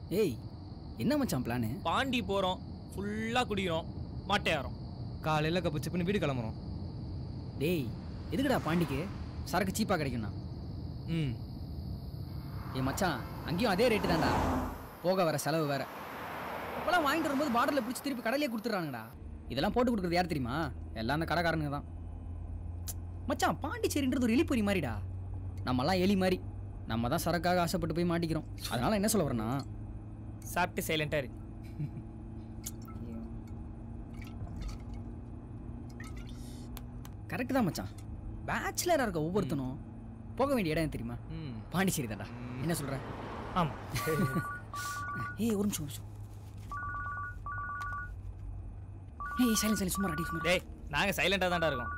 ஏய் என்ன மச்சான் பிளானு பாண்டி போகிறோம் ஃபுல்லாக குடிக்கிறோம் மாட்டையாரோம் காலையில் கப்பு சிப்புன்னு வீடு கிளம்புறோம் டேய் எதுக்குடா பாண்டிக்கு சரக்கு சீப்பாக கிடைக்கும்ண்ணா ம் ஏய் மச்சான் அங்கேயும் அதே ரேட்டு தான்டா போக வர செலவு வேற இப்போலாம் வாங்கிட்டு வரும்போது பாட்டிலில் பிடிச்சி திருப்பி கடையிலே கொடுத்துட்றானுங்கடா இதெல்லாம் போட்டு கொடுக்குறது யார் தெரியுமா எல்லாம் அந்த கடைக்காரனுங்க தான் மச்சான் பாண்டிச்சேரின்றது ஒரு எலிப்பொறி மாதிரிடா நம்மலாம் எலி மாதிரி நம்ம தான் சரக்காக ஆசைப்பட்டு போய் மாட்டிக்கிறோம் அதனால என்ன சொல்ல வரேன்னா சாப்பிட்டு சைலண்டாக இரு கரெக்டு தான் மச்சான் பேச்சுலராக இருக்க ஒவ்வொருத்தனும் போக வேண்டிய இடம் எது தெரியுமா ம் பாண்டிச்சேரி தான்டா என்ன சொல்ற ஆமாம் ஏய் ஒரு நிமிஷம் ஒரு நிமிஷம் ஏய் சைலன் சைலன் சும்மா அடி சும்மா டேய் நாங்கள் சைலண்டாக தான்டா இருக்கோம்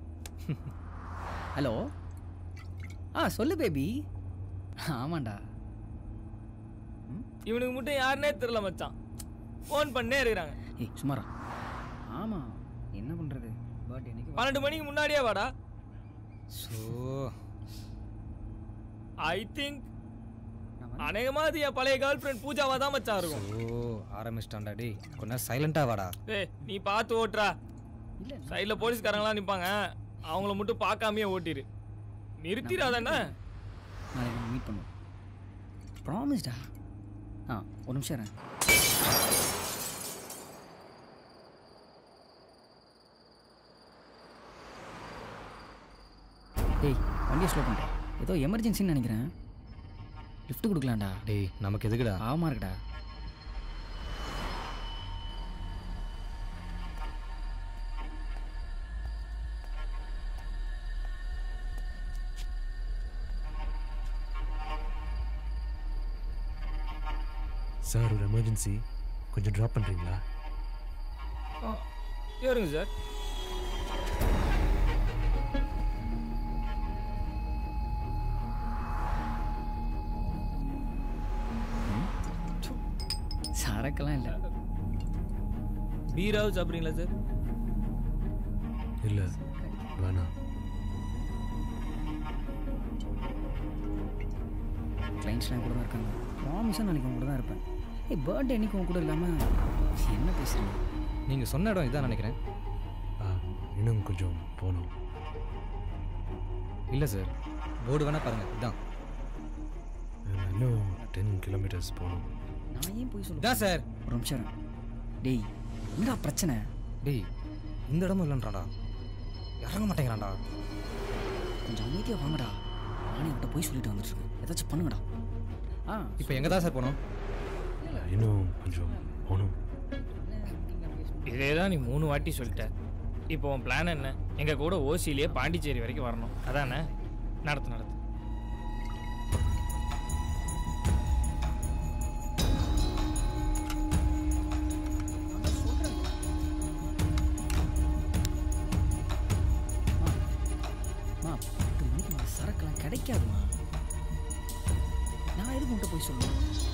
ஹலோ ஆ சொல்லு பேபி ஆமாண்டா இவனுக்கு மட்டும் யாருன்னே தெரில மச்சான் ஃபோன் பண்ணே இருக்கிறாங்க ஏய் சும்மாரா ஆமாம் என்ன பண்ணுறது பட் எனக்கு பன்னெண்டு மணிக்கு முன்னாடியே வாடா ஸோ ஐ திங்க் அநேகமாக என் பழைய கேர்ள் ஃப்ரெண்ட் பூஜாவா தான் மச்சான் இருக்கும் ஸோ ஆரம்பிச்சிட்டான்டா டேய் கொஞ்ச நேரம் சைலண்டாக வாடா டேய் நீ பார்த்து ஓட்டுறா இல்லை சைடில் போலீஸ்காரங்களாம் நிற்பாங்க அவங்கள மட்டும் பார்க்காமயே ஓட்டிரு நிறுத்திடாதானே நாளைக்கு மீட் பண்ணுவோம் ப்ராமிஸ்டா ஆ ஒரு நிமிஷம் இரு. டேய் வண்டியை ஸ்லோ பண்ணுறேன் ஏதோ எமர்ஜென்சின்னு நினைக்கிறேன் லிஃப்ட் கொடுக்கலாம்டா டேய் நமக்கு எதுக்குடா பாவமாக இருக்குடா சார் ஒரு எமர்ஜென்சி கொஞ்சம் ட்ராப் பண்ணுறீங்களா ஏறுங்க சார் சரக்கெல்லாம் இல்லை பீராவது சாப்பிட்றீங்களா சார் இல்லை வேணாம் கிளைண்ட்ஸ்லாம் கூட தான் இருக்காங்க ப்ராமிஸாக நாளைக்கு உங்க கூட தான் இருப்பேன் ஏய் பர்த்டே அன்னைக்கு உங்க கூட இல்லாமல் என்ன பேசுறீங்க நீங்கள் சொன்ன இடம் இதான் நினைக்கிறேன் ஆ, இன்னும் கொஞ்சம் போகணும் இல்லை சார் போர்டு வேணால் பாருங்கள் இதான் இன்னும் டென் கிலோமீட்டர்ஸ் போகணும் நான் ஏன் போய் சொல்லுவேன் இதான் சார் ஒரு நிமிஷம் இரு. டேய் என்னடா பிரச்சனை டேய் இந்த இடமும் இல்லைன்றாடா இறங்க மாட்டேங்கிறான்டா கொஞ்சம் அமைதியாக வாங்கடா நானே அவட்ட போய் சொல்லிட்டு வந்துட்டுருக்கேன் ஏதாச்சும் பண்ணுங்கடா ஆ இப்போ எங்கே தான் சார் போனோம் இன்னும் கொஞ்சம் போகணும் இதே தான் நீ மூணு வாட்டி சொல்லிட்ட இப்போ உன் பிளான் என்ன எங்கள் கூட ஓசிலேயே பாண்டிச்சேரி வரைக்கும் வரணும் அதானே நடத்து நடத்து மா பத்து மணிக்கு மேலே சரக்குலாம் கிடைக்காதுமா நான் எதுக்கு உன்கிட்ட போய் சொல்லுவேன்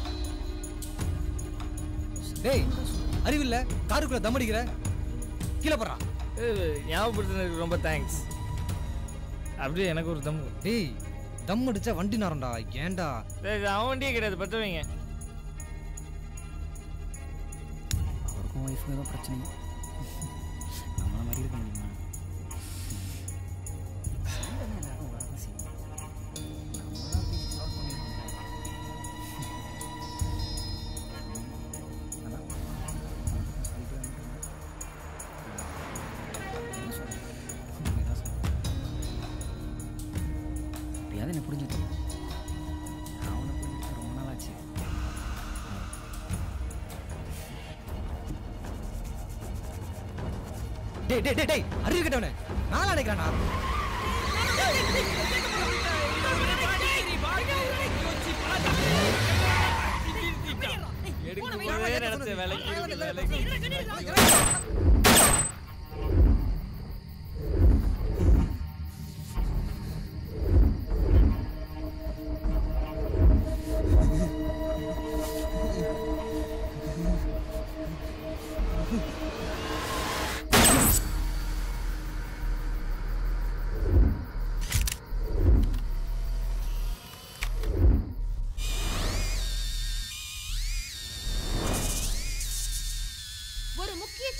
டேய் அறிவில்ல காருக்குள்ள தம் அடிக்கிற கீழே போடுறா ஏய், ஞாபகப்படுத்தினதுக்கு ரொம்ப தேங்க்ஸ் அப்படியே எனக்கு ஒரு தம் டேய் தம் அடிச்சா வண்டி நரண்டா ஏன்டா டேய், அவன் வண்டியே கிடையாது பற்ற வைங்க அவருக்கும் ஒய்ஃபுக்கும் ஏதோ பிரச்சனை நம்மள மாதிரி இருக்க முடியுமா சண்டைனா எல்லாரும் வரதான் செய்யும். நம்ம தான் பேசி solve பண்ணிடணும்ல. அதான். சொல்லிட்டே வந்துட்டோம். என்ன சொல்றது? நீங்க தான் சொல்லணும். எப்படியாவது என்ன புரிஞ்சுட்டு நான் அவனை புரிஞ்சுட்டு ரொம்ப நாள் ஆச்சு டேய் டேய் டேய் டேய் அறிவு கட்டவனே நான் நினைக்கிறானா எடுக்கும் போதே நினைச்ச வேலைக்கு வேலைக்கு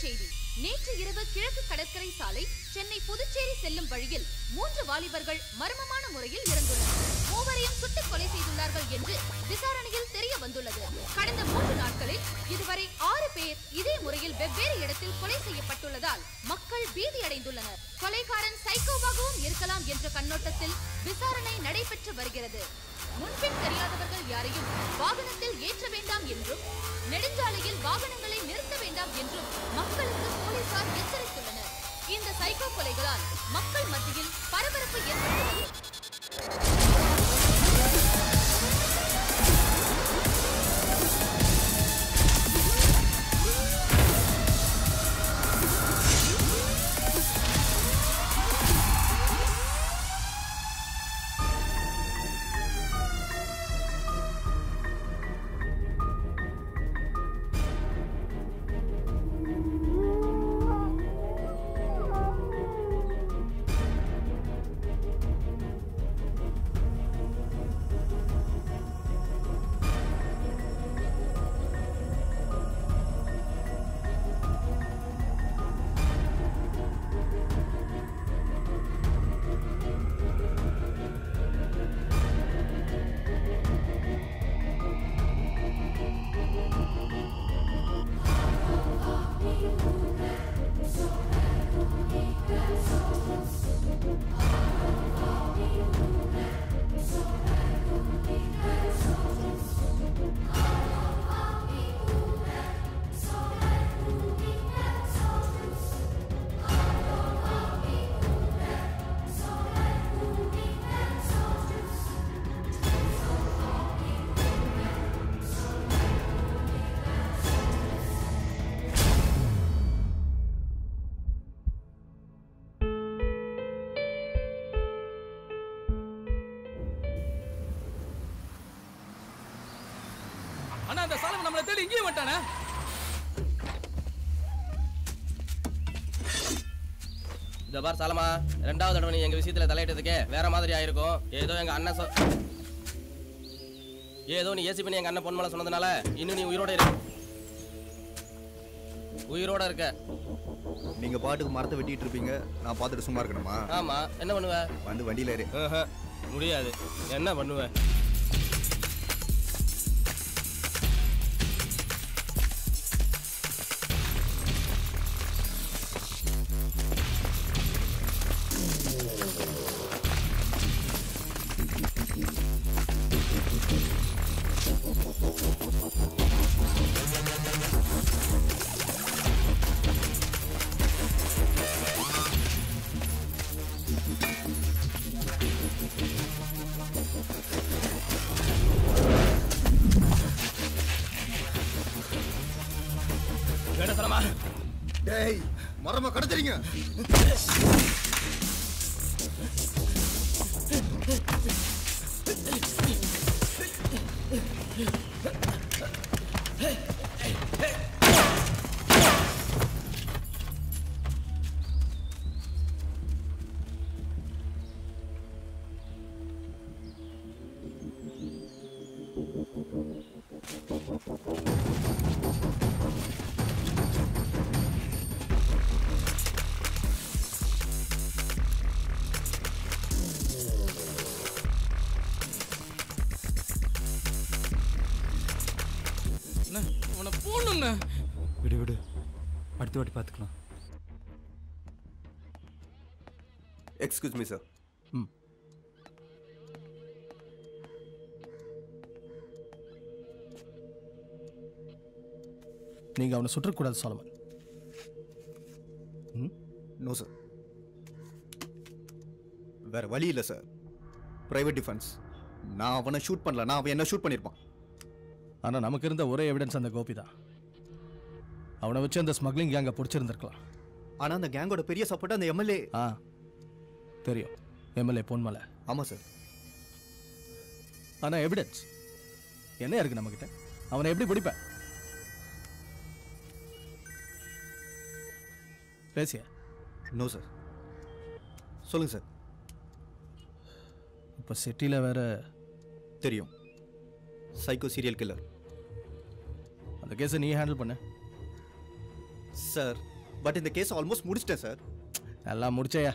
செய்தி நேற்று இரவு கிழக்கு கடற்கரை சாலை சென்னை புதுச்சேரி செல்லும் வழியில் மூன்று வாலிபர்கள் மர்மமான முறையில் இறந்துள்ளனர் மூவரையும் சுட்டுக் கொலை செய்துள்ளார்கள் என்று விசாரணையில் தெரிய வந்துள்ளது கடந்த மூன்று நாட்களில் இதுவரை ஆறு பேர் இதே முறையில் வெவ்வேறு இடத்தில் கொலை செய்யப்பட்டுள்ளதால் மக்கள் பீதியடைந்துள்ளனர் கொலைகாரன் சைக்கோவாகவும் இருக்கலாம் என்ற கண்ணோட்டத்தில் விசாரணை நடைபெற்று வருகிறது முன்பின் தெரியாதவர்கள் யாரையும் வாகனத்தில் ஏற்ற வேண்டாம் என்றும் நெடுஞ்சாலையில் வாகனங்களை நிறுத்த வேண்டாம் என்றும் மக்களுக்கு போலீசார் எச்சரித்துள்ளனர் இந்த சைக்கோ கொலைகளால் மக்கள் மத்தியில் பரபரப்பு ஏற்பட்டுள்ளது அண்ணா அந்த சாலம் நம்மளை தேடி இங்கேயும் வந்துட்டானே இந்த பார் சாலமா ரெண்டாவது தடவை நீ எங்க விஷயத்துல தலையிட்டதுக்கே வேற மாதிரி ஆயிருக்கும் ஏதோ எங்க அண்ணன் சொ- ஏதோ நீ ஏசி பண்ணி எங்க அண்ணன் பொன்மலை சொன்னதுனால இன்னும் நீ உயிரோட இருக்க உயிரோட இருக்க நீங்க பாட்டுக்கு மரத்தை வெட்டிட்டு இருப்பீங்க நான் பார்த்துட்டு சும்மா இருக்கணுமா ஆமா என்ன பண்ணுவ வந்து வண்டியில ஏறு ஆஹா, முடியாது என்ன பண்ணுவ வேட சாலமா டேய் மரமா கடத்துறீங்க அண்ணா, உன்னை போடணுண்ணே விடு விடு அடுத்த வாட்டி பார்த்துக்கலாம் எக்ஸ்கியூஸ் மீ சார் நீங்க அவனை சுற்றக்கூடாது சோலமன் நோ சார் வேற வழி இல்லை சார் பிரைவேட் டிஃபென்ஸ் நான் அவனை ஷூட் பண்ணல நான் அவன் என்ன ஷூட் பண்ணியிருப்பான் ஆனா நமக்கு இருந்த ஒரே எவிடன்ஸ் அந்த கோபி தான் அவனை வச்சு அந்த ஸ்மக்லிங் கேங்கை பிடிச்சிருந்திருக்கலாம் ஆனா அந்த கேங்கோட பெரிய சப்போர்ட் அந்த எம்எல்ஏ ஆ தெரியும் எம்எல்ஏ பொன்மலை ஆமா சார் ஆனா எவிடன்ஸ் என்ன இருக்கு நம்மகிட்ட அவனை எப்படி பிடிப்ப பேசிய நோ சார் சொல்லுங்க சார் இப்போ சிட்டியில் வேற தெரியும் சைக்கோ சீரியல் கில்லர் அந்த கேஸை நீ ஹேண்டில் பண்ண சார் பட் இந்த கேஸ் ஆல்மோஸ்ட் முடிச்சிட்டேன் சார் எல்லாம் முடிச்சையா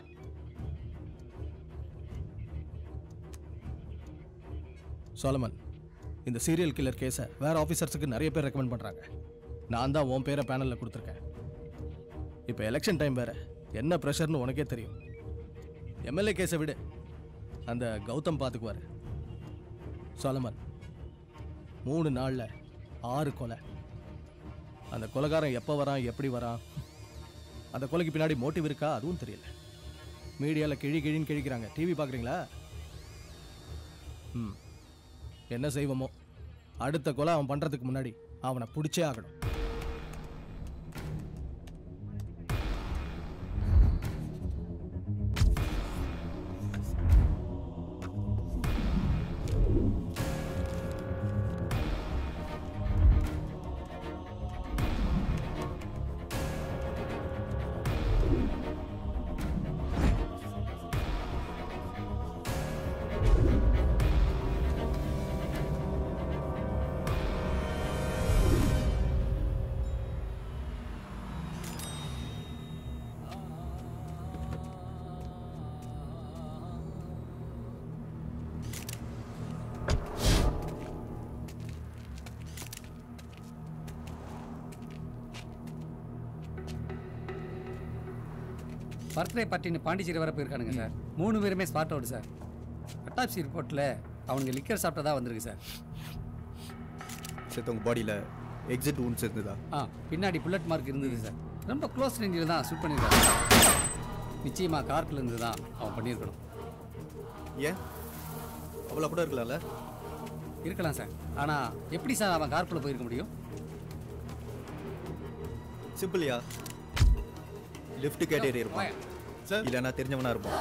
சோலமன் இந்த சீரியல் கில்லர் கேஸை வேற ஆஃபீஸர்ஸுக்கு நிறைய பேர் ரெக்கமெண்ட் பண்ணுறாங்க நான் தான் உன் பேரை பேனலில் கொடுத்துருக்கேன் இப்போ எலெக்ஷன் டைம் வேற என்ன ப்ரெஷர்னு உனக்கே தெரியும் எம்எல்ஏ கேஸை விடு அந்த கௌதம் பார்த்துக்குவார் சோலமன் மூணு நாளில் ஆறு கொலை அந்த கொலைகாரன் எப்போ வரான் எப்படி வரான் அந்த கொலைக்கு பின்னாடி மோட்டிவ் இருக்கா அதுவும் தெரியல மீடியாவில் கிழி கிழின்னு கிழிக்கிறாங்க டிவி பார்க்குறீங்களா ம் என்ன செய்வோமோ அடுத்த கொலை அவன் பண்ணுறதுக்கு முன்னாடி அவனை பிடிச்சே ஆகணும் பர்த்டே பார்ட்டின்னு பாண்டிச்சேரி வர போயிருக்கானுங்க சார் மூணு பேருமே ஸ்பாட் அவுட் சார் அட்டாப்சி ரிப்போர்ட்டில் அவனுங்க லிக்கர் சாப்பிட்டதா வந்திருக்கு சார் செத்தவங்க பாடியில் எக்ஸிட் ஊன்ஸ் இருந்ததா ஆ பின்னாடி புல்லட் மார்க் இருந்தது சார் ரொம்ப க்ளோஸ் ரேஞ்சில் தான் ஷூட் பண்ணியிருக்காங்க நிச்சயமாக கார்க்கில் இருந்து தான் அவன் பண்ணியிருக்கணும் ஏன் அவ்வளோ கூட இருக்கலாம்ல இருக்கலாம் சார் ஆனால் எப்படி சார் அவன் கார்க்குள்ளே போயிருக்க முடியும் சிம்பிள்யா லிஃப்ட் கேட்டேரி இருப்பான் சார் இல்லைன்னா தெரிஞ்சவனா இருப்பான்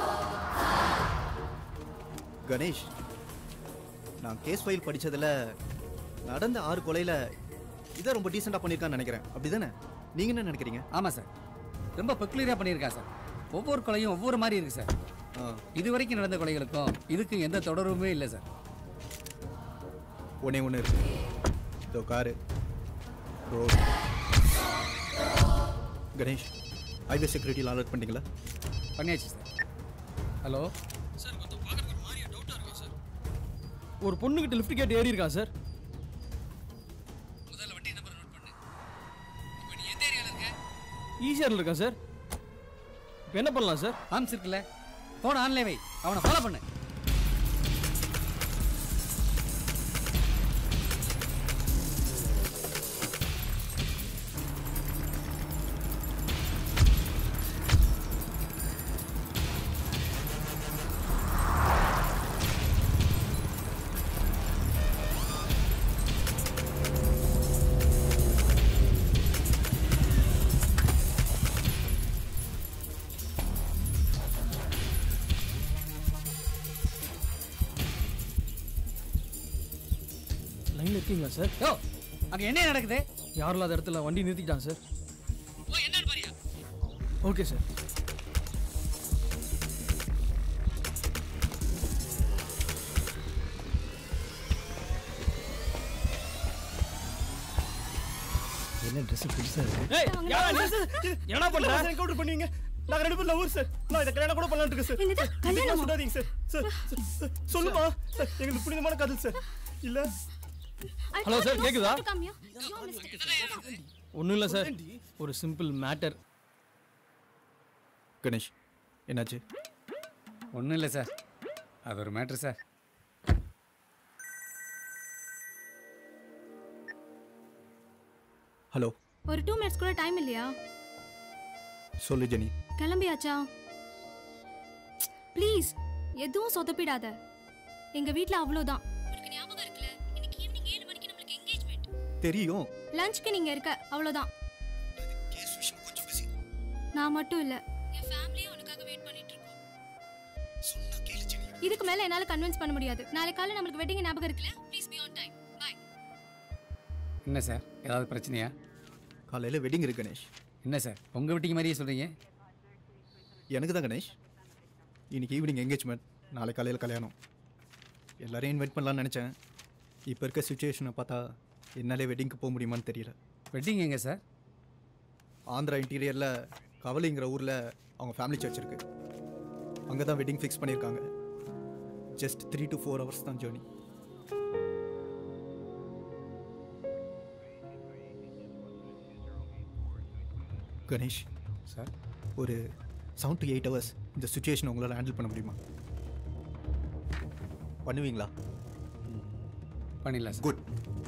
கணேஷ் நான் கேஸ் ஃபைல் படிச்சதுல நடந்த ஆறு கொலையில இதை ரொம்ப டீசெண்டாக பண்ணியிருக்கான்னு நினைக்கிறேன் அப்படிதானே நீங்க என்ன நினைக்கிறீங்க ஆமாம் சார் ரொம்ப பெக்குலரியாக பண்ணியிருக்கான் சார் ஒவ்வொரு கொலையும் ஒவ்வொரு மாதிரி இருக்குது சார் ஆ இது வரைக்கும் நடந்த கொலைகளுக்கும் இதுக்கும் எந்த தொடர்புமே இல்லை சார் ஒன்னே ஒன்று இருக்கு இதோ காரு ரோடு கணேஷ் ஹைவே செக்யூரிட்டியில் அலர்ட் பண்ணிட்டீங்களா பண்ணியாச்சு சார் ஹலோ ஒரு பொண்ணுகிட்ட லிஃப்ட் கேட் ஏறி இருக்கான் சார் முதல்ல வண்டி நம்பர் நோட் பண்ணு இப்போ நீ எந்த ஏரியாவில் இருக்க ஈஸியாக இருக்கான் சார் இப்போ என்ன பண்ணலாம் சார் ஆம்ஸ் இருக்குல்ல போன ஆன்லைன் வை அவனை ஃபாலோ பண்ணு லைனில் இருக்கீங்களா சார் யோ அங்கே என்ன நடக்குது யாரும் இல்லாத இடத்துல வண்டி நிறுத்திட்டான் சார் ஓ என்னன்னு பாரியா ஓகே சார் என்ன ட்ரெஸ் புதுசா இருக்கு என்ன பண்ற என்கவுண்டர் பண்ணுவீங்க நாங்க ரெண்டு பேரும் லவர் சார் நான் இதை கல்யாணம் கூட பண்ணலாம்னு இருக்கேன் சார் என்னது? கல்யாணமா? சொல்லாதீங்க சார் சார் சார், சார், சொல்லுமா சார் எங்களுக்கு புனிதமான காதல் சார் இல்ல ஹலோ சார் கேக்குதா காமியா Your mistake. ஒன்றும் இல்லை சார் ஒரு சிம்பிள் மேட்டர் கணேஷ் என்னாச்சு ஒன்றும் இல்லை சார் அது ஒரு மேட்ரு சார் ஹலோ ஒரு டூ மினிட்ஸ் கூட டைம் இல்லையா சொல்லு ஜெனி கிளம்பியாச்சா ப்ளீஸ் எதுவும் சொதப்பிடாத எங்க வீட்ல அவ்வளோதான் உனக்கு ஞாபகம் இருக்குல்ல இன்னைக்கு ஈவினிங் ஏழு மணிக்கு நம்மளுக்கு என்கேஜ்மெண்ட் தெரியும் லஞ்ச்க்கு நீங்க இருக்க அவ்வளோதான் நான் மட்டும் இல்ல என் ஃபேமிலியும் உனக்காக வெயிட் பண்ணிட்டு இருக்கோம் இதுக்கு மேல என்னால கன்வின்ஸ் பண்ண முடியாது நாளை காலை நம்மளுக்கு வெட்டிங் ஞாபகம் இருக்குல்ல please be on time bye என்ன சார் ஏதாவது பிரச்சனையா காலையில் வெட்டிங் இருக்கு கணேஷ் என்ன சார் உங்கள் வீட்டுக்கு மாதிரியே சொல்கிறீங்க எனக்கு தான் கணேஷ் இன்னைக்கு ஈவினிங் என்கேஜ்மெண்ட் நாளை காலையில் கல்யாணம் எல்லாரையும் இன்வைட் பண்ணலாம்னு நினச்சேன் இப்போ இருக்க சுச்சுவேஷனை பார்த்தா என்னாலே வெட்டிங்க்கு போக முடியுமான்னு தெரியல வெட்டிங் எங்கே சார் ஆந்திரா இன்டீரியரில் கவலைங்கிற ஊரில் அவங்க ஃபேமிலி சர்ச் இருக்கு அங்கே தான் வெட்டிங் ஃபிக்ஸ் பண்ணியிருக்காங்க just three to four hours தான் ஜேர்னி கணேஷ் சார் ஒரு செவன் டு எயிட் ஹவர்ஸ் இந்த சுச்சுவேஷன் உங்களால் ஹேண்டில் பண்ண முடியுமா பண்ணுவீங்களா பண்ணிடலாம் சார் குட்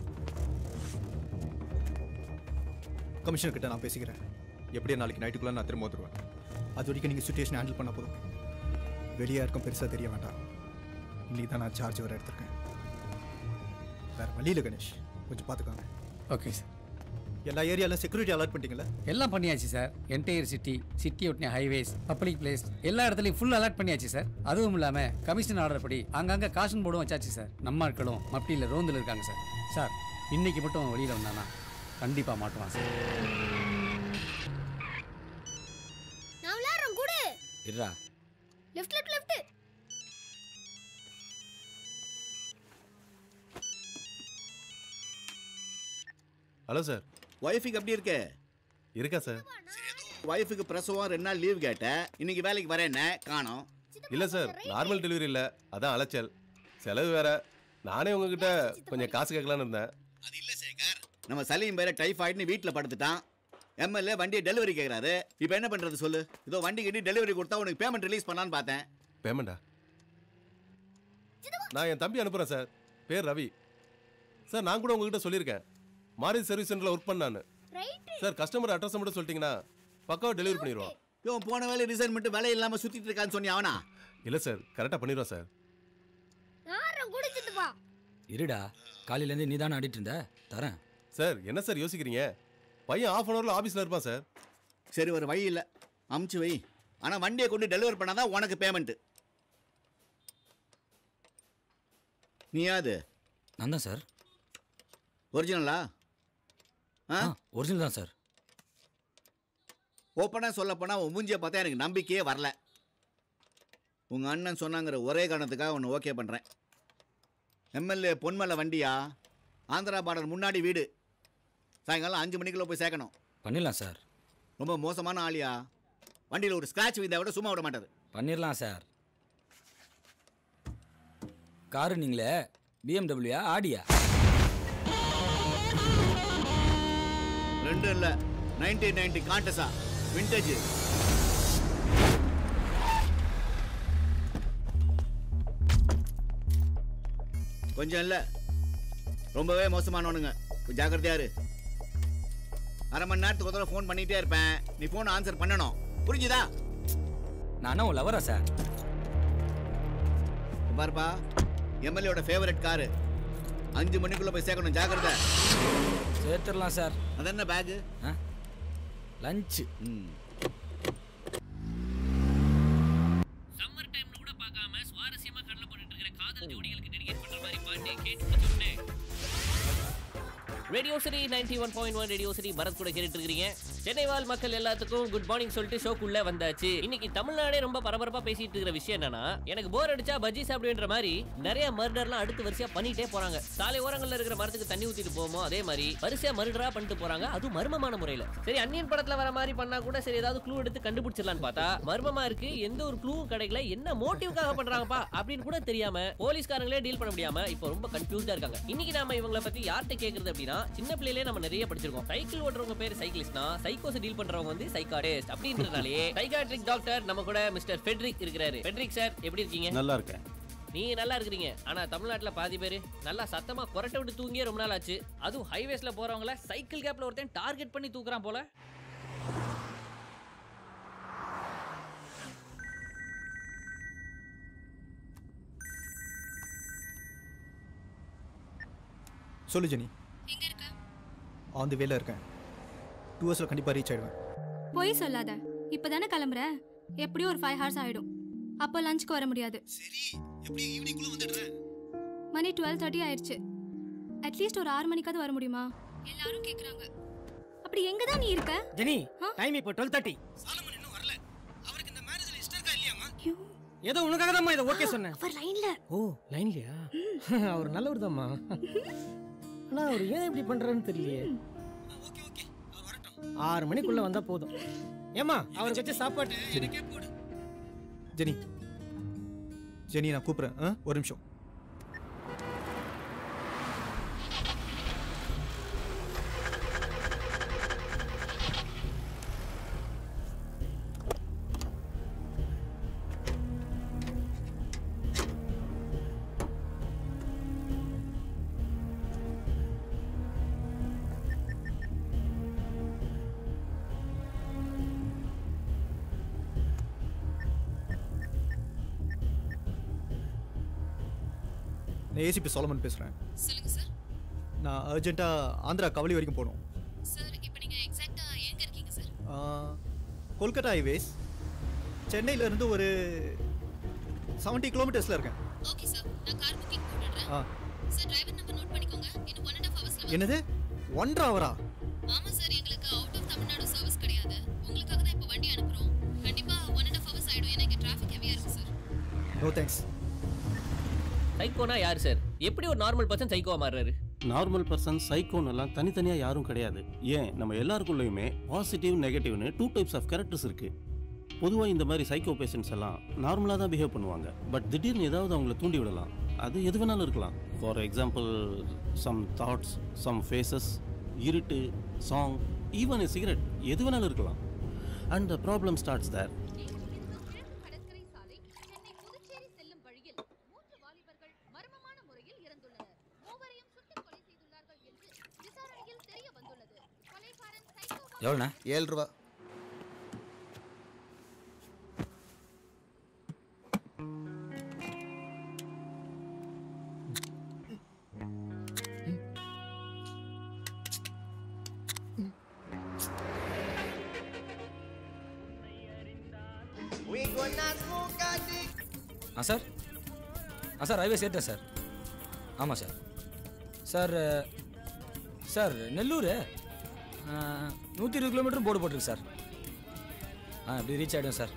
கமிஷனர் கிட்ட நான் பேசிக்கிறேன் எப்படியா நாளைக்கு நைட்டுக்குள்ளே நான் திரும்ப வந்துடுவேன் அது வரைக்கும் நீங்கள் சுச்சுவேஷன் ஹேண்டில் பண்ண போதும் வெளியே யாருக்கும் பெருசாக தெரிய வேண்டாம் இன்னைக்கு தான் நான் சார்ஜ் வர எடுத்திருக்கேன் வேறு வழியில் கணேஷ் கொஞ்சம் பார்த்துக்கோங்க ஓகே சார் எல்லா ஏரியாலும் செக்யூரிட்டி அலர்ட் பண்ணிட்டீங்களா எல்லாம் பண்ணியாச்சு சார் என்டையர் சிட்டி சிட்டி ஒட்டின ஹைவேஸ் பப்ளிக் பிளேஸ் எல்லா இடத்துலையும் ஃபுல் அலர்ட் பண்ணியாச்சு சார் அதுவும் இல்லாமல் கமிஷன் ஆர்டர் படி அங்கங்கே காஷன் போர்டும் வச்சாச்சு சார் நம்ம ஆட்களும் மப்டியில் ரோந்தில் இருக்காங்க சார் சார் இன்னைக்கு மட்டும் வெளியில் வந்தானா கண்டிப்பாக மாட்டுவான் சார் நான் விளையாடுறேன் கூட இருடா left left left hello sir ஒய்ஃபுக்கு எப்படி இருக்கு இருக்கா சார் ஒய்ஃபுக்கு பிரசவம் ரெண்டு நாள் லீவ் கேட்டேன் இன்னைக்கு வேலைக்கு வரேன்னு காணோம் இல்லை சார் நார்மல் டெலிவரி இல்லை அதான் அலைச்சல் செலவு வேற நானே உங்ககிட்ட கொஞ்சம் காசு கேட்கலான்னு இருந்தேன் நம்ம சலீம் பேர டைஃபாய்டுன்னு வீட்டில் படுத்துட்டான் எம்எல்ஏ வண்டியை டெலிவரி கேட்குறாரு இப்போ என்ன பண்ணுறது சொல்லு இதோ வண்டி கட்டி டெலிவரி கொடுத்தா உனக்கு பேமெண்ட் ரிலீஸ் பண்ணலான்னு பார்த்தேன் பேமெண்டா நான் என் தம்பி அனுப்புகிறேன் சார் பேர் ரவி சார் நான் கூட உங்ககிட்ட சொல்லியிருக்கேன் மாருதி சர்வீஸ் சென்டரில் ஒர்க் பண்ணான்னு சார் கஸ்டமர் அட்ரஸ் மட்டும் சொல்லிட்டீங்கன்னா பக்காவாக டெலிவரி பண்ணிடுவோம் இவன் போன வேலை ரிசைன் பண்ணிட்டு வேலை இல்லாமல் சுற்றிட்டு இருக்கான்னு சொன்னி அவனா இல்லை சார் கரெக்டாக பண்ணிடுவோம் சார் நான் கூட சித்தப்பா இருடா காலையிலேருந்து நீ தானே ஆடிட்டு இருந்த தரேன் சார் என்ன சார் யோசிக்கிறீங்க பையன் ஆஃப் அன் ஹவரில் ஆஃபீஸில் இருப்பான் சார் சரி ஒரு வழி இல்லை அமுச்சு வை ஆனால் வண்டியை கொண்டு டெலிவரி பண்ணாதான் உனக்கு பேமெண்ட்டு நீயாது நான் தான் சார் ஒரிஜினலா ஆ ஒரிஜினல் தான் சார் ஓப்பனாக சொல்ல போனால் உன் மூஞ்சியை பார்த்தா எனக்கு நம்பிக்கையே வரல உங்கள் அண்ணன் சொன்னாங்கிற ஒரே காரணத்துக்காக ஒன்று ஓகே பண்ணுறேன் எம்எல்ஏ பொன்மலை வண்டியா ஆந்திரா பார்டர் முன்னாடி வீடு சாயங்காலம் அஞ்சு மணிக்குள்ள போய் சேர்க்கணும் பண்ணிடலாம் சார் ரொம்ப மோசமான ஆளியா வண்டியில் ஒரு ஸ்க்ராட்ச் விழுந்தா விட சும்மா விட மாட்டாரு பண்ணிடலாம் சார் காரு நீங்களே பிஎம்டபிள்யூயா ஆடியா ரெண்டும் இல்லை நைன்டீன் நைன்டி காண்டஸா விண்டேஜ் கொஞ்சம் இல்லை ரொம்பவே மோசமானவனுங்க கொஞ்சம் ஜாக்கிரதையா இரு அரை மணி நேரத்துக்கு ஒரு தடவை ஃபோன் பண்ணிகிட்டே இருப்பேன் நீ ஃபோன் ஆன்சர் பண்ணணும் புரிஞ்சுதா நானும் உன் லவரா சார் பாருப்பா எம்எல்ஏவோட ஃபேவரட் காரு அஞ்சு மணிக்குள்ள போய் சேர்க்கணும் ஜாக்கிரதை சேர்த்துடலாம் சார் அது என்ன பேகு லஞ்சு ம் radio city ninety one point one radio city Bharath கூட கேட்டுட்டு இருக்கீங்க சென்னை வாழ் மக்கள் எல்லாத்துக்கும் குட் மார்னிங் சொல்லிட்டு ஷோக்குள்ள வந்தாச்சு இன்னைக்கு தமிழ்நாடே ரொம்ப பரபரப்பா பேசிட்டு இருக்கிற விஷயம் என்னன்னா எனக்கு போர் அடிச்சா பஜ்ஜி சாப்பிடுன்ற மாதிரி நிறைய மர்டர்லாம் அடுத்து வரிசையா பண்ணிட்டே போறாங்க சாலை ஓரங்கள்ல இருக்கிற மரத்துக்கு தண்ணி ஊத்திட்டு போமோ அதே மாதிரி வரிசையா மர்டரா பண்ணிட்டு போறாங்க அதுவும் மர்மமான முறையில சரி அன்னியன் படத்துல வர மாதிரி பண்ணா கூட சரி ஏதாவது க்ளூ எடுத்து கண்டுபிடிச்சிடலான்னு பார்த்தா மர்மமா இருக்கு எந்த ஒரு க்ளூவும் கிடைக்கல என்ன மோட்டிவ்காக பண்றாங்கப்பா அப்படின்னு கூட தெரியாம போலீஸ்காரங்களே டீல் பண்ண முடியாம இப்போ ரொம்ப கன்ஃபியூஸ்டா இருக்காங்க இன்னைக்கு நாம இவங்கள பத்தி யார்கிட்ட கேக்குறது அப்படின்னா சின்ன பிள்ளையிலே நம்ம நிறைய படிச்சிருக்கோம் சைக்கிள் ஓட்டுறவங்க பேர் சைக்கிளிஸ்ட்னா சைக்கோஸ் டீல் பண்றவங்க வந்து சைக்காடிஸ்ட் அப்படின்றனாலே சைக்காட்ரிக் டாக்டர் நம்ம கூட மிஸ்டர் ஃபெட்ரிக் இருக்கிறாரு ஃபெட்ரிக் சார் எப்படி இருக்கீங்க நல்லா இருக்கேன் நீங்க நல்லா இருக்கிறீங்க ஆனா தமிழ்நாட்டுல பாதி பேர் நல்லா சத்தமா குரட்டை விட்டு தூங்கியே ரொம்ப நாள் ஆச்சு அதுவும் ஹைவேஸ்ல போறவங்கள சைக்கிள் கேப்ல ஒருத்தன் டார்கெட் பண்ணி தூக்குறான் போல சொல்லு ஜெனி ஆன் தி வேல இருக்கேன் டூ ஹவர்ஸில் கண்டிப்பாக ரீச் ஆயிடுவேன் பொய் சொல்லாத இப்பதானே கிளம்புற எப்படியும் ஒரு ஃபைவ் ஹவர்ஸ் ஆயிடும் அப்போ லஞ்சுக்கு வர முடியாது மணி டுவெல் தேர்ட்டி ஆயிடுச்சு அட்லீஸ்ட் ஒரு ஆறு மணிக்காவது வர முடியுமா எல்லாரும் கேக்குறாங்க அப்படி எங்க தான் நீ இருக்க ஜெனி டைம் இப்போ டுவெல் தேர்ட்டி ஏதோ உனக்காக தான் இதை ஓகே சொன்னேன் அவர் லைன்ல ஓ லைன்லயா அவர் நல்லவர் தான்மா ஆனா அவர் ஏன் இப்படி பண்றாருன்னு தெரியலையே ஆறு மணிக்குள்ள வந்தா போதும் ஏமா அவருக்கு வச்ச சாப்பாடு எனக்கே போடு ஜெனி ஜெனி நான் கூப்பிட்றேன் ஆ ஒரு நிமிஷம் நான் ஏசிபி சோலமன் பேசுகிறேன் சொல்லுங்க சார் நான் அர்ஜென்ட்டாக ஆந்திரா கவலி வரைக்கும் போகணும் சார் இப்போ நீங்க எக்ஸாக்ட்டா எங்க இருக்கீங்க சார் ஆ, கொல்கத்தா ஹைவேஸ் சென்னையில இருந்து ஒரு செவன்ட்டி கிலோமீட்டர்ஸில் இருக்கேன் ஓகே சார் நான் கார் புக்கிங் போட்டுடுறேன் ஆ சார் டிரைவர் நம்பர் நோட் பண்ணிக்கோங்க இன்னும் ஒன் அண்ட் ஹாஃப் ஹவர்ஸ்ல என்னது ஒன்றரை ஹவரா ஆமா சார் எங்களுக்கு அவுட் ஆஃப் தமிழ்நாடு சர்வீஸ் கிடையாது உங்களுக்காக தான் இப்போ வண்டி அனுப்புறோம் கண்டிப்பா ஒன் அண்ட் ஹாஃப் ஹவர்ஸ் ஆயிடும் ஏன்னா இங்க டிராஃபிக் ஹெவியா இருக்கு சார் நோ தேங்க்ஸ் சைக்கோனா யார் சார் எப்படி ஒரு நார்மல் பர்சன் சைக்கோவா மாறுறாரு நார்மல் பர்சன் சைக்கோன் எல்லாம் தனித்தனியாக யாரும் கிடையாது ஏன் நம்ம எல்லாருக்குள்ளேயுமே பாசிட்டிவ் நெகட்டிவ்னு டூ டைப்ஸ் ஆஃப் கேரக்டர்ஸ் இருக்கு பொதுவாக இந்த மாதிரி சைக்கோ பேஷண்ட்ஸ் எல்லாம் நார்மலாக தான் பிஹேவ் பண்ணுவாங்க பட் திடீர்னு ஏதாவது அவங்கள தூண்டி விடலாம் அது எது வேணாலும் இருக்கலாம் for example some thoughts some faces இருட்டு சாங் ஈவன் எ சிகரெட் எது வேணாலும் இருக்கலாம் and the problem starts there கடற்கரை சாலை சென்னை புதுச்சேரி செல்லும் வழியில் மூன்று வாலிபர்கள் மர்மமான முறையில் இறந்துள்ளனர் மூவரையும் சுட்டுக் கொலை செய்துள்ளார்கள் என்று விசாரணையில் தெரிய வந்துள்ளது கொலைகாரன் சைக்கோவா எவ்வளோண்ணா ஏழு ரூபா ஆ சார் ஆ சார் ஹைவே சேர்த்தேன் சார் ஆமாம் சார் சார் அஹ், சார் நெல்லூர் நூற்றி இருபது கிலோமீட்டரும் போர்டு போட்டிருக்கு சார் ஆ இப்படி ரீச் ஆகிடும் சார்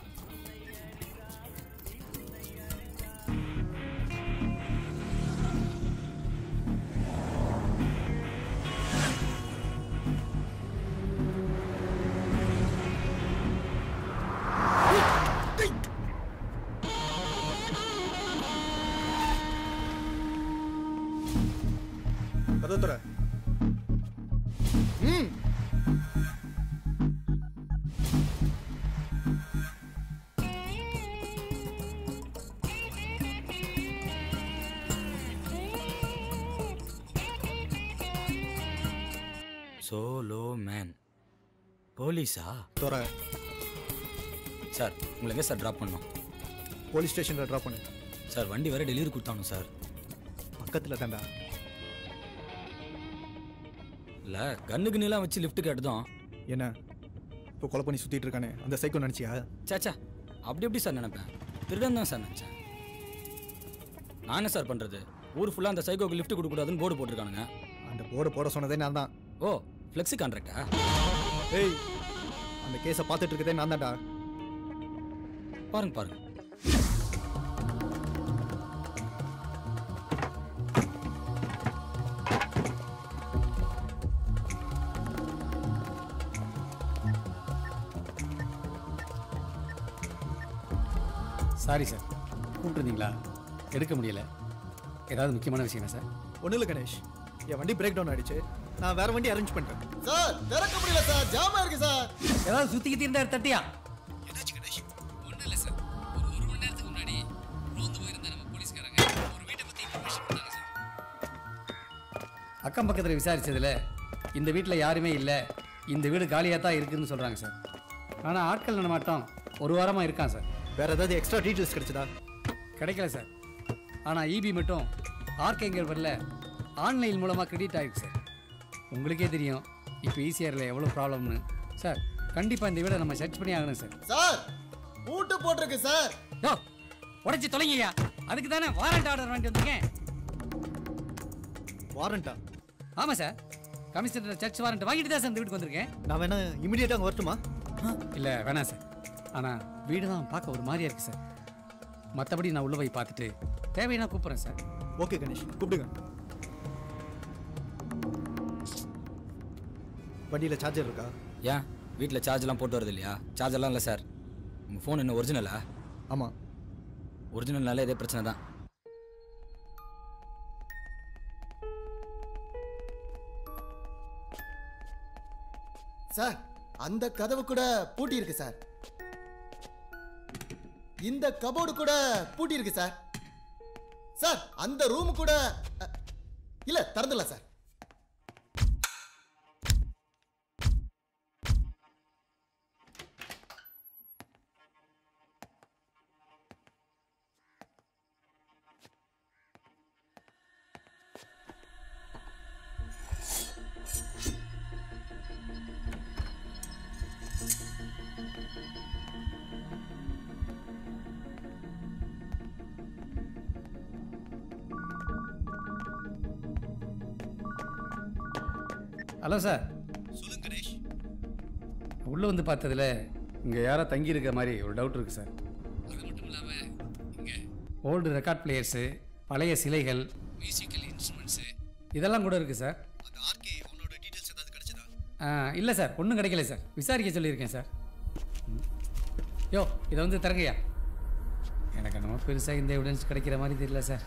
கதவு துற ம் சோலோ மேன் போலீஸா துற சார் உங்களை எங்கே சார் ட்ராப் பண்ணோம் போலீஸ் ஸ்டேஷனில் ட்ராப் பண்ணு சார் வண்டி வேற டெலிவரி கொடுத்தானோ சார் பக்கத்தில் தாண்டா இல்லை கண்ணுக்கு நீலாம் வச்சு லிஃப்ட் கேட்டதும் என்ன இப்போ கொலை பண்ணி சுற்றிட்டு இருக்கானே அந்த சைக்கோ நினச்சியா சேச்சா அப்படி எப்படி சார் நினைப்பேன் திருடன் தான் சார் நினச்சேன் நான் என்ன சார் பண்ணுறது ஊர் ஃபுல்லாக அந்த சைக்கோக்கு லிஃப்ட் கொடுக்கக்கூடாதுன்னு போர்டு போட்டிருக்கானுங்க அந்த போர்டு போட சொன்னதே நான் தான் ஓ ஃப்ளெக்ஸி கான்ட்ராக்டா ஏய் அந்த கேஸை பார்த்துட்டு இருக்கதே நான் தான்டா பாருங்க பாருங்க சாரி சார் கூப்பிட்டுருந்தீங்களா எடுக்க முடியல ஏதாவது முக்கியமான விஷயமா சார் ஒன்றும் இல்லை கணேஷ் என் வண்டி பிரேக் டவுன் ஆயிடுச்சு நான் வேற வண்டி அரேஞ்ச் பண்ணுறேன் சார் திறக்க முடியல சார் ஜாமா இருக்கு சார் ஏதாவது சுற்றிக்கிட்டு இருந்தா தட்டியா ஒன்றும் இல்லை சார் ஒரு ஒரு மணி நேரத்துக்கு முன்னாடி ரோந்து போயிருந்த நம்ம போலீஸ்காரங்க ஒரு வீட்டை பற்றி இன்ஃபர்மேஷன் பண்ணாங்க சார் அக்கம் பக்கத்தில் விசாரிச்சதுல இந்த வீட்டில் யாருமே இல்லை இந்த வீடு காலியாக தான் இருக்குதுன்னு சொல்கிறாங்க சார் ஆனால் ஆட்கள் நடமாட்டம் ஒரு வாரமாக இருக்கான் சார் வேற ஏதாவது எக்ஸ்ட்ரா டீட்டெயில்ஸ் கிடைச்சதா கிடைக்கல சார் ஆனால் இபி மட்டும் ஆர்கேங்கர் வரல ஆன்லைன் மூலமாக கிரெடிட் ஆயிருக்கு சார் உங்களுக்கே தெரியும் இப்போ ஈசிஆரில் எவ்வளோ ப்ராப்ளம்னு சார் கண்டிப்பாக இந்த வீடை நம்ம சர்ச் பண்ணி ஆகணும் சார் சார் பூட்டு போட்டிருக்கு சார் யோ உடைச்சி தொலைங்கய்யா அதுக்கு தானே வாரண்ட் ஆர்டர் வாங்கிட்டு வந்திருக்கேன் வாரண்டா ஆமாம் சார் கமிஷனர் சர்ச் வாரண்ட் வாங்கிட்டு தான் சார் இந்த வீட்டுக்கு வந்திருக்கேன் நான் வேணா இமிடியேட்டாக அங்கே வரட்டுமா இல்லை வேணாம் சார் ஆனால் வீடு தான் பார்க்க ஒரு மாதிரியா இருக்கு சார் மற்றபடி நான் உள்ள போய் பார்த்துட்டு தேவையான கூப்பிட்றேன் சார் ஓகே கணேஷ் கூப்பிடுங்க வண்டியில் சார்ஜர் இருக்கா ஏன் வீட்டில் சார்ஜ்லாம் போட்டு வரது இல்லையா சார்ஜர்லாம் இல்லை சார் உங்கள் ஃபோன் என்ன ஒரிஜினலா ஆமாம் ஒரிஜினல்னாலே இதே பிரச்சனை தான் சார் அந்த கதவு கூட பூட்டி இருக்கு சார் இந்த கபோர்டு கூட பூட்டி இருக்கு சார் சார் அந்த ரூம் கூட அ, இல்ல திறந்துல சார் ஹலோ சார் சொல்லுங்க கணேஷ் உள்ளே வந்து பார்த்ததுல இங்கே யாரோ தங்கி இருக்க மாதிரி ஒரு டவுட் இருக்குது சார் அது மட்டும் இல்லாமல் இங்கே ஓல்டு ரெக்கார்ட் பிளேயர்ஸு பழைய சிலைகள் மியூசிக்கல் இன்ஸ்ட்ருமெண்ட்ஸு இதெல்லாம் கூட இருக்குது சார் அந்த ஆர்கே அவனோட டீட்டெயில்ஸ் ஏதாவது கிடைச்சதா இல்லை சார் ஒன்றும் கிடைக்கல சார் விசாரிக்க சொல்லியிருக்கேன் சார் யோ இதை வந்து தரங்கய்யா எனக்கு என்னமோ பெருசாக இந்த எவிடன்ஸ் கிடைக்கிற மாதிரி தெரியல சார்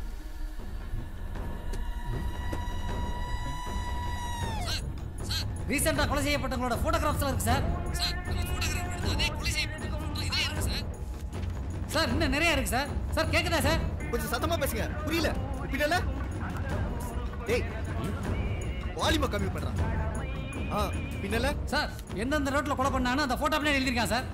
ரீசெண்டாக கொலை செய்யப்பட்டவங்களோட ஃபோட்டோகிராஃப்ஸ்லாம் இருக்கு சார் சார் நம்ம ஃபோட்டோகிராஃப் எடுத்து அதே கொலை செய்யப்பட்ட ஃபோட்டோ இதே இருக்கு சார் சார் இன்னும் நிறைய இருக்கு சார் சார் கேட்குதா சார் கொஞ்சம் சத்தமா பேசுங்க புரியல பின்னல டேய் வால்யூமை கம்மி பண்றான் ஆ பின்னல சார் எந்தெந்த ரோட்டில் கொலை பண்ணானோ அந்த ஃபோட்டோ அப்படியே எழுதியிருக்கான் சார்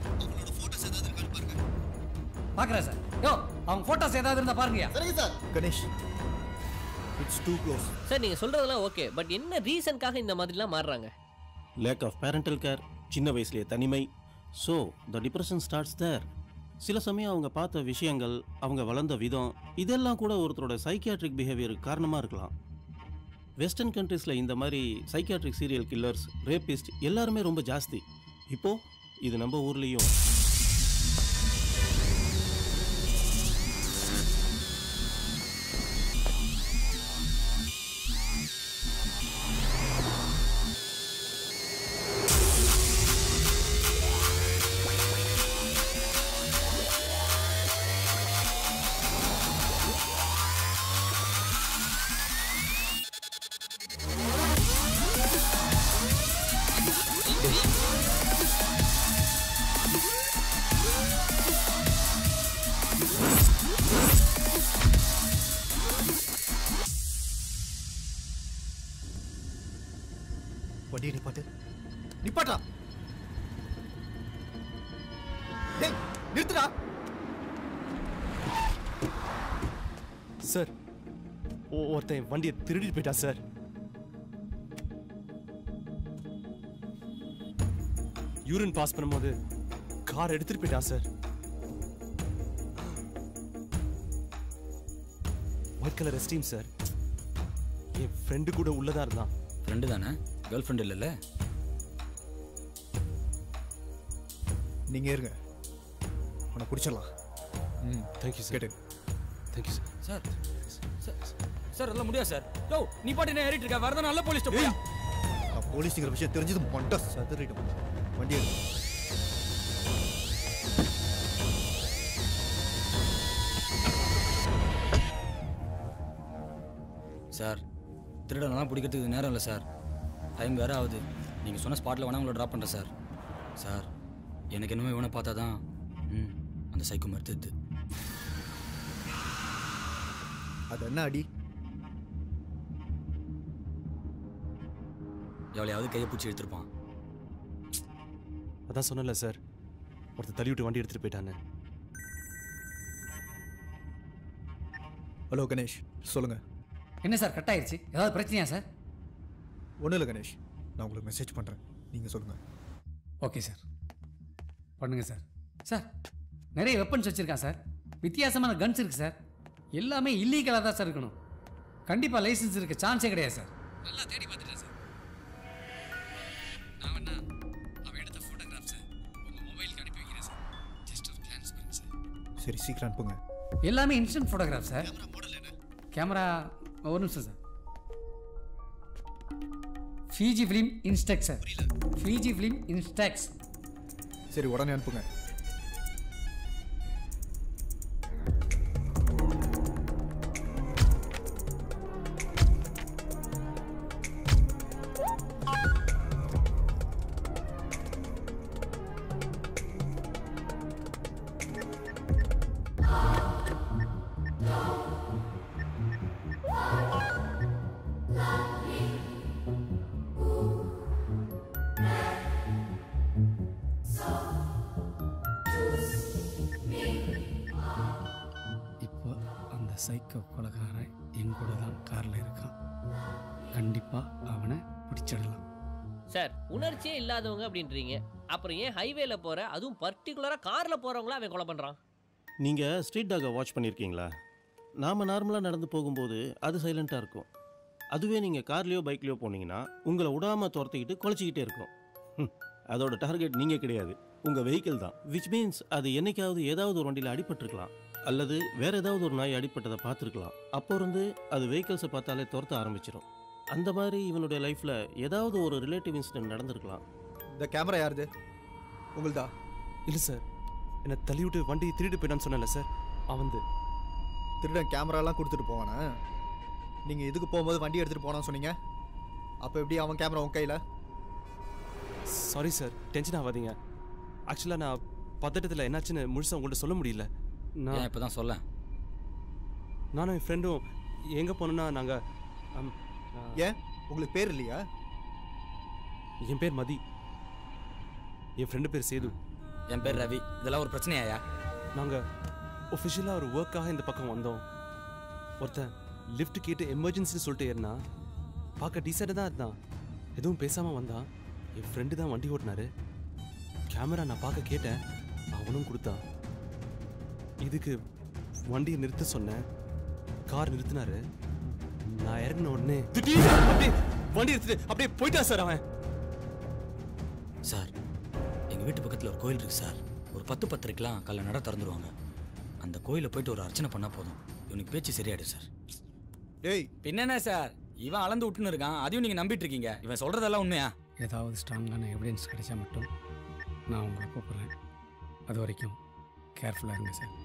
பார்க்குறேன் சார் யோ அவங்க ஃபோட்டோஸ் ஏதாவது இருந்தால் பாருங்கய்யா சரிங்க sir Ganesh it's too close sir நீங்க சொல்றதெல்லாம் ஓகே பட் என்ன ரீசன்க்காக இந்த மாதிரிலாம் மாறுறாங்க லேக் ஆஃப் பேரண்டல் கேர் சின்ன வயசுலேயே தனிமை so the depression starts there சில சமயம் அவங்க பார்த்த விஷயங்கள் அவங்க வளர்ந்த விதம் இதெல்லாம் கூட ஒருத்தரோட சைக்கியாட்ரிக் பிஹேவியருக்கு காரணமாக இருக்கலாம் வெஸ்டர்ன் கண்ட்ரீஸில் இந்த மாதிரி சைக்கியாட்ரிக் சீரியல் கில்லர்ஸ் ரேபிஸ்ட் எல்லாருமே ரொம்ப ஜாஸ்தி இப்போது இது நம்ம ஊர்லேயும் வண்டியை நிப்பாட்டு நிப்பாட்டா டேய் நிறுத்துடா சார் ஒ- ஒருத்தன் வண்டியை திருடிட்டு போயிட்டா சார் யூரின் பாஸ் பண்ணும்போது கார் எடுத்துட்டு போயிட்டான் sir white colour Esteem sir என் ஃப்ரெண்டு கூட உள்ளதா இருந்தான் ஃப்ரெண்டு தானே கேர்ள் ஃப்ரெண்ட் இல்லைல்ல நீங்க இருங்க அவனை பிடிச்சிடலாம் ம் தேங்க்யூ சார் கேட்டு தேங்க்யூ சார் சார் சார் அதெல்லாம் முடியாது சார் யோ நீ பாட்டு என்ன ஏறிட்டு இருக்க வரதான் நல்ல போலீஸ் போயா நான் போலீஸுங்கிற விஷயம் தெரிஞ்சது மொண்டை சதுரிடும் வண்டி எடு சார் திருடனெல்லாம் பிடிக்கிறதுக்கு நேரம் இல்லை சார் டைம் வேற ஆகுது நீங்கள் சொன்ன ஸ்பாட்டில் வேணா உங்களை ட்ராப் பண்ணுறேன் சார் சார் எனக்கு என்னமோ இவனை பார்த்தா தான் ம் அந்த சைக்கோ மறுத்துது அது என்ன அடி எவ்வளையாவது கையை பிடிச்சி எடுத்திருப்பான் அதான் சொன்னல சார் ஒருத்தன் தள்ளி விட்டு வண்டி எடுத்துட்டு போயிட்டான்னு ஹலோ கணேஷ் சொல்லுங்க என்ன சார் கட் ஆயிருச்சு ஏதாவது பிரச்சனையா சார் ஒன்றும் இல்லை கணேஷ் நான் உங்களுக்கு மெசேஜ் பண்ணுறேன் நீங்கள் சொல்லுங்கள் ஓகே சார் பண்ணுங்க சார் சார் நிறைய வெப்பன்ஸ் வச்சுருக்கான் சார் வித்தியாசமான கன்ஸ் இருக்குது சார் எல்லாமே இல்லீகலாக தான் சார் இருக்கணும் கண்டிப்பாக லைசன்ஸ் இருக்க சான்ஸே கிடையாது சார் நல்லா தேடி பார்த்துட்டேன் சார் நான் வேணா அவன் எடுத்த ஃபோட்டோகிராஃப்ஸை உங்கள் மொபைலுக்கு அனுப்பி வைக்கிறேன் சார் ஜஸ்ட் ஒரு கிளான்ஸ் பண்ணுங்க சார் சரி சீக்கிரம் அனுப்புங்க எல்லாமே இன்ஸ்டன்ட் ஃபோட்டோகிராஃப் சார் கேமரா ஒரு நிமிஷம் sir Fujifilm Instax sir Fujifilm Instax சரி உடனே அனுப்புங்க இப்போ அந்த சைக்கோ கொலகாரன் என் கூட தான் காரில் இருக்கான் கண்டிப்பாக அவனை பிடிச்சிடலாம் சார் உணர்ச்சியே இல்லாதவங்க அப்படின்றீங்க அப்புறம் ஏன் ஹைவேல போற அதுவும் பர்டிகுலரா கார்ல போறவங்கள அவன் கொலை பண்றான் நீங்கள் ஸ்ட்ரீட் டாகை வாட்ச் பண்ணியிருக்கீங்களா நாம் நார்மலாக நடந்து போகும்போது அது சைலண்ட்டாக இருக்கும் அதுவே நீங்கள் கார்லேயோ பைக்லேயோ போனீங்கன்னா உங்களை விடாமல் துரத்திக்கிட்டு குலைச்சிக்கிட்டே இருக்கும் ஹம், அதோட டார்கெட் நீங்கள் கிடையாது உங்கள் வெஹிக்கிள் தான் விச் மீன்ஸ் அது என்னைக்காவது ஏதாவது ஒரு வண்டியில் அடிபட்டிருக்கலாம் அல்லது வேற ஏதாவது ஒரு நாய் அடிபட்டதை பார்த்துருக்கலாம் அப்போ இருந்து அது வெஹிக்கிள்ஸை பார்த்தாலே துரத்த ஆரம்பிச்சிடும் அந்த மாதிரி இவனுடைய லைஃப்பில் ஏதாவது ஒரு ரிலேட்டிவ் இன்சிடென்ட் நடந்திருக்கலாம் இந்த கேமரா யாருது உங்களுதா இல்லை சார் என்னை தள்ளி விட்டு வண்டி திருட்டு போயிட்டான்னு சொன்னேன்ல சார் அவந்து திருடன் கேமராலாம் கொடுத்துட்டு போவானா நீங்கள் இதுக்கு போகும்போது வண்டி எடுத்துகிட்டு போனான்னு சொன்னீங்க அப்போ எப்படி அவன் கேமரா உன் கையில் சாரி சார் டென்ஷன் ஆகாதீங்க ஆக்சுவலாக நான் பதட்டத்தில் என்னாச்சுன்னு முழுசாக உங்கள்கிட்ட சொல்ல முடியல ஏன் இப்போ தான் சொல்ல நானும் என் ஃப்ரெண்டும் எங்கே போனோன்னா நாங்கள் ஏன் உங்களுக்கு பேர் இல்லையா என் பேர் மதி என் ஃப்ரெண்டு பேர் சேது என் பேர் ரவி இதெல்லாம் ஒரு பிரச்சனையாயா நாங்கள் ஒஃபிஷியலாக ஒரு ஒர்க்காக இந்த பக்கம் வந்தோம் ஒருத்தன் லிஃப்ட் கேட்டு எமர்ஜென்சின்னு சொல்லிட்டு ஏறினா பார்க்க டீசெண்டாக தான் இருந்தான் எதுவும் பேசாமல் வந்தான் என் ஃப்ரெண்டு தான் வண்டி ஓட்டினாரு கேமரா நான் பார்க்க கேட்டேன் அவனும் கொடுத்தான் இதுக்கு வண்டியை நிறுத்த சொன்னேன் கார் நிறுத்தினாரு நான் இறங்கின உடனே திடீர்னு அப்படியே வண்டி எடுத்துட்டு அப்படியே போயிட்டான் சார் அவன் சார் எங்கள் வீட்டு பக்கத்தில் ஒரு கோயில் இருக்கு சார் ஒரு பத்து பத்திரிக்கலாம் காலைல நட திறந்துருவாங்க அந்த கோயிலில் போயிட்டு ஒரு அர்ச்சனை பண்ணால் போதும் இவனுக்கு பேச்சு சரியாயிடும் சார் டேய் பின்னென்ன சார் இவன் அளந்து விட்டுன்னு இருக்கான் அதையும் நீங்கள் நம்பிட்டு இருக்கீங்க இவன் சொல்கிறதெல்லாம் உண்மையா ஏதாவது ஸ்ட்ராங்கான எவிடன்ஸ் கிடைச்சா மட்டும் நான் உங்களை கூப்பிட்றேன் அது வரைக்கும் கேர்ஃபுல்லாக இருங்க சார்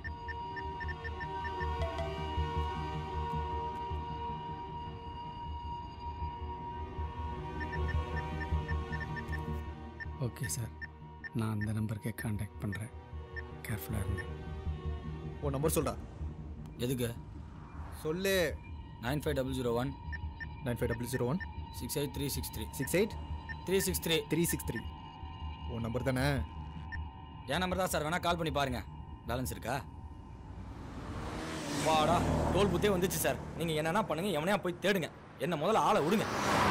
ஓகே சார் நான் அந்த நம்பருக்கே காண்டாக்ட் பண்ணுறேன் கேர்ஃபுல்லாக இருங்க உன் நம்பர் சொல்டா எதுக்கு சொல்லு nine five double zero one nine five double zero one six eight three six three six eight three six three three six three உன் நம்பர் தானே என் நம்பர் தான் சார் வேணா கால் பண்ணி பாருங்க பேலன்ஸ் இருக்கா வாடா டோல் புத்தே வந்துச்சு சார் நீங்கள் என்னென்ன பண்ணுங்க எவனையா போய் தேடுங்க என்ன முதல்ல ஆளை விடுங்க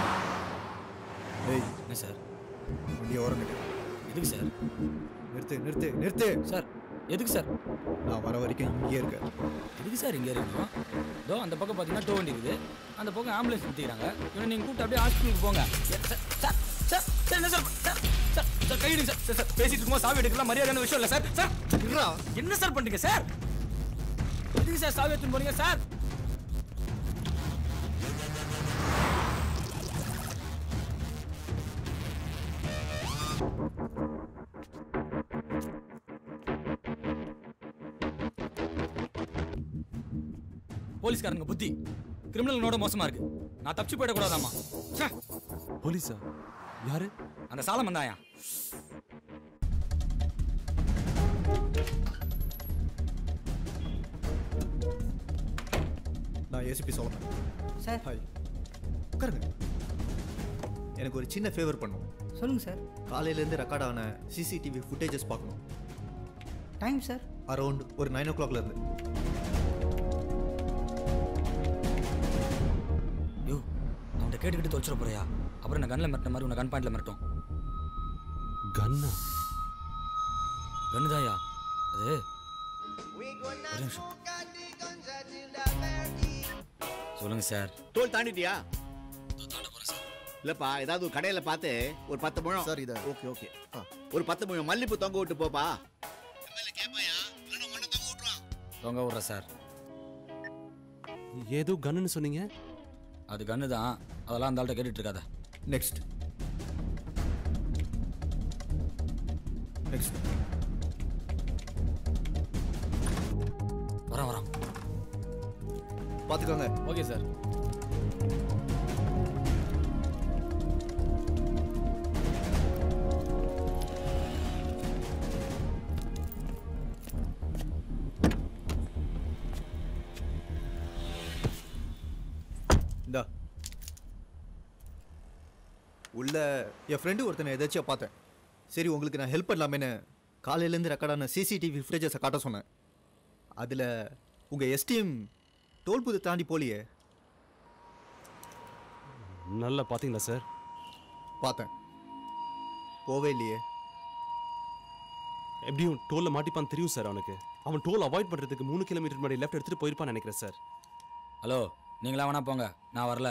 டேய் என்ன சார் வண்டியை ஓரம் நிட்டு எதுக்கு சார் நிறுத்து நிறுத்து நிறுத்து சார் எதுக்கு சார் நான் வர வரைக்கும் இங்கேயே இருக்க எதுக்கு சார் இங்கே இருக்கணும் இதோ அந்த பக்கம் பார்த்தீங்கன்னா டோ வண்டி இருக்குது அந்த பக்கம் ஆம்புலன்ஸ் நிறுத்திக்கிறாங்க இவனை நீங்கள் கூப்பிட்டு அப்படியே ஹாஸ்பிட்டலுக்கு போங்க சார் சார் சார் சார் என்ன சார் சார் சார் சார் கையிடுங்க சார் சார் சார் பேசிட்டு இருக்கும்போது சாவி எடுக்கலாம் மரியாதையான விஷயம் இல்லை சார் சார் என்ன சார் பண்ணுறீங்க சார் எதுக்கு சார் சாவி எடுத்துன்னு போறீங்க சார் போலீஸ்காரங்க புத்தி கிரிமினலோட மோசமா இருக்கு நான் தப்பிச்சு போயிடக்கூடாதாம்மா ச்சே. போலீஸா யாரு அந்த சாலம் வந்தாயா நான் ஏசிபி சொல்லணும் சார் ஹாய் உட்காருங்க எனக்கு ஒரு சின்ன ஃபேவர் பண்ணும் சொல்லுங்க சார் காலையிலேருந்து ரெக்கார்ட் ஆன சிசிடிவி ஃபுட்டேஜஸ் பார்க்கணும் டைம் சார் அரௌண்ட் ஒரு நைன் ஓ கிளாக்ல இருந்து யோ அவன்கிட்ட கேட்டுக்கிட்டு தொலைச்சிட போறியா அப்புறம் நான் கண்ணில் மிரட்டின மாதிரி உன்னை கன் பாயிண்ட்ல மிரட்டும் கன்னா கண்ணுதாயா அது ஒரு நிமிஷம் சொல்லுங்க சார் டோல் தாண்டிட்டியா இல்லப்பா ஏதாவது ஒரு கடையில பார்த்து ஒரு பத்து முழம் சார் இதை ஓகே ஓகே ஒரு பத்து முழம் மல்லிப்பூ தொங்க விட்டு போப்பா தொங்க விட்றேன் சார் ஏதோ கன்னுன்னு சொன்னீங்க அது கன்னு தான் அதெல்லாம் அந்த ஆள்கிட்ட கேட்டுட்டு இருக்காத நெக்ஸ்ட் நெக்ஸ்ட் வரேன் வரேன் பார்த்துக்கோங்க ஓகே சார் இந்தா உள்ள என் ஃப்ரெண்டு ஒருத்தனை எதாச்சும் பார்த்தேன் சரி உங்களுக்கு நான் ஹெல்ப் பண்ணலாமேன்னு காலையிலேருந்து ரெக்கார்டான சிசிடிவி ஃபுட்டேஜஸை காட்ட சொன்னேன் அதில் உங்கள் எஸ்டிஎம் டோல்புது தாண்டி போலியே நல்லா பார்த்தீங்களா சார் பார்த்தேன் போவே இல்லையே எப்படியும் டோலில் மாட்டிப்பான்னு தெரியும் சார் அவனுக்கு அவன் டோல் அவாய்ட் பண்ணுறதுக்கு மூணு கிலோமீட்டர் முன்னாடி லெஃப்ட் எடுத்துகிட்டு போயிருப்பான்னு நினைக்கிறேன் சார் ஹலோ நீங்களா வேணா போங்க நான் வரல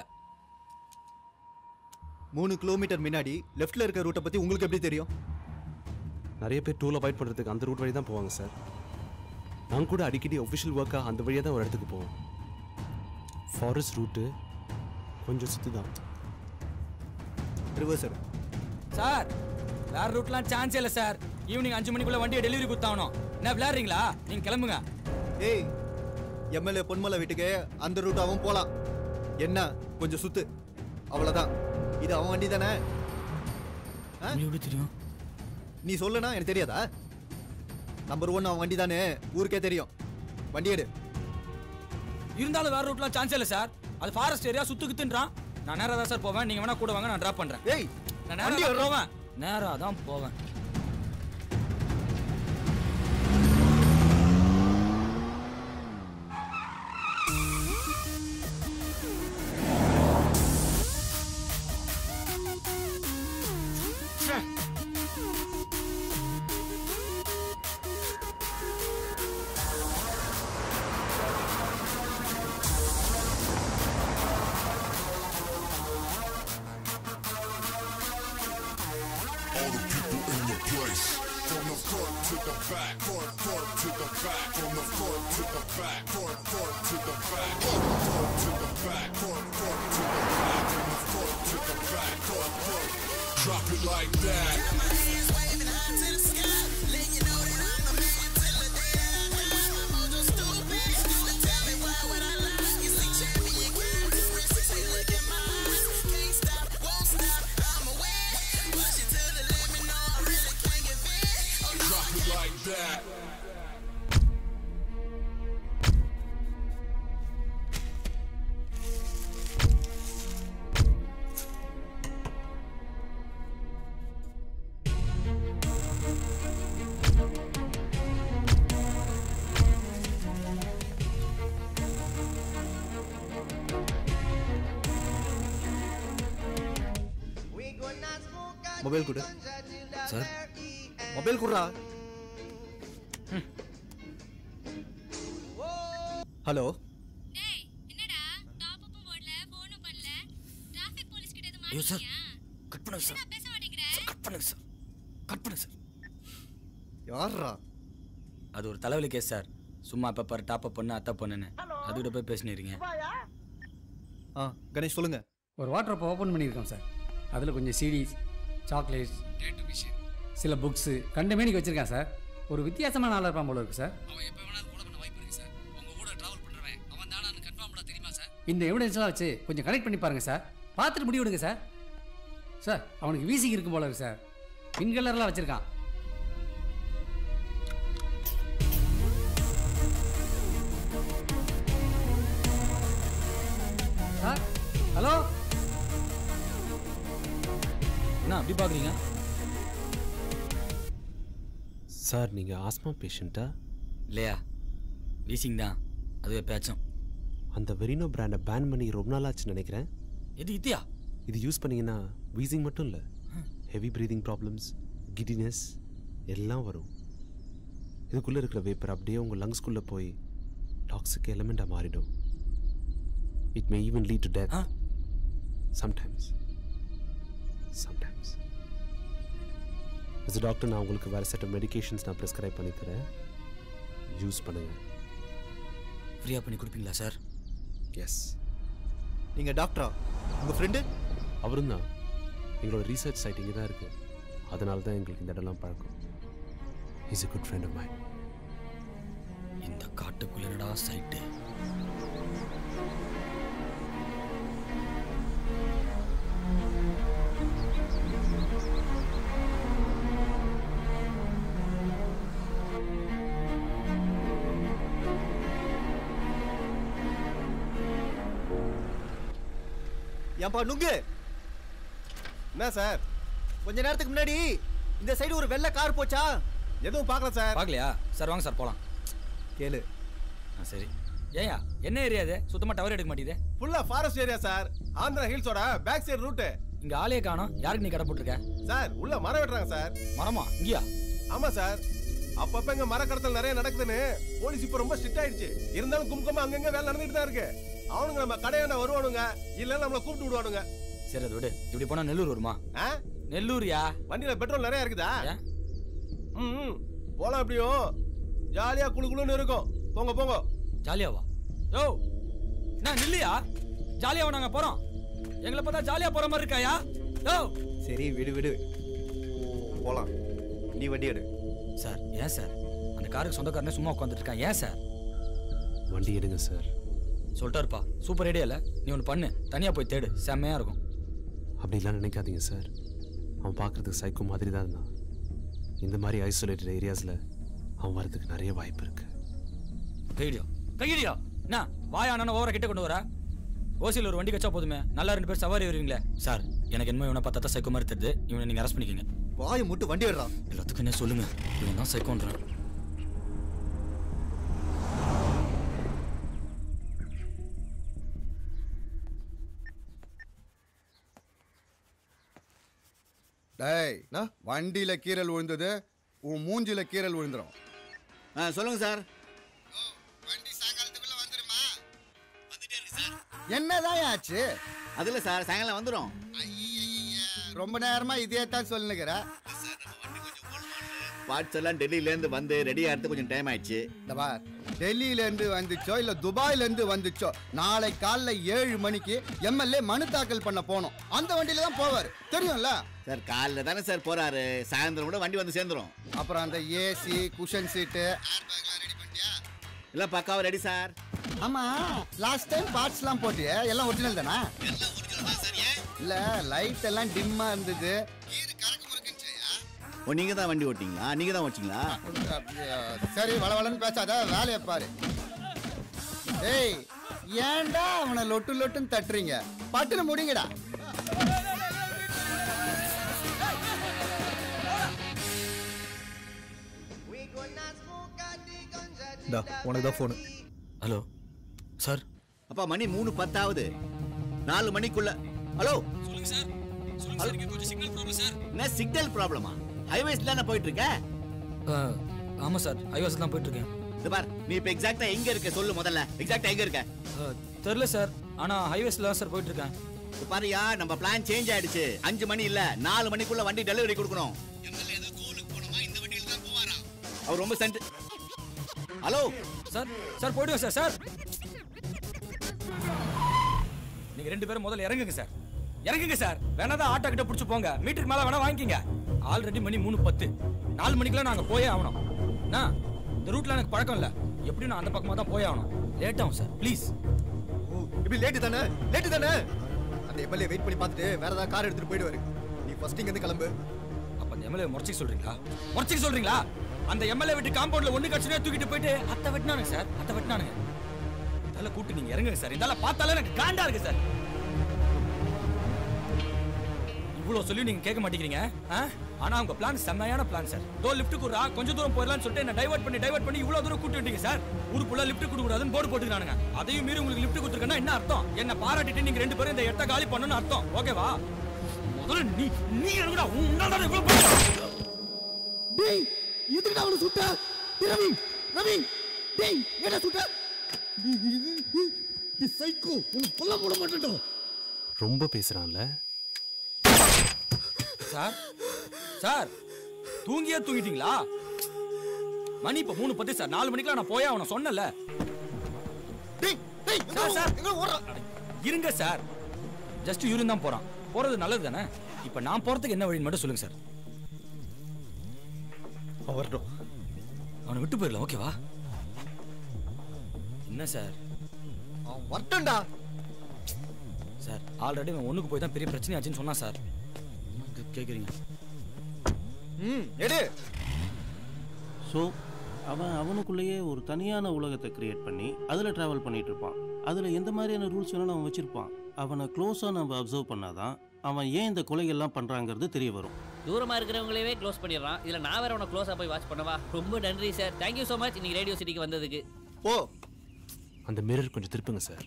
மூணு கிலோமீட்டர் முன்னாடி லெஃப்ட்டில் இருக்க ரூட்டை பற்றி உங்களுக்கு எப்படி தெரியும் நிறைய பேர் டோல் அவாய்ட் பண்ணுறதுக்கு அந்த ரூட் வழி தான் போவாங்க சார் நான் கூட அடிக்கடி ஒஃபிஷியல் ஒர்க்காக அந்த வழியாக தான் ஒரு இடத்துக்கு போவோம் ஃபாரஸ்ட் ரூட்டு கொஞ்சம் சுற்று தான் ரிவர்சர் சார் வேற ரூட்லாம் சான்ஸே இல்லை சார் ஈவினிங் அஞ்சு மணிக்குள்ள வண்டியை டெலிவரி கொடுத்தாகணும் என்ன விளையாடுறீங்களா நீங்க கிளம்புங்க ஏய் எம்எல்ஏ பொன்மலை வீட்டுக்கு அந்த ரூட்டாவும் போகலாம் என்ன கொஞ்சம் சுத்து அவ்வளோதான் இது அவன் வண்டி தானே எப்படி தெரியும் நீ சொல்லுனா எனக்கு தெரியாதா நம்பர் ஒன் அவன் வண்டி தானே ஊருக்கே தெரியும் வண்டி எடு இருந்தாலும் வேற ரூட்லாம் சான்ஸே இல்லை சார் அது ஃபாரஸ்ட் ஏரியா சுத்து குத்துன்றான் நான் நேரா தான் சார் போவேன் நீங்க வேணா கூட வாங்க நான் டிராப் பண்றேன் ஏய் நான் வண்டி நேரா எடுறா. போவேன் நேரா தான் போவேன் All the people in the place. From the front to the back, front, front to the back, from the front to the back, front, front to the back, front, front to the back, front, front to the back, from the front to the back, front, front. Drop it like that. Drop it like that. Mobile கொடு sir mobile குடுறா hello ஐயோ sir cut பண்ணுங்க sir sir, cut பண்ணுங்க sir cut பண்ணுங்க sir யார்ரா அது ஒரு தலைவலி கேஸ் சார் சும்மா அப்போ டாப் அப் பண்ணு அத்தை பண்ணுன்னு அதுக்கிட்ட போய் பேசினீங்க ஆ கணேஷ் சொல்லுங்க ஒரு வாட்டர் அப்போ ஓப்பன் பண்ணியிருக்கோம் சார் அதில் கொஞ்சம் சீடிஸ் சாக்லேட்ஸ் டேட்டு மிஷின் சில புக்ஸு கண்ட மேனிக்கு வச்சுருக்கேன் சார் ஒரு வித்தியாசமான ஆளாக இருப்பான் போல இருக்கு சார் அவன் எப்போ வேணாலும் கூட பண்ண வாய்ப்பு இருக்கு சார் உங்க கூட டிராவல் பண்றவன் அவன் தானான்னு கன்ஃபார்ம் பண்ண தெரியுமா சார் இந்த எவிடன்ஸ்லாம் வச்சு கொஞ்சம் கனெக்ட் பண்ணி பாருங்கள் சார் பார்த்துட்டு முடிவெடுங்க சார் சார் அவனுக்கு வீசிங் இருக்கும் போல இருக்கு சார் பின் கலர்லாம் வச்சுருக்கான் சார் ஹலோ என்ன அப்படி பார்க்குறீங்க சார் நீங்கள் ஆஸ்மா பேஷண்ட்டா இல்லையா வீசிங் தான் அதுவே பேச்சும் அந்த வெரினோ பிராண்டை பேன் பண்ணி ரொம்ப நாள் ஆச்சுன்னு நினைக்கிறேன் எது இத்தியா இது யூஸ் பண்ணீங்கன்னா வீசிங் மட்டும் இல்லை ஹெவி ப்ரீதிங் ப்ராப்ளம்ஸ் கிடினஸ் எல்லாம் வரும் இதுக்குள்ளே இருக்கிற வேப்பர் அப்படியே உங்கள் லங்ஸ்குள்ளே போய் டாக்ஸிக் எலமெண்ட்டாக மாறிடும் it may even lead to death sometimes sometimes as a doctor நான் உங்களுக்கு வேறு செட் மெடிகேஷன்ஸ் நான் ப்ரிஸ்கிரைப் பண்ணி தரேன் யூஸ் பண்ணுங்கள் ஃப்ரீயாக பண்ணி கொடுப்பீங்களா சார் எஸ் நீங்க டாக்டரா உங்க ஃப்ரெண்டு அவரும் தான் எங்களோட ரீசர்ச் சைட் இங்கே தான் இருக்குது அதனால தான் எங்களுக்கு இந்த இடம்லாம் பழக்கம் is a good friend of mind இந்த காட்டுக்குள்ளடா சைட்டு ஏன்பா நுங்கு என்ன சார் கொஞ்ச நேரத்துக்கு முன்னாடி இந்த சைடு ஒரு வெள்ளை கார் போச்சா எதுவும் பார்க்கல சார் பார்க்கலையா சார் வாங்க சார் போகலாம் கேளு ஆ சரி ஏயா என்ன ஏரியா இது சுத்தமாக டவர் எடுக்க மாட்டேங்குது ஃபுல்லா ஃபாரஸ்ட் ஏரியா சார் ஆந்திரா ஹில்ஸோட பேக் சைடு ரூட்டு இங்க ஆளையே காணோம் யாருக்கு நீ கடை போட்டிருக்க சார் உள்ள மரம் வெட்டுறாங்க சார் மரமா இங்கயா ஆமா சார் அப்பப்ப இங்க மர கடத்தல் நிறைய நடக்குதுன்னு போலீஸ் இப்ப ரொம்ப ஸ்ட்ரிக்ட் ஆயிடுச்சு இருந்தாலும் கும்கமா அங்கங்க வேலை நடந்துட்டு தான் இருக்கு அவனுங்க நம்ம கடையான வருவானுங்க இல்ல நம்மள கூப்பிட்டு விடுவானுங்க சரி அது விடு இப்படி போனா நெல்லூர் வருமா ஆ? நெல்லூர்யா வண்டியில பெட்ரோல் நிறைய இருக்குதா ம் ம். போலாம் எப்படியும் ஜாலியா குளு குளுன்னு இருக்கும் போங்க போங்க ஜாலியாவா யோ என்ன நில்லையா ஜாலியாவா நாங்க போறோம் எங்களை பார்த்தா ஜாலியா போற மாதிரி இருக்காயா யோ சரி விடு விடு போலாம் நீ வண்டி எடு சார் ஏன் சார் அந்த காருக்கு சொந்தக்காரனே சும்மா உட்காந்துட்டு இருக்கான் ஏன் சார் வண்டி எடுங்க சார் சொல்லிட்டாருப்பா சூப்பர் ஐடியா இல்ல நீ ஒன்று பண்ணு தனியா போய் தேடு செம்மையா இருக்கும் அப்படிலாம் நினைக்காதீங்க சார் அவன் பார்க்கறதுக்கு சைக்கோ மாதிரி தான் இருந்தான் இந்த மாதிரி ஐசோலேட்டட் ஏரியாஸில் அவன் வரதுக்கு நிறைய வாய்ப்பு இருக்கு கைடியோ கைடியோ என்ன வாயா அண்ணன் ஓவரா கிட்ட கொண்டு வர ஓசியில் ஒரு வண்டி கச்சா போதுமே நல்லா ரெண்டு பேர் சவாரி வருவீங்களே சார் எனக்கு என்னமோ இவனை பார்த்தா சைக்கோ மாதிரி தெரியுது இவனை நீங்க அரெஸ்ட் பண்ணிக்கங்க வாயை மட்டும் வண்டி எடுறான் எல்லாத்துக்கும் என்ன சொல்லுங்க இவன் தான் சைக்கோன்றான் டேய் வண்டியில கீரல் விழுந்தது உன் மூஞ்சில கீரல் விழுந்துரும் ஆ சொல்லுங்க சார் என்னதான் ஆச்சு அதுல சார் சாயங்காலம் வந்துடும் ரொம்ப நேரமா இதே தான் சொல்லுங்கிற பார்ட்ஸ் எல்லாம் டெல்லியில இருந்து வந்து ரெடி ஆகிறது கொஞ்சம் டைம் ஆயிடுச்சு இந்த பார் டெல்லியில இருந்து வந்துச்சோ இல்ல துபாயில இருந்து வந்துச்சோ நாளை காலைல ஏழு மணிக்கு எம்எல்ஏ மனு தாக்கல் பண்ண போனோம் அந்த வண்டியில தான் போவார் தெரியும்ல சார் காலைல தானே சார் போறாரு சாயந்தரம் கூட வண்டி வந்து சேர்ந்துரும் அப்புறம் அந்த ஏசி குஷன் சீட்டு எல்லாம் பக்காவா ரெடி சார் ஆமா லாஸ்ட் டைம் பார்ட்ஸ்லாம் போட்டியே எல்லாம் ஒரிஜினல் தானா இல்ல லைட் எல்லாம் டிம்மா இருந்தது ஓ நீங்க தான் வண்டி ஓட்டிங்களா நீங்க தான் ஓட்டிங்களா சரி வளவளன்னு பேசாத வேலையை பாரு ஏய் ஏன்டா அவனை லொட்டு லொட்டுன்னு தட்டுறீங்க பட்டுன்னு முடிங்கடா இந்தா உனக்கு தான் ஃபோனு ஹலோ சார் அப்பா மணி மூணு பத்தாவது நாலு மணிக்குள்ள ஹலோ சொல்லுங்க சார் சொல்லுங்க சார் இங்க கொஞ்சம் சிக்னல் ப்ராப்ளம் சார் என்ன சிக்னல் ப்ராப்ளமா ஹைவேஸ்ல தானே போயிட்டு இருக்க ஆமா சார் ஐவாஸ் தான் போயிட்டு இருக்கேன் இது பார் நீ இப்ப எக்ஸாக்ட்டா எங்க இருக்க சொல்லு முதல்ல எக்ஸாக்ட்டா எங்க இருக்க தெரில சார் ஆனா ஹைவேஸ்ல தான் சார் போயிட்டு இருக்கேன் இது பாருயா நம்ம பிளான் சேஞ்ச் ஆயிடுச்சு அஞ்சு மணி இல்ல நாலு மணிக்குள்ள வண்டி டெலிவரி கொடுக்கணும் அவர் ரொம்ப சென்ட் ஹலோ சார் சார் போயிடுவோம் சார் சார் நீங்க ரெண்டு பேரும் முதல்ல இறங்குங்க சார் இறங்குங்க சார் வேணாதான் ஆட்டோ கிட்ட பிடிச்சி போங்க மீட்டருக்கு மேல வேணா வாங்கிக்கிங்க ஆல்ரெடி மணி மூணு பத்து நாலு மணிக்கெல்லாம் நாங்க போயே ஆகணும் என்ன இந்த ரூட்ல எனக்கு பழக்கம் இல்ல எப்படியும் நான் அந்த பக்கமா தான் போயே ஆகணும் லேட் ஆகும் சார் ப்ளீஸ் இப்படி லேட்டு தானே லேட்டு தானே அந்த எம்எல்ஏ வெயிட் பண்ணி பார்த்துட்டு வேற ஏதாவது கார் எடுத்துட்டு போயிடுவாரு நீ ஃபர்ஸ்ட் இங்க இருந்து கிளம்பு அப்ப அந்த எம்எல்ஏ முறைச்சிக்க சொல்றீங்களா முறைச்சிக்க சொல்றீங்களா அந்த எம்எல்ஏ விட்டு காம்பவுண்ட்ல ஒண்ணு கட்சினே தூக்கிட்டு போயிட்டு அத்தை வெட்டினானுங்க சார் அத்தை வெட்டினானுங்க இதால கூட்டு நீங்க இறங்குங்க சார் இதால பார்த்தாலே எனக்கு காண்டா இருக்கு சார் இவ்வளவு சொல்லி நீங்க கேட்க மாட்டேங்கிறீங்க ஆ? ஆனா உங்க பிளான் செம்மையான பிளான் சார் தோ லிஃப்ட் குடுறா கொஞ்சம் தூரம் போயிடலாம்னு சொல்லிட்டு என்ன டைவர்ட் பண்ணி டைவர்ட் பண்ணி இவ்வளவு தூரம் கூட்டி விட்டீங்க சார் ஊருக்குள்ள லிஃப்ட் கொடுக்க கூடாதுன்னு போர்டு போட்டுக்கிறானுங்க அதையும் மீறி உங்களுக்கு லிஃப்ட் கொடுத்துருக்கேன்னா என்ன அர்த்தம் என்ன பாராட்டிட்டு நீங்க ரெண்டு பேரும் இந்த இடத்த காலி பண்ணணும்னு அர்த்தம் ஓகேவா முதல்ல நீ நீ எனக்குடா உன்னால தான் இவ்வளவு பிரச்சனை. டேய் எதுக்குடா அவனை சுட்ட டேய், ரவி ரவி டேய் என்ன சுட்ட சைக்கோ உனக்கு கொல்ல போட மாட்டேன்டா ரொம்ப பேசுறான்ல சார் சார் தூங்கியே தூங்கிட்டீங்களா மணி இப்ப மூணு பத்து சார் நாலு மணிக்கெல்லாம் நான் போயே அவனை சொன்னல சார் சார் இருங்க சார் ஜஸ்ட் யூரின் தான் போறான் போறது நல்லது தானே இப்போ நான் போறதுக்கு என்ன வழின்னு மட்டும் சொல்லுங்க சார் வரட்டும் அவனை விட்டு போயிடலாம் ஓகேவா என்ன சார் அவன் வரட்டும்டா சார் ஆல்ரெடி அவன் ஒண்ணுக்கு போய் தான் பெரிய பிரச்சனை ஆச்சுன்னு சொன்னான் சார் கே- கேக்குறீங்க ம் எடு ஸோ அவன் அவனுக்குள்ளேயே ஒரு தனியான உலகத்தை கிரியேட் பண்ணி அதில் ட்ராவல் பண்ணிட்டு இருப்பான் அதில் எந்த மாதிரியான ரூல்ஸ் வேணாலும் அவன் வச்சிருப்பான் அவனை க்ளோஸாக நம்ம அப்சர்வ் பண்ணாதான் அவன் ஏன் இந்த கொலைகள்லாம் பண்ணுறாங்கிறது தெரிய வரும் தூரமா இருக்கிறவங்களவே க்ளோஸ் பண்ணிடுறான் இதுல நான் வேற உன க்ளோஸா போய் வாட்ச் பண்ணவா ரொம்ப நன்றி சார் தேங்க்யூ so மச் இன்னைக்கு ரேடியோ சிட்டிக்கு வந்ததுக்கு ஓ அந்த மிரர் கொஞ்சம் திருப்புங்க சார்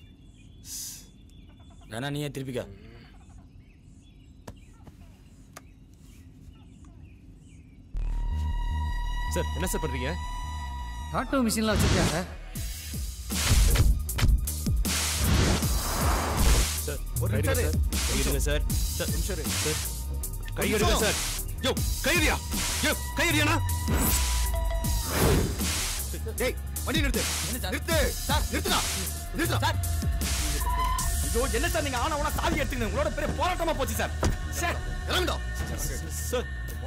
வேணா நீயே திருப்பிக்க சார் என்ன சார் பண்றீங்க ஆட்டோ மிஷின்லாம் வச்சிருக்காங்க சார் ஒரு கை எடுங்க நிமிஷம் சார் இரு. கை எடுங்க சார் சார் சார் கை ஒரு எடுங்க நிமிஷம். சார் யோ கை எறியா யோ கை எறியானா டேய் வண்டி நிறுத்து நிறுத்து சார் நிறுத்துடா நிறுத்துடா சார் ஐயோ என்ன சார் நீங்க ஆனா உன சாவி எடுத்துங்க உங்களோட பெரிய போராட்டமா போச்சு சார் சார் இறங்குடா சார்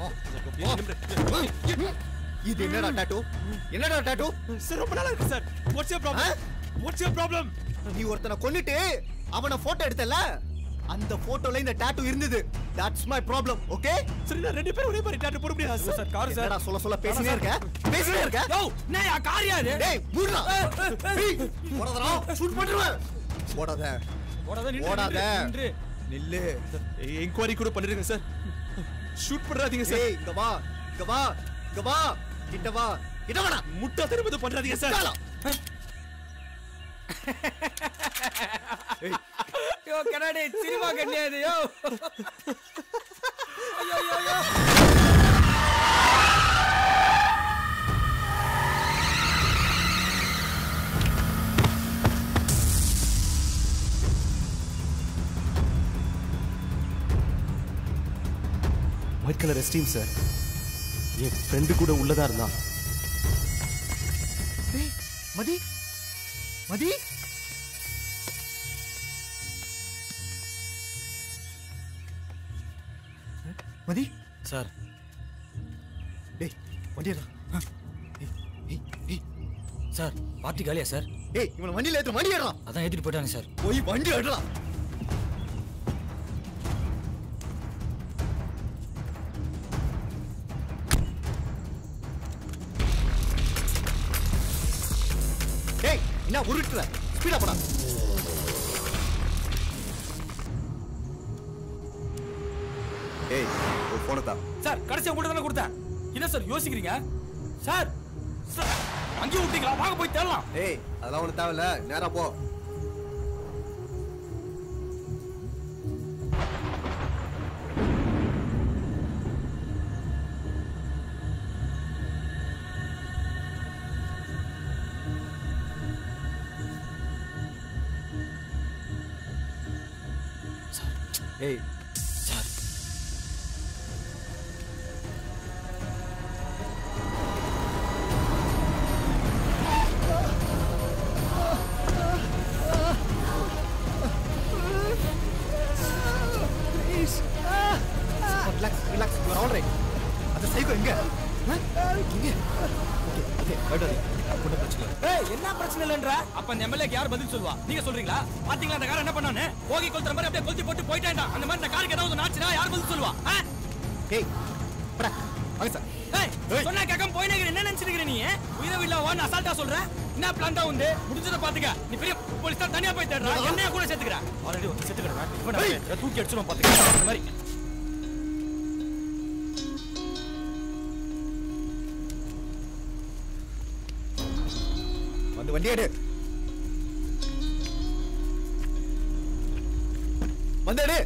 இது என்னடா டாட்டூ என்னடா டாட்டூ சார் ரொம்ப நல்லா இருக்கு sir what's your problem what's your problem நீ ஒருத்தனை கொன்னுட்டு அவனை போட்டோ எடுத்தல அந்த போட்டோல இந்த டாட்டூ இருந்தது தட்ஸ் மை ப்ராப்ளம் ஓகே சரி நான் ரெண்டு பேரும் ஒரே மாதிரி டாட்டூ போட முடியாது சார் கார் சார் சொல்ல சொல்ல பேசினே இருக்க பேசினே இருக்க யோ நான் யா கார் யாரு டேய் மூடுடா ஏய் போடாதடா ஷூட் பண்ணிடுவேன் போடாத ஓடாத நின்று, ஓடாத நின்று, நில்லு என்கொயரி கூட பண்ணிருங்க சார் ஷூட் பண்ணாதீங்க சார் ஏய் இங்க வா இங்க வா இங்க வா கிட்ட வா கிட்ட வாடா முட்டா திரும்ப பண்ணாதீங்க சார் காலா. யோ கண்ணாடி சினிமா கண்ணியாது யோ ஐயோ ஐயோ ஐயோ ஒயிட் கலர் எஸ்டீம் சார் என் ஃப்ரெண்டு கூட உள்ளதா இருந்தான் டேய் மதி மதி மதி சார் டேய் வண்டியடா ஏய் ஏய் சார் பார்ட்டி காலியா சார் ஏய் இவனை வண்டியில ஏத்து வண்டி ஏறலாம் அதான் ஏத்திட்டு போயிட்டாங்க சார் போய் வண்டி ஏறலாம் டேய் என்ன உருட்டுற ஸ்பீடா போடா ஏய் ஒரு போனை தான் சார் கடைசியா உங்கள்ட்ட தானே கொடுத்தேன் என்ன சார் யோசிக்கிறீங்க சார் சார் அங்கேயும் விட்டீங்களா வாங்க போய் தேடலாம் ஏய் அதெல்லாம் ஒண்ணு தேவையில்ல நேரா போ ஏய் sir relax relax you are all right அந்த சைக்கோ எங்க ஆ? இங்க ஓகே ஓகே பயப்படாதீங்க ஒன்றும் பிரச்சனை இல்லை ஏய் என்ன பிரச்சனை இல்லைன்ற அப்ப அந்த எம்எல்ஏக்கு யார் பதில் சொல்லுவா நீங்க சொல்றீங்களா பாத்தீங்களா அந்த கார் என்ன பண்ணானே போகி கொளுத்துற மாதிரி அப்படியே கொளுத்தி போட்டு போயிட்டேன்டா அந்த மாதிரி இந்த காருக்கு ஏதாவது நாச்சுனா யார் பதில் சொல்லுவா ஆ? ஏய் படா வாங்க சார் ஏய் சொன்னா கேட்காம போயினே என்ன நினைச்சிருக்கிற நீ உயிரை இல்ல வான்னு அசால்ட்டா சொல்ற என்ன பிளான் தான் உண்டு முடிஞ்சத பாத்துக்க நீ பெரிய போலீஸ் தான் தனியா போய் தேடுற என்னைய கூட சேர்த்துக்கிற ஆல்ரெடி வந்து சேர்த்துக்கிறேன் இவனை தூக்கி அடிச்சிடும் பாத்துக்க அந்த மாதிரி வந்து வண்டி எடு வந்து எடு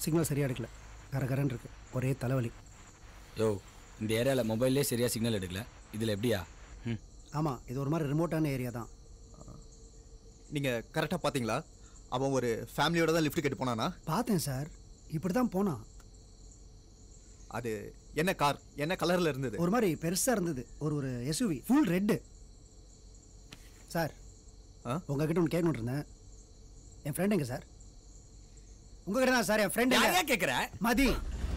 சிக்னல் சரியாக எடுக்கல கரகரன்னு இருக்கு ஒரே தலைவலி யோ இந்த ஏரியாவில் மொபைல்லே சரியாக சிக்னல் எடுக்கல இதில் எப்படியா ம் ஆமாம் இது ஒரு மாதிரி ரிமோட்டான ஏரியா தான் நீங்கள் கரெக்டாக பார்த்தீங்களா அவன் ஒரு ஃபேமிலியோட தான் லிஃப்ட் கேட்டு போனானா பார்த்தேன் சார் இப்படி தான் போனான் அது என்ன கார் என்ன கலரில் இருந்தது ஒரு மாதிரி பெருசாக இருந்தது ஒரு ஒரு எஸ்யூவி ஃபுல் ரெட்டு சார் உங்ககிட்ட ஒன்று கேட்கணும் இருந்தேன் என் ஃப்ரெண்ட் எங்க சார் உங்ககிட்ட தான் சார் என் ஃப்ரெண்ட் யாரையா கேட்குற மதி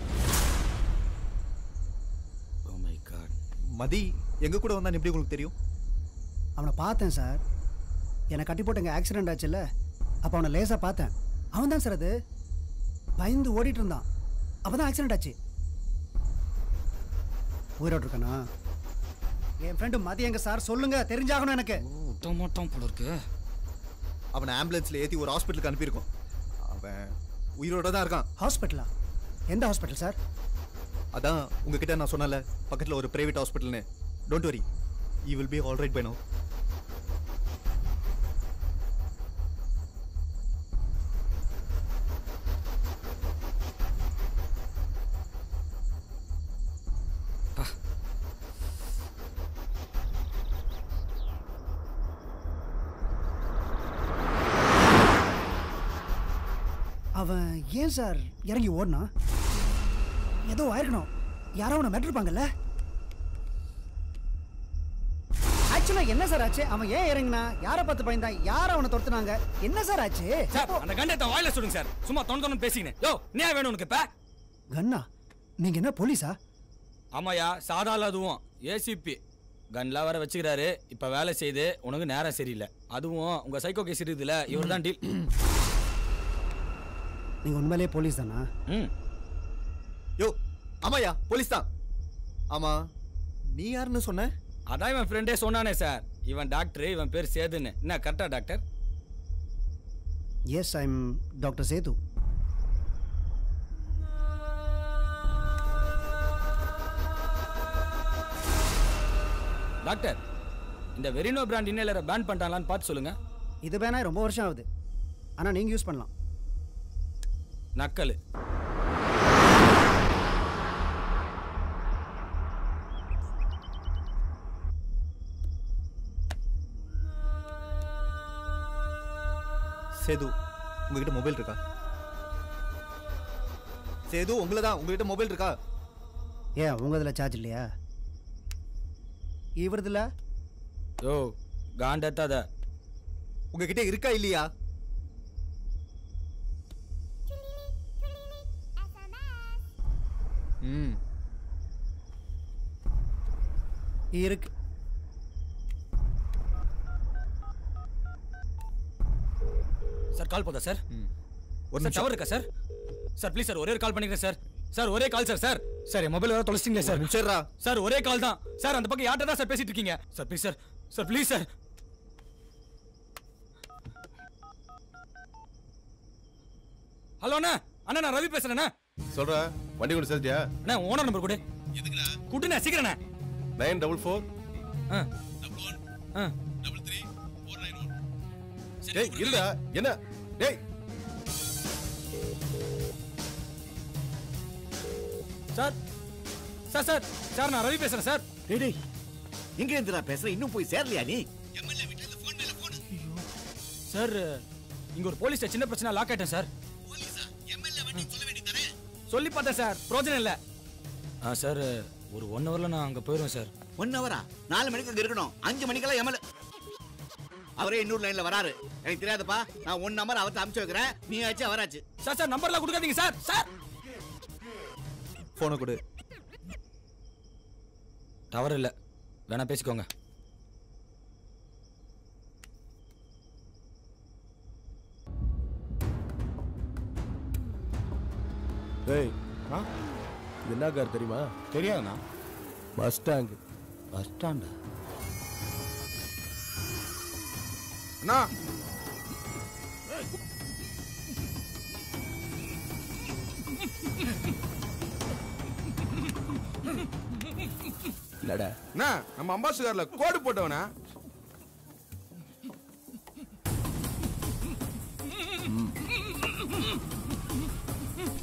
மதி எங்க கூட வந்தான் எப்படி உங்களுக்கு தெரியும் அவனை பார்த்தேன் சார் என்னை கட்டி போட்டு எங்கள் ஆக்சிடென்ட் ஆச்சுல்ல அப்போ அவனை லேசாக பார்த்தேன் அவன் தான் சார் அது பயந்து ஓடிட்டு இருந்தான் அப்போ தான் ஆக்சிடென்ட் ஆச்சு உயிரோடு இருக்கானா என் ஃப்ரெண்டு மதி எங்க சார் சொல்லுங்க தெரிஞ்சாகணும் எனக்கு மாட்டான் போல இருக்கு அவனை ஆம்புலன்ஸில் ஏற்றி ஒரு ஹாஸ்பிட்டலுக்கு அனுப்பியிருக்கோம் அவன் உயிரோட தான் இருக்கான் ஹாஸ்பிட்டலா எந்த ஹாஸ்பிட்டல் சார் அதான் உங்ககிட்ட நான் சொன்னல பக்கத்தில் ஒரு பிரைவேட் ஹாஸ்பிட்டல்னு don't worry you will be all right bye no அவன் ஏன் சார் இறங்கி ஓடினா ஏதோ ஆயிருக்கணும் யாரோ அவனை மெட்டிருப்பாங்கல்ல ஆக்சுவலாக என்ன சார் ஆச்சு அவன் ஏன் இறங்கினா யாரை பார்த்து பயந்தான் யார் அவனை துரத்துனாங்க என்ன சார் ஆச்சு சார் அந்த கண்டத்தை வாயில சொல்லுங்க சார் சும்மா தொண தொண்ணு பேசிக்கினேன் யோ நீ வேணும் உனக்கு இப்ப கண்ணா நீங்க என்ன போலீஸா ஆமாயா சாதால அதுவும் ஏசிபி கன்லாம் வேற வச்சுக்கிறாரு இப்ப வேலை செய்து உனக்கு நேரம் சரியில்லை அதுவும் உங்க சைக்கோ கேஸ் இருக்குதுல இவர் தான் டீல் நீங்க உண்மையிலேயே போலீஸ் தானா ம் யோ ஆமாயா போலீஸ் தான் ஆமா நீ யாருன்னு சொன்ன அதான் இவன் ஃப்ரெண்டே சொன்னானே சார் இவன் டாக்டர் இவன் பேர் சேதுன்னு என்ன கரெக்டா doctor yes I'm doctor Sethu doctor இந்த வெரினோ பிராண்ட் இன்னேலரை பேன் பண்ணிட்டாங்களான்னு பார்த்து சொல்லுங்க இது வேணா ரொம்ப வருஷம் ஆகுது ஆனா நீங்க யூஸ் பண்ணலாம் நக்கல் சேது உங்ககிட்ட மொபைல் இருக்கா சேது உங்களை தான் உங்ககிட்ட மொபைல் இருக்கா ஏன் உங்க இதுல சார்ஜ் இல்லையா இவரதுல யோ காண்டத்தாத உங்ககிட்ட இருக்கா இல்லையா ம் இருக்கு சார் கால் போதா சார் ஒரு சார் நிமிஷம். டவர் இருக்கா சார் சார் ப்ளீஸ் சார் ஒரே ஒரு கால் பண்ணிக்கிறேன் சார் சார் ஒரே கால் சார் சார் சார் என் மொபைல் வேற தொலைச்சிட்டீங்களே சார் சரிடா சார் ஒரே கால் தான் சார் அந்த பக்கம் யார்கிட்ட தான் சார் பேசிட்டு இருக்கீங்க sir please sir sir please sir hello அண்ணா அண்ணா நான் ரவி பேசுறேண்ணா சொல்ற வண்டி கொண்டு சேர்த்தியா அண்ணா ஓனர் நம்பர் கொடு குட்டுண்ணா சீக்கிரண்ணா நைன் டபுள் ஃபோர் ஆ ஆ டேய் இருடா என்ன டேய் சார் சார் சார் சார் நான் ரவி பேசுறேன் சார் டேய் டேய் எங்க இருந்துடா பேசுற இன்னும் போய் சேரலையா நீ சார் இங்க ஒரு போலீஸ் சின்ன பிரச்சனை லாக் ஆயிட்டேன் சார் சொல்லி பார்த்தேன் சார் பிரோஜனம் இல்ல ஆ சார் ஒரு ஒன் ஹவர்ல நான் அங்க போயிடுவேன் சார் ஒன் ஹவரா நாலு மணிக்கு அங்க இருக்கணும் அஞ்சு மணிக்கெல்லாம் எம்எல்ஏ அவரே இன்னொரு லைன்ல வராரு எனக்கு தெரியாதுப்பா நான் ஒன் நம்பர் அவர்த்த அனுப்பிச்சு வைக்கிறேன் நீ ஆச்சு அவராச்சு சார் சார் நம்பர்லாம் கொடுக்காதீங்க சார் சார் போனை கொடு டவர் இல்ல வேணா பேசிக்கோங்க ஏய் இது என்ன கார் தெரியுமா தெரியாதுண்ணா பஸ் ஸ்டாண்ட் பஸ் ஸ்டாண்டா அண்ணா இல்லடா அண்ணா நம்ம அம்பாசிடர்ல கோடு போட்டவனா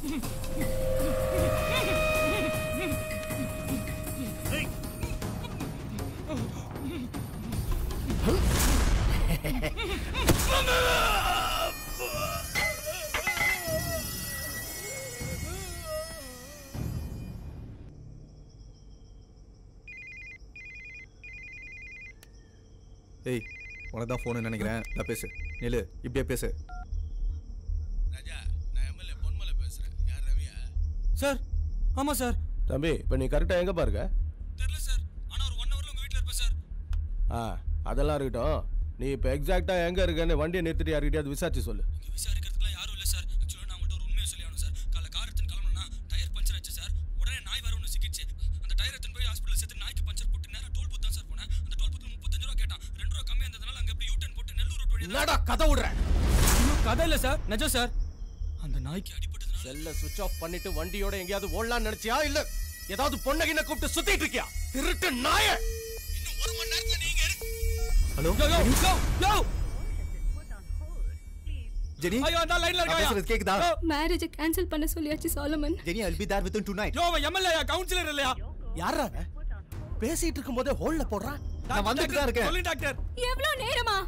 ஏய் உனக்கு தான் ஃபோனு நினைக்கிறேன் நான் பேசு நில்லு இப்படியே பேசு சார் ஆமா சார் தம்பி இப்போ நீ கரெக்டாக எங்கே பாருங்க தெரியல சார் ஆனா ஒரு ஒன் ஹவர்ல உங்க வீட்ல இருப்பேன் சார் ஆ அதெல்லாம் இருக்கட்டும் நீ இப்போ எக்ஸாக்டாக எங்கே இருக்கேன்னு வண்டியை நிறுத்திட்டு யார்கிட்டயாவது விசாரிச்சு சொல்லு இங்க விசாரிக்கிறதுக்குலாம் யாரும் இல்ல சார் ஆக்சுவலா நான் உங்கள்கிட்ட ஒரு உண்மையை சொல்லி ஆகணும் சார் காலைல கார் எடுத்துன்னு கிளம்பணும்னா டயர் பஞ்சர் ஆச்சு சார் உடனே நாய் வர ஒன்று சிக்கிச்சு அந்த டயர் எடுத்துன்னு போய் ஹாஸ்பிட்டல் சேர்த்து நாய்க்கு பஞ்சர் போட்டு நேரா டோல் பூத் தான் சார் போனேன் அந்த டோல் பூத்ல முப்பத்தஞ்சு ரூபா கேட்டான் ரெண்டு ரூபா கம்மியா இருந்ததுனால அங்க எப்படி யூட்டன் போட்டு நெல்லூர் ரோட் வழியா என்னடா கதை விடுறேன் இன்னும் கதை இல்ல சார் நிஜம் சார் அந்த நாய்க்கு அடிபட்டதுனால செல்ல சுவிட்ச் ஆஃப் பண்ணிட்டு வண்டியோட எங்கேயாவது ஓடலாம்னு நினைச்சியா இல்ல ஏதாவது பொண்ணகின கூப்பிட்டு சுத்திட்டு இருக்கியா திருட்டு நாய ஹலோ யோ யோ யோ யோ ஜெனி ஐயோ அந்த லைன்ல நான் இருக்காயா பேசுறது கேக்குதா மேரேஜை கேன்சல் பண்ண சொல்லியாச்சு Solomon Jenny I'll be there within tonight யோ அவன் எம்எல்ஏ கவுன்சிலர் இல்லையா யாரா அவன்? பேசிட்டு இருக்கும்போதே ஹோல்ல போடுறான் நான் வந்துட்டு தான் இருக்கேன் சொல்லி டாக்டர் எவ்வளோ நேரமா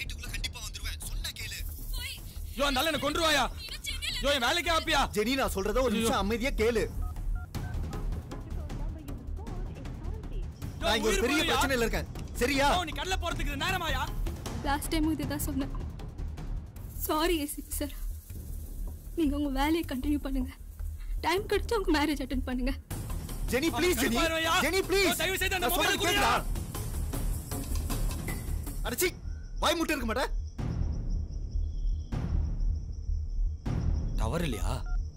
யோ அந்த ஆளு என்ன கொன்றுவாயா யோ என் வேலைக்கு ஆப்பியா ஜெனி நான் சொல்றத ஒரு நிமிஷம் அமைதியா கேளு நான் இங்க ஒரு பெரிய பிரச்சனையில இருக்கேன் சரியா யோ நீ கடல போறதுக்கு இது நேரமாயா லாஸ்ட் டைமும் இதை தான் சொன்னேன் சாரி ஏசி சார் நீங்கள் உங்கள் வேலையை கண்டினியூ பண்ணுங்க டைம் கிடைச்சு உங்கள் மேரேஜ் அட்டன் பண்ணுங்க ஜெனி ப்ளீஸ் ஜெனி கடுப்பாயிருவையா? ஜெனி ப்ளீஸ் யோ, தயவு செய்து அந்த நான் mobile சொல்றது கொடுடா. கேக்குதா அடச்சி வாய் முட்டை இருக்க மாட்டே டவர் இல்லையா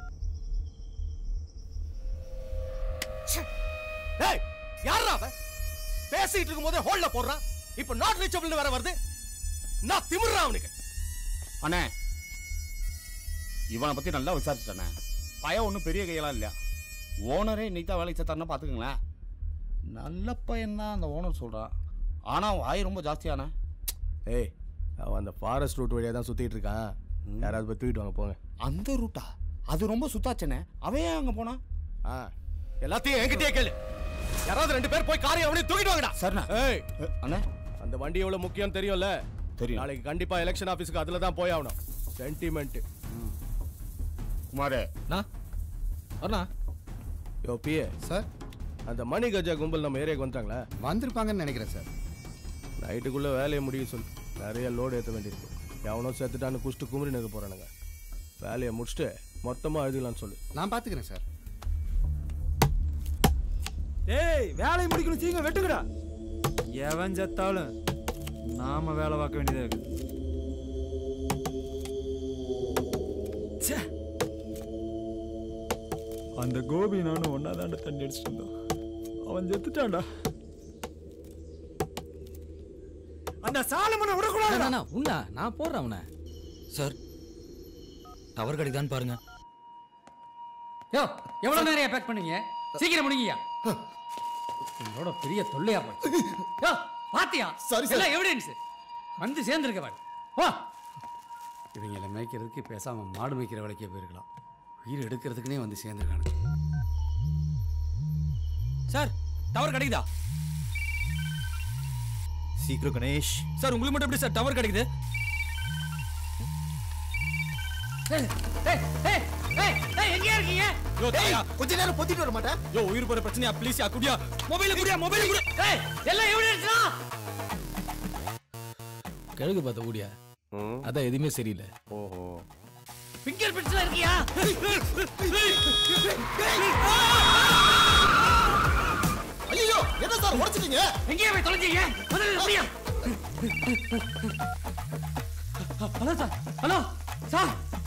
ஏய் யாரா அவன் பேசிட்டு இருக்கும்போதே ஹோல்ல போடுறான் இப்போ நாட் ரீச்சபிள்னு வேற வருது நான் திமிர்றான் அவனுக்கு அண்ணே இவனை பத்தி நல்லா விசாரிச்சிட்டண்ணே பையன் ஒன்றும் பெரிய கையெல்லாம் இல்லையா ஓனரே இன்னைக்கு தான் வேலைக்கு சேர்த்தாருன்னா பார்த்துக்கங்களேன் நல்ல பையன் தான் அந்த ஓனர் சொல்கிறான் ஆனால் வாய் ரொம்ப ஜாஸ்தியாண்ணே ஏய் அவன் அந்த ஃபாரஸ்ட் ரூட் வழியா தான் சுத்திட்டு இருக்கான் யாராவது போய் தூக்கிட்டு வாங்க போங்க அந்த ரூட்டா அது ரொம்ப சுத்தாச்சனே அவன் ஏன் அங்கே போனான் ஆ எல்லாத்தையும் என்கிட்டயே கேளு யாராவது ரெண்டு பேர் போய் காரை அவனையும் தூக்கிட்டு வாங்கடா சரிண்ணா ஏய் அண்ணே அந்த வண்டி எவ்வளவு முக்கியம் தெரியும்ல தெரியும். நாளைக்கு கண்டிப்பா எலெக்ஷன் ஆபீஸ்க்கு அதுல தான் போய் ஆகணும் சென்டிமெண்ட் குமாரே நான் அண்ணா யோ பிஏ சார் அந்த மணி கஜா கும்பல் நம்ம ஏரியாக்கு வந்துட்டாங்களா வந்திருப்பாங்கன்னு நினைக்கிறேன் சார் நைட்டுக்குள்ள வேலையை முடிய சொல்லு நிறைய லோடு ஏற்ற வேண்டியிருக்கு எவனோ செத்துட்டான்னு குஷ்டு குமரி நிற்க போறானுங்க வேலையை முடிச்சுட்டு மொத்தமா எழுதிக்கலாம்னு சொல்லு நான் பார்த்துக்கிறேன் சார் ஏய் வேலையை முடிக்கணும் சீக்கிரம் வெட்டுக்கடா எவன் செத்தாலும் நாம வேலை பார்க்க வேண்டியதா இருக்கு ச்சே. அந்த கோபி நானும் ஒன்னா தாண்ட தண்ணி அடிச்சுட்டு இருந்தோம் அவன் செத்துட்டான்டா அந்த சாலமனை விடக்கூடாது உண்டா நான் போடுறேன் அவனை சார் டவர் கிடைக்குதான்னு பாருங்க யோ எவ்வளவு நேரம் பேக் பண்ணீங்க சீக்கிரம் முடிங்கய்யா உங்களோட பெரிய தொல்லையா போச்சு யோ பாத்தியா Sorry, sir. எல்லாம் எவிடன்ஸ் வந்து சேர்ந்துருக்க பாரு வா இவங்களை மேய்க்கிறதுக்கு பேசாம மாடு மேய்க்கிற வேலைக்கே போயிருக்கலாம் உயிர் எடுக்கிறதுக்குனே வந்து சேர்ந்துருக்கானுங்க சார் டவர் கிடைக்குதா சீக்கிரம் கணேஷ் சார் உங்களுக்கு மட்டும் எப்படி சார் டவர் கிடைக்குது ஏய், ஏய், ஏய், ஏய், ஏய், எங்கேயா இருக்கீங்க யோ தாயா கொஞ்ச நேரம் பொத்திட்டு வர மாட்டேன் யோ உயிர் போற பிரச்சனையா ப்ளீஸ் யா குடியா மொபைல் குடியா மொபைல் குடியா ஏய் எல்லாம் எவிடன்ஸ்டா கழுகு பார்த்த ஊடியா அதான் எதுவுமே சரியில்லை ஓஹோ ஃபிங்கர் பிரிண்ட்ஸ்ல இருக்கியா ஐயோ என்ன சார் உடைச்சிட்டீங்க எங்கேயா போய் தொலைஞ்சீங்க முதல்ல முடியா hello sir hello sir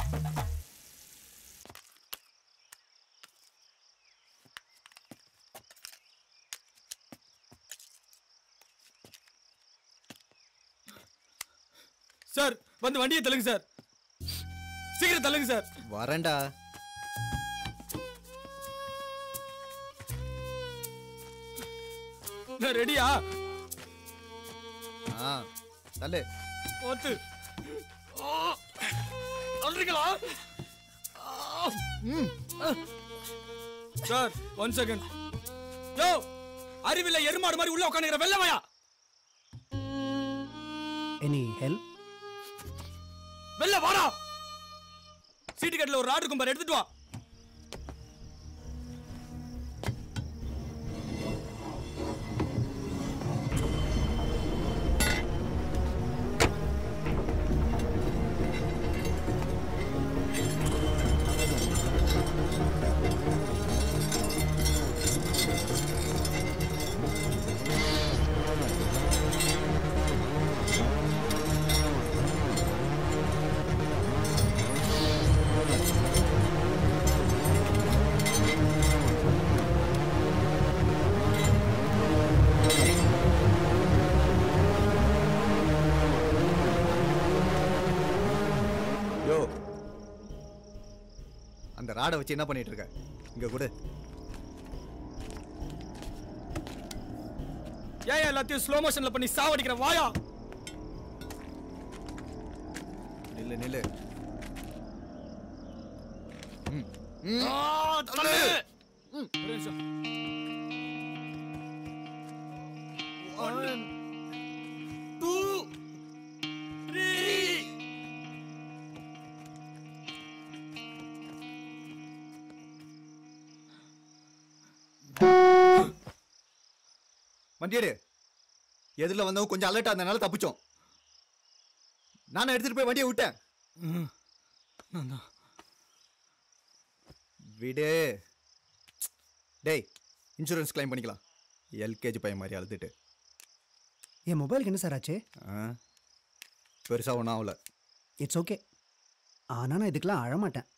sir வந்து வண்டியை தள்ளுங்க சார் சீக்கிரம் தள்ளுங்க சார் வரேன்டா நான் ரெடியா ஆ தள்ளு ஓத்து தள்ளுறீங்களா ஆ. சார் ஒன் செகண்ட் யோ அறிவில்ல எருமாடு மாதிரி உள்ள உட்காந்துக்கிற வெள்ளமையா எனி ஹெல்ப் வெளில வாடா சீட்டு கட்டில ஒரு ராடு இருக்கும் பாரு எடுத்துட்டு வா யோ அந்த ராடை வச்சு என்ன பண்ணிட்டு இருக்க இங்க கொடு ஏன் எல்லாத்தையும் ஸ்லோ மோஷன்ல பண்ணி சாவடிக்கிற வாயா நில்லு நில்லு ஆ, தள்ளு. ஒரு நிமிஷம். One, two, three. வண்டியடு எதிரில் வந்தவங்க கொஞ்சம் அலர்ட்டா இருந்தனால தப்பிச்சோம் நானும் எடுத்துட்டு போய் வண்டியை விட்டேன் விடு டேய் இன்சூரன்ஸ் கிளைம் பண்ணிக்கலாம் எல்கேஜி பையன் மாதிரி அழுதுட்டு என் மொபைலுக்கு என்ன சார் ஆச்சு பெருசாக ஒன்றும் ஆகல இட்ஸ் ஓகே ஆனால் நான் இதுக்கெல்லாம் அழமாட்டேன்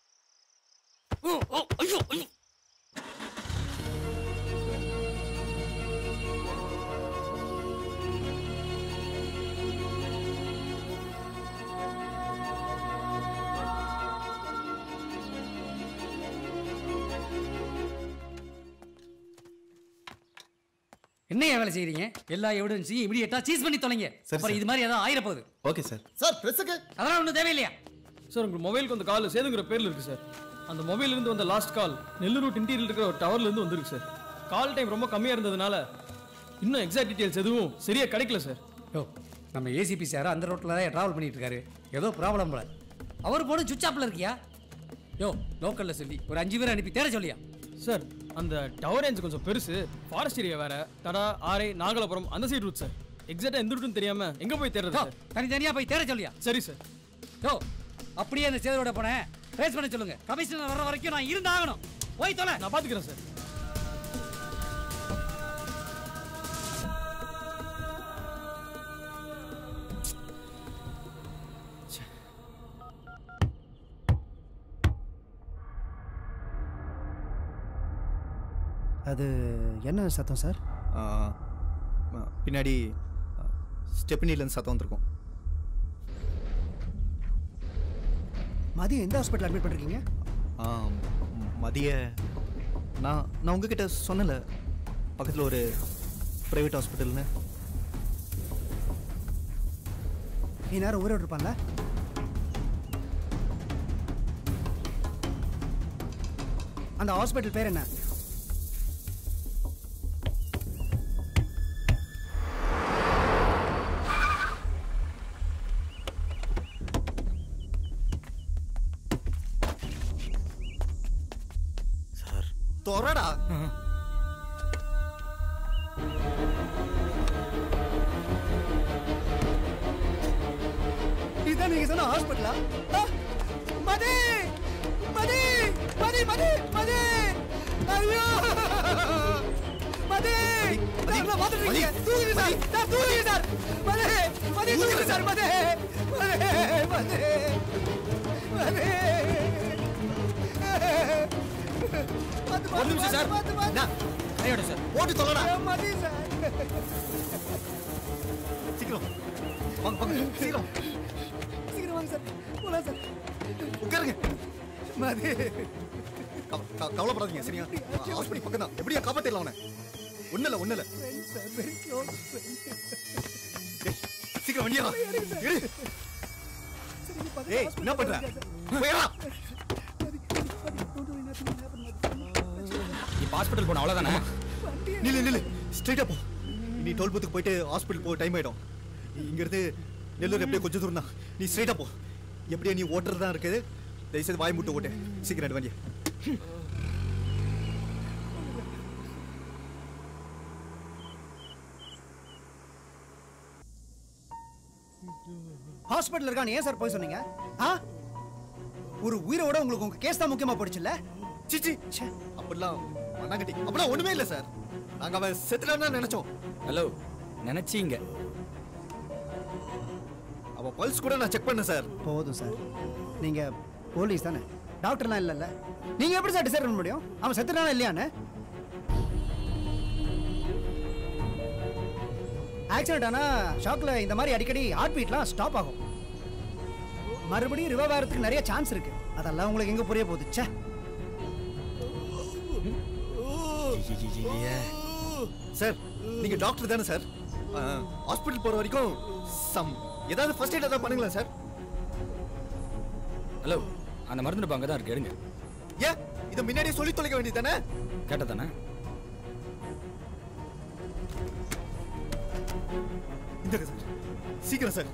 என்னையா வேலை செய்றீங்க எல்லா எவிடன்ஸையும் இமிடியேட்டா சீஸ் பண்ணி தொலைங்க அப்புறம் இது மாதிரி ஏதாவது ஆயிர போகுது ஓகே சார் சார் ப்ரெஸ்ஸுக்கு அதெல்லாம் ஒன்றும் தேவையில்லையா சார் உங்க மொபைலுக்கு அந்த கால் சேதுங்கிற பேர்ல இருக்கு சார் அந்த மொபைல்ல இருந்து வந்த last call Nellore road interior இருக்கிற ஒரு டவர்ல இருந்து வந்திருக்கு சார் கால் டைம் ரொம்ப கம்மியா இருந்ததுனால இன்னும் எக்ஸாக்ட் டீடைல்ஸ் எதுவும் சரியா கிடைக்கல சார் யோ நம்ம ஏசிபி சார் அந்த ரோட்டில் தான் ட்ராவல் பண்ணிட்டு இருக்காரு ஏதோ ப்ராப்ளம் போல அவர் போன சுவிச் ஆஃப்ல இருக்கியா யோ லோக்கலில் சொல்லி ஒரு அஞ்சு பேர் அனுப்பி தேட சொல்லியா சார் அந்த டவர் ரேஞ்ச் கொஞ்சம் பெருசு ஃபாரஸ்ட் ஏரியா வேற தடா ஆரை நாகலாபுரம் அந்த சைடு ரூட் சார் எக்ஸாக்டா எந்த ரூட்னு தெரியாம எங்க போய் தேடுறது சார் தனித்தனியா போய் தேட சொல்லியா சரி சார் யோ அப்படியே அந்த சேதரோட போனேன் ட்ரேஸ் பண்ண சொல்லுங்க கமிஷனர் வர வரைக்கும் நான் இருந்தாகணும் போய் தொலை நான் பாத்துக்கிறேன் சார் அது என்ன சத்தம் சார் ஆ, ஆ, பின்னாடி ஸ்டெப்னிலேருந்து சத்தம் வந்திருக்கும் மதியம் எந்த ஹாஸ்பிட்டல் அட்மிட் பண்ணிருக்கீங்க ஆ, ம், மதிய நான் நான் உங்ககிட்ட சொன்னல பக்கத்தில் ஒரு ப்ரைவேட் ஹாஸ்பிட்டல்னு நீ நேரம் ஊரோடு இருப்பான்ல அந்த ஹாஸ்பிட்டல் பேர் என்ன தொறடா இதான் நீங்க சொன்ன ஹாஸ்பிட்டலா மதி மதி மதி மதி மதி ஐயோ மதி நான் பாத்துட்டு இருக்கீங்க தூக்குங்க சார் சார் தூக்குங்க சார் மதி மதி தூக்குங்க சார் மதி மதி மதி மதி ஒரு நிமிஷம் சார் கையோட சார் ஓட்டு தொலைடா மதி சார் சீக்கிரம் வாங்க வாங்க சீக்கிரம் சீக்கிரம் வாங்க சார் போலாம் சார் உட்காருங்க மதி கவ- கவ- கவலைப்படாதீங்க சரியா ஹாஸ்பிட்டல் பக்கம் தான் எப்படியா காப்பாத்திடலாம் அவனை ஒன்றும் இல்லை ஒன்றும் இல்லை ஃப்ரெண்ட்ஸ் சார் வெரி க்ளோஸ் சீக்கிரம் வண்டியா எடு ஏய் என்ன பண்ற போயிடா இப்போ ஹாஸ்பிட்டல் போன அவ்வளோதானே நில்லு நில்லு ஸ்ட்ரைட்டா போ நீ டோல் பூத்துக்கு போயிட்டு ஹாஸ்பிட்டல் போக டைம் ஆயிடும் இங்கிருந்து நெல்லூர் எப்படியே கொஞ்சம் தூரம் தான் நீ ஸ்ட்ரைட்டா போ எப்படியே நீ ஓட்டுறது தான் இருக்குது தயவுசெய்து வாய் முட்டு ஓட்டு சீக்கிரம் எடு வண்டியை ஹாஸ்பிட்டல் இருக்கான்னு ஏன் சார் போய் சொன்னீங்க ஆ ஒரு உயிரோட உங்களுக்கு உங்க கேஸ் தான் முக்கியமா போயிடுச்சுல்ல சிச்சி அப்படிலாம் மண்ணாங்கட்டி அப்படிலாம் ஒண்ணுமே இல்லை சார் நாங்க அவன் செத்துட்டான்னு நினைச்சோம் ஹலோ நினைச்சீங்க அவன் பல்ஸ் கூட நான் செக் பண்ணேன் சார் போதும் சார் நீங்க போலீஸ் தானே டாக்டர்லாம் இல்லைல்ல நீங்க எப்படி சார் டிசைட் பண்ண முடியும் அவன் செத்துட்டானா இல்லையான்னு ஆக்சிடென்ட் ஆனா ஷாக்ல இந்த மாதிரி அடிக்கடி ஹார்ட் பீட்லாம் ஸ்டாப் ஆகும் மறுபடியும் ரிவைவ் ஆகிறதுக்கு நிறைய சான்ஸ் இருக்கு அதெல்லாம் உங்களுக்கு எங்க புரிய போகுது ச்சே சார் நீங்க டாக்டர் தானே சார் ஹாஸ்பிட்டல் போற வரைக்கும் சம் ஏதாவது ஃபர்ஸ்ட் எய்ட் ஏதாவது பண்ணுங்களேன் சார் ஹலோ அந்த மருந்து டப்பா அங்கே தான் இருக்கு எடுங்க ஏன் இதை முன்னாடியே சொல்லி தொலைக்க வேண்டியது தானே கேட்ட தானே இந்த சார் சீக்கிரம் சார்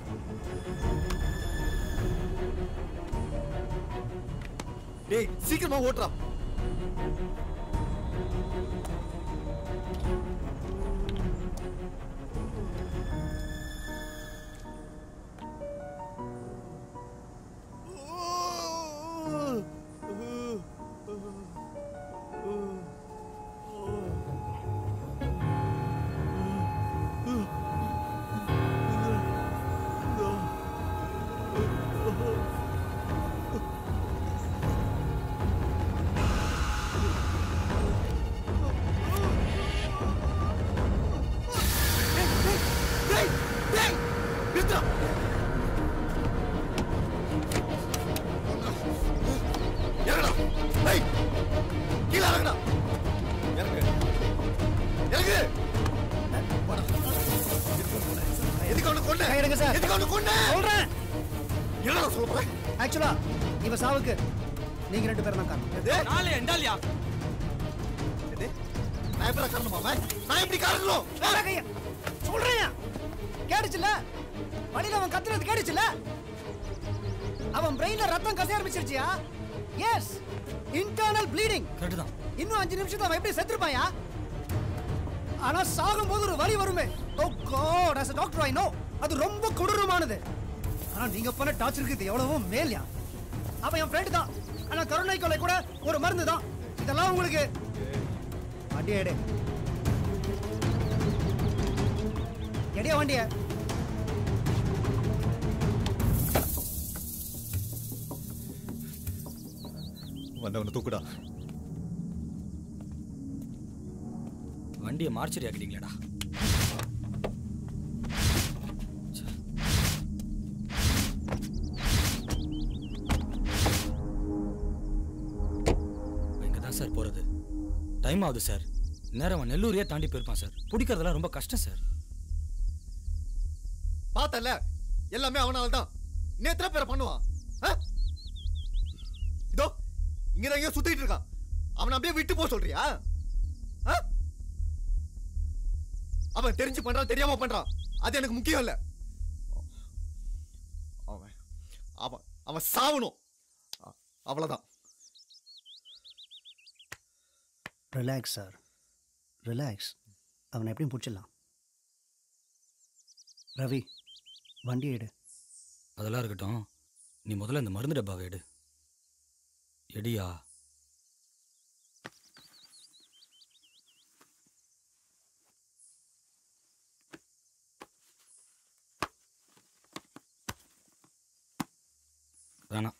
டேய் சீக்கிரமா ஓட்டுறா டேய் டேய் நிறுத்துடா இறங்குடா டேய் கீழே இறங்குடா இறங்கு இறங்கு வாடா. எதுக்கு அவனை கொன்ன எடுங்க சார் எதுக்கு அவனை கொன்ன சொல்றேன் என்னடா சொல்ல போற ஆக்சுவலா இவ சாவுக்கு நீங்க ரெண்டு பேரும் தான் காரணம் நாளே எண்டாலியா நான் எப்படி காரணமா அவன்? நான் எப்படி காரணம் சொல்றேன் கேடுச்சுல வழியில அவன் கத்துறது கேடுச்சுல அவன் பிரெயின்ல ரத்தம் கசிய ஆரம்பிச்சிருச்சியா எஸ் இன்டர்னல் ப்ளீடிங் கரெக்ட் தான் இன்னும் அஞ்சு நிமிஷத்துல அவன் எப்படி செத்துருப்பாயா ஆனா சாகும் போது ஒரு வலி வருமே oh God as a doctor i know அது ரொம்ப கொடூரமானது ஆனா நீங்க பண்ண டார்ச்சருக்கு இது எவ்வளவோ மேல்யா அவன் என் ஃப்ரெண்ட் தான் ஆனா கருணை கொலை கூட ஒரு மருந்து தான் இதெல்லாம் உங்களுக்கு வண்டியை எடு எடியா வண்டிய வந்தவனை தூக்குடா வண்டியை மார்ச்சரி ஆக்கிட்டீங்களேடா இங்கே தான் சார் போகிறது டைம் ஆகுது சார் நேரம் அவன் நெல்லூரையே தாண்டி போயிருப்பான் சார் பிடிக்கிறதெல்லாம் ரொம்ப கஷ்டம் சார் பார்த்தல எல்லாமே அவனால தான் இன்னும் எத்தனை பேரை பண்ணுவான் ஆ? இதோ இங்க தான் எங்கேயோ சுத்திட்டு இருக்கான் அவனை அப்படியே விட்டு போக சொல்றியா ஆ? அவன் தெரிஞ்சு பண்றான் தெரியாம பண்றான் அது எனக்கு முக்கியம் இல்ல அவன் அவன் அவன் சாவணும் அ- அவ்வளவுதான் ரிலாக்ஸ் சார் ரிலாக்ஸ் அவனை எப்படியும் பிடிச்சிடலாம் ரவி வண்டி எடு அதெல்லாம் இருக்கட்டும் நீ முதல்ல இந்த மருந்து டப்பாவை எடு எடியா வேணாம்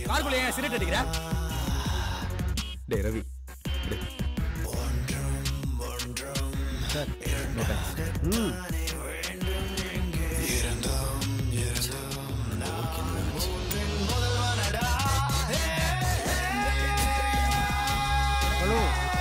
காருக்குள்ள ஏன் சிரட் அடிக்கிற டேய் ரவி டே சார் நோ தேங்க்ஸ் ம் ஹலோ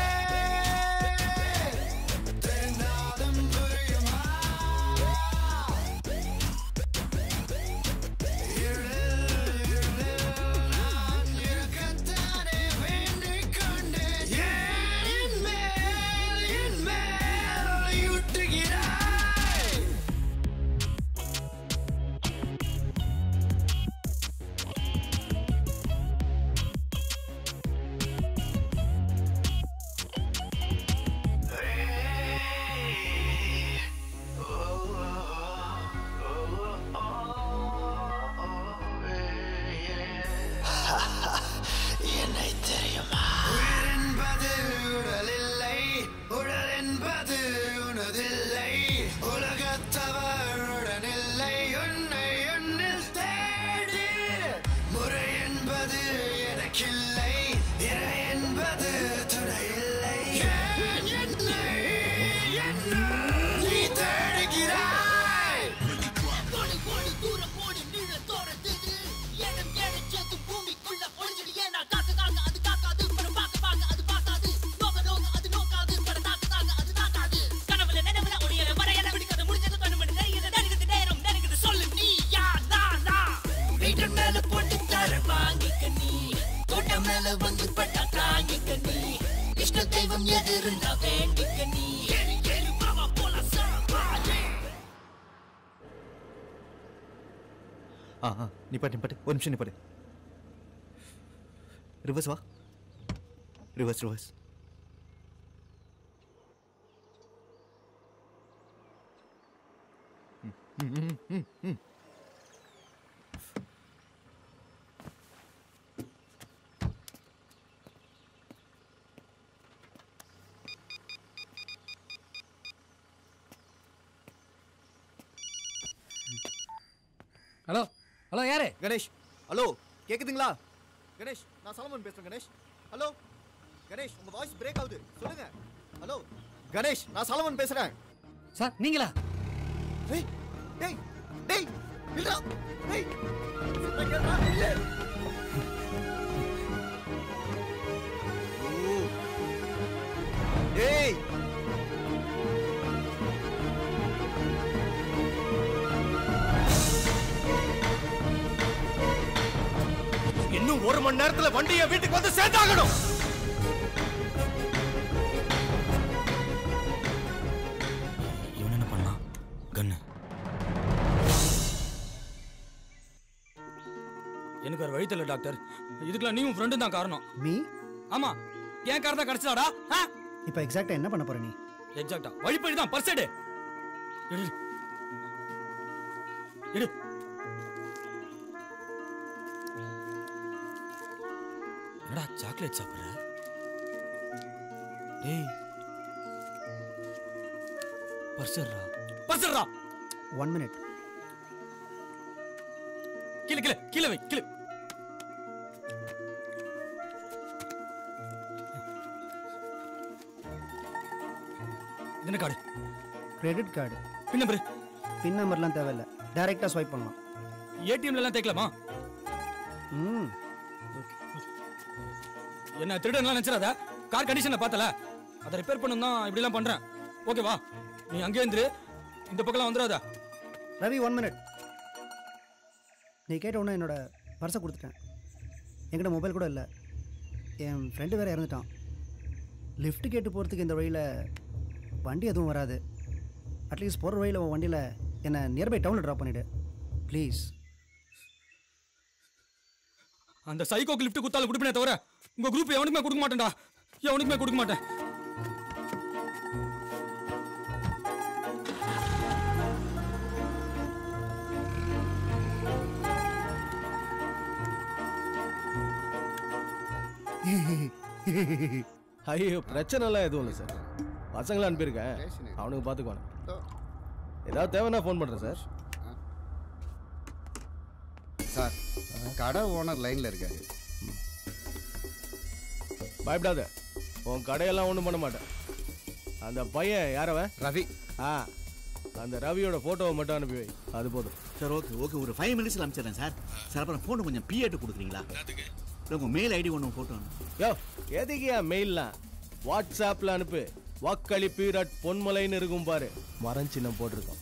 என்னை தெரியுமா என்பது உடல் இல்லை உடல் என்பது உனதில்லை உலகத்தவருடன் இல்லை உன்னை உன்னில் தேடி முறை என்பது எனக்கில்லை இறை என்பது துணை இல்லை ஏன் என்னை என்ன நீ தேடுகிறாய் கோடி கோடி தூரம் ஓடி நிழல் தோரத்துது எடம் கிடைச்சது பூமிக்குள்ள ஒளிஞ்சிடு ஏன்னா காக்க காக்க அது காக்காது படம் பார்க்க பார்க்க அது பார்க்காது நோக்க நோக்க அது நோக்காது படம் தாக்க தாக்க அது தாக்காது கனவுல நினைவுல ஒளியல வரையல பிடிக்காது முடிஞ்சது கண்ணு மணி தெரியுது நெருங்குது நேரம் நெருங்குது சொல்லு நீ யா நான் நான் வீட்டு மேல போட்டு தர வாங்கிக்க நீ தோட்டம் மேல வந்து பட்டா தாங்கிக்க நீ இஷ்ட தெய்வம் எது இருந்தா வேண்டிக்க நீ ஏறி ஏறி மாமா போல சாப்பாடு ஆ ஆ நிப்பாட்டு நிப்பாட்டு ஒரு நிமிஷம் நிப்பாட்டு ரிவர்ஸ் வா ரிவர்ஸ் ரிவர்ஸ் ம், ம், ம், ம். ஹலோ ஹலோ யாரு கணேஷ் ஹலோ கேக்குதுங்களா கணேஷ் நான் சலமன் பேசுறேன் கணேஷ் ஹலோ கணேஷ் உங்க வாய்ஸ் பிரேக் ஆகுது சொல்லுங்க ஹலோ கணேஷ் நான் சலமன் பேசுறேன் சார் நீங்களா டேய் டேய் டேய் இல்லடா டேய் சொல்றேன் கேளுடா, நில்லு. ஓ. டேய் இன்னும் ஒரு மணி நேரத்துல வண்டியை வீட்டுக்கு வந்து சேர்த்தாகணும் இவன் என்ன பண்ணான் கன்னு எனக்கு ஒரு வழி தெரியல டாக்டர் இதுக்கெல்லாம் நீ உன் ஃப்ரெண்டு தான் காரணம் மீ ஆமா என் கார் தான் கிடைச்சதாடா இப்போ எக்ஸாக்டா என்ன பண்ண போற நீ எக்ஸாக்டா வழிப்படி தான் பர்ஸ் எடு எடு எடு என்னடா சாக்லேட் சாப்பிடுற டேய் பர்சர்ரா பர்சர்ரா ஒன் மினிட் கீழே கீழே கீழே வை கீழே இது என்ன card credit card pin number pin நம்பர்லாம் தேவையில்ல டைரெக்டாக ஸ்வைப் பண்ணலாம் ஏடிஎம்ல எல்லாம் தேக்கலாமா ம் என்ன திருடன்லாம் நினைச்சிடாத கார் கண்டிஷனை பார்த்தல அதை ரிப்பேர் பண்ணணும் தான் இப்படிலாம் பண்றேன் ஓகேவா நீ அங்கேயே இருந்து இந்த பக்கம்லாம் வந்துடாத ரவி ஒன் மினிட் நீ கேட்ட உடனே என்னோட பர்ஸை கொடுத்துட்டேன் என்கிட்ட மொபைல் கூட இல்லை என் ஃப்ரெண்டு வேற இறந்துட்டான் லிஃப்ட் கேட்டு போகிறதுக்கு இந்த வழியில் வண்டி எதுவும் வராது அட்லீஸ்ட் போகிற வழியில் உன் வண்டியில் என்னை நியர்பை டவுனில் ட்ராப் பண்ணிவிடு ப்ளீஸ் அந்த சைக்கோக்கு லிஃப்ட் குத்தாலும் கொடுப்பேனே தவிர உங்க குரூப் எவனுக்குமே கொடுக்க மாட்டேன்டா எவனுக்குமே கொடுக்க மாட்டேன் ஐயோ பிரச்சனைலாம் எதுவும் இல்லை சார் பசங்களை அனுப்பியிருக்கேன் அவனுக்கு பார்த்துக்குவானு ஏதாவது தேவைன்னா ஃபோன் பண்ணுறேன் சார் சார் கடை ஓனர் லைன்ல இருக்காரு பயப்படாத உன் கடையெல்லாம் ஒன்றும் பண்ண மாட்டேன் அந்த பையன் யாரவன் ரவி ஆ அந்த ரவியோட ஃபோட்டோவை மட்டும் அனுப்பி வை அது போதும் சார் ஓகே ஓகே ஒரு ஃபைவ் மினிட்ஸில் அனுப்பிச்சிடுறேன் சார் சார் அப்புறம் ஃபோனை கொஞ்சம் பிஏட்டு கொடுக்குறீங்களா இல்லை உங்கள் மெயில் ஐடி ஒன்று ஃபோட்டோ யோ எதுக்கு என் மெயில்லாம் வாட்ஸ்அப்பில் அனுப்பு வாக்களிப்பு அட் பொன்மலைன்னு இருக்கும் பாரு மரம் சின்னம் போட்டிருக்கோம்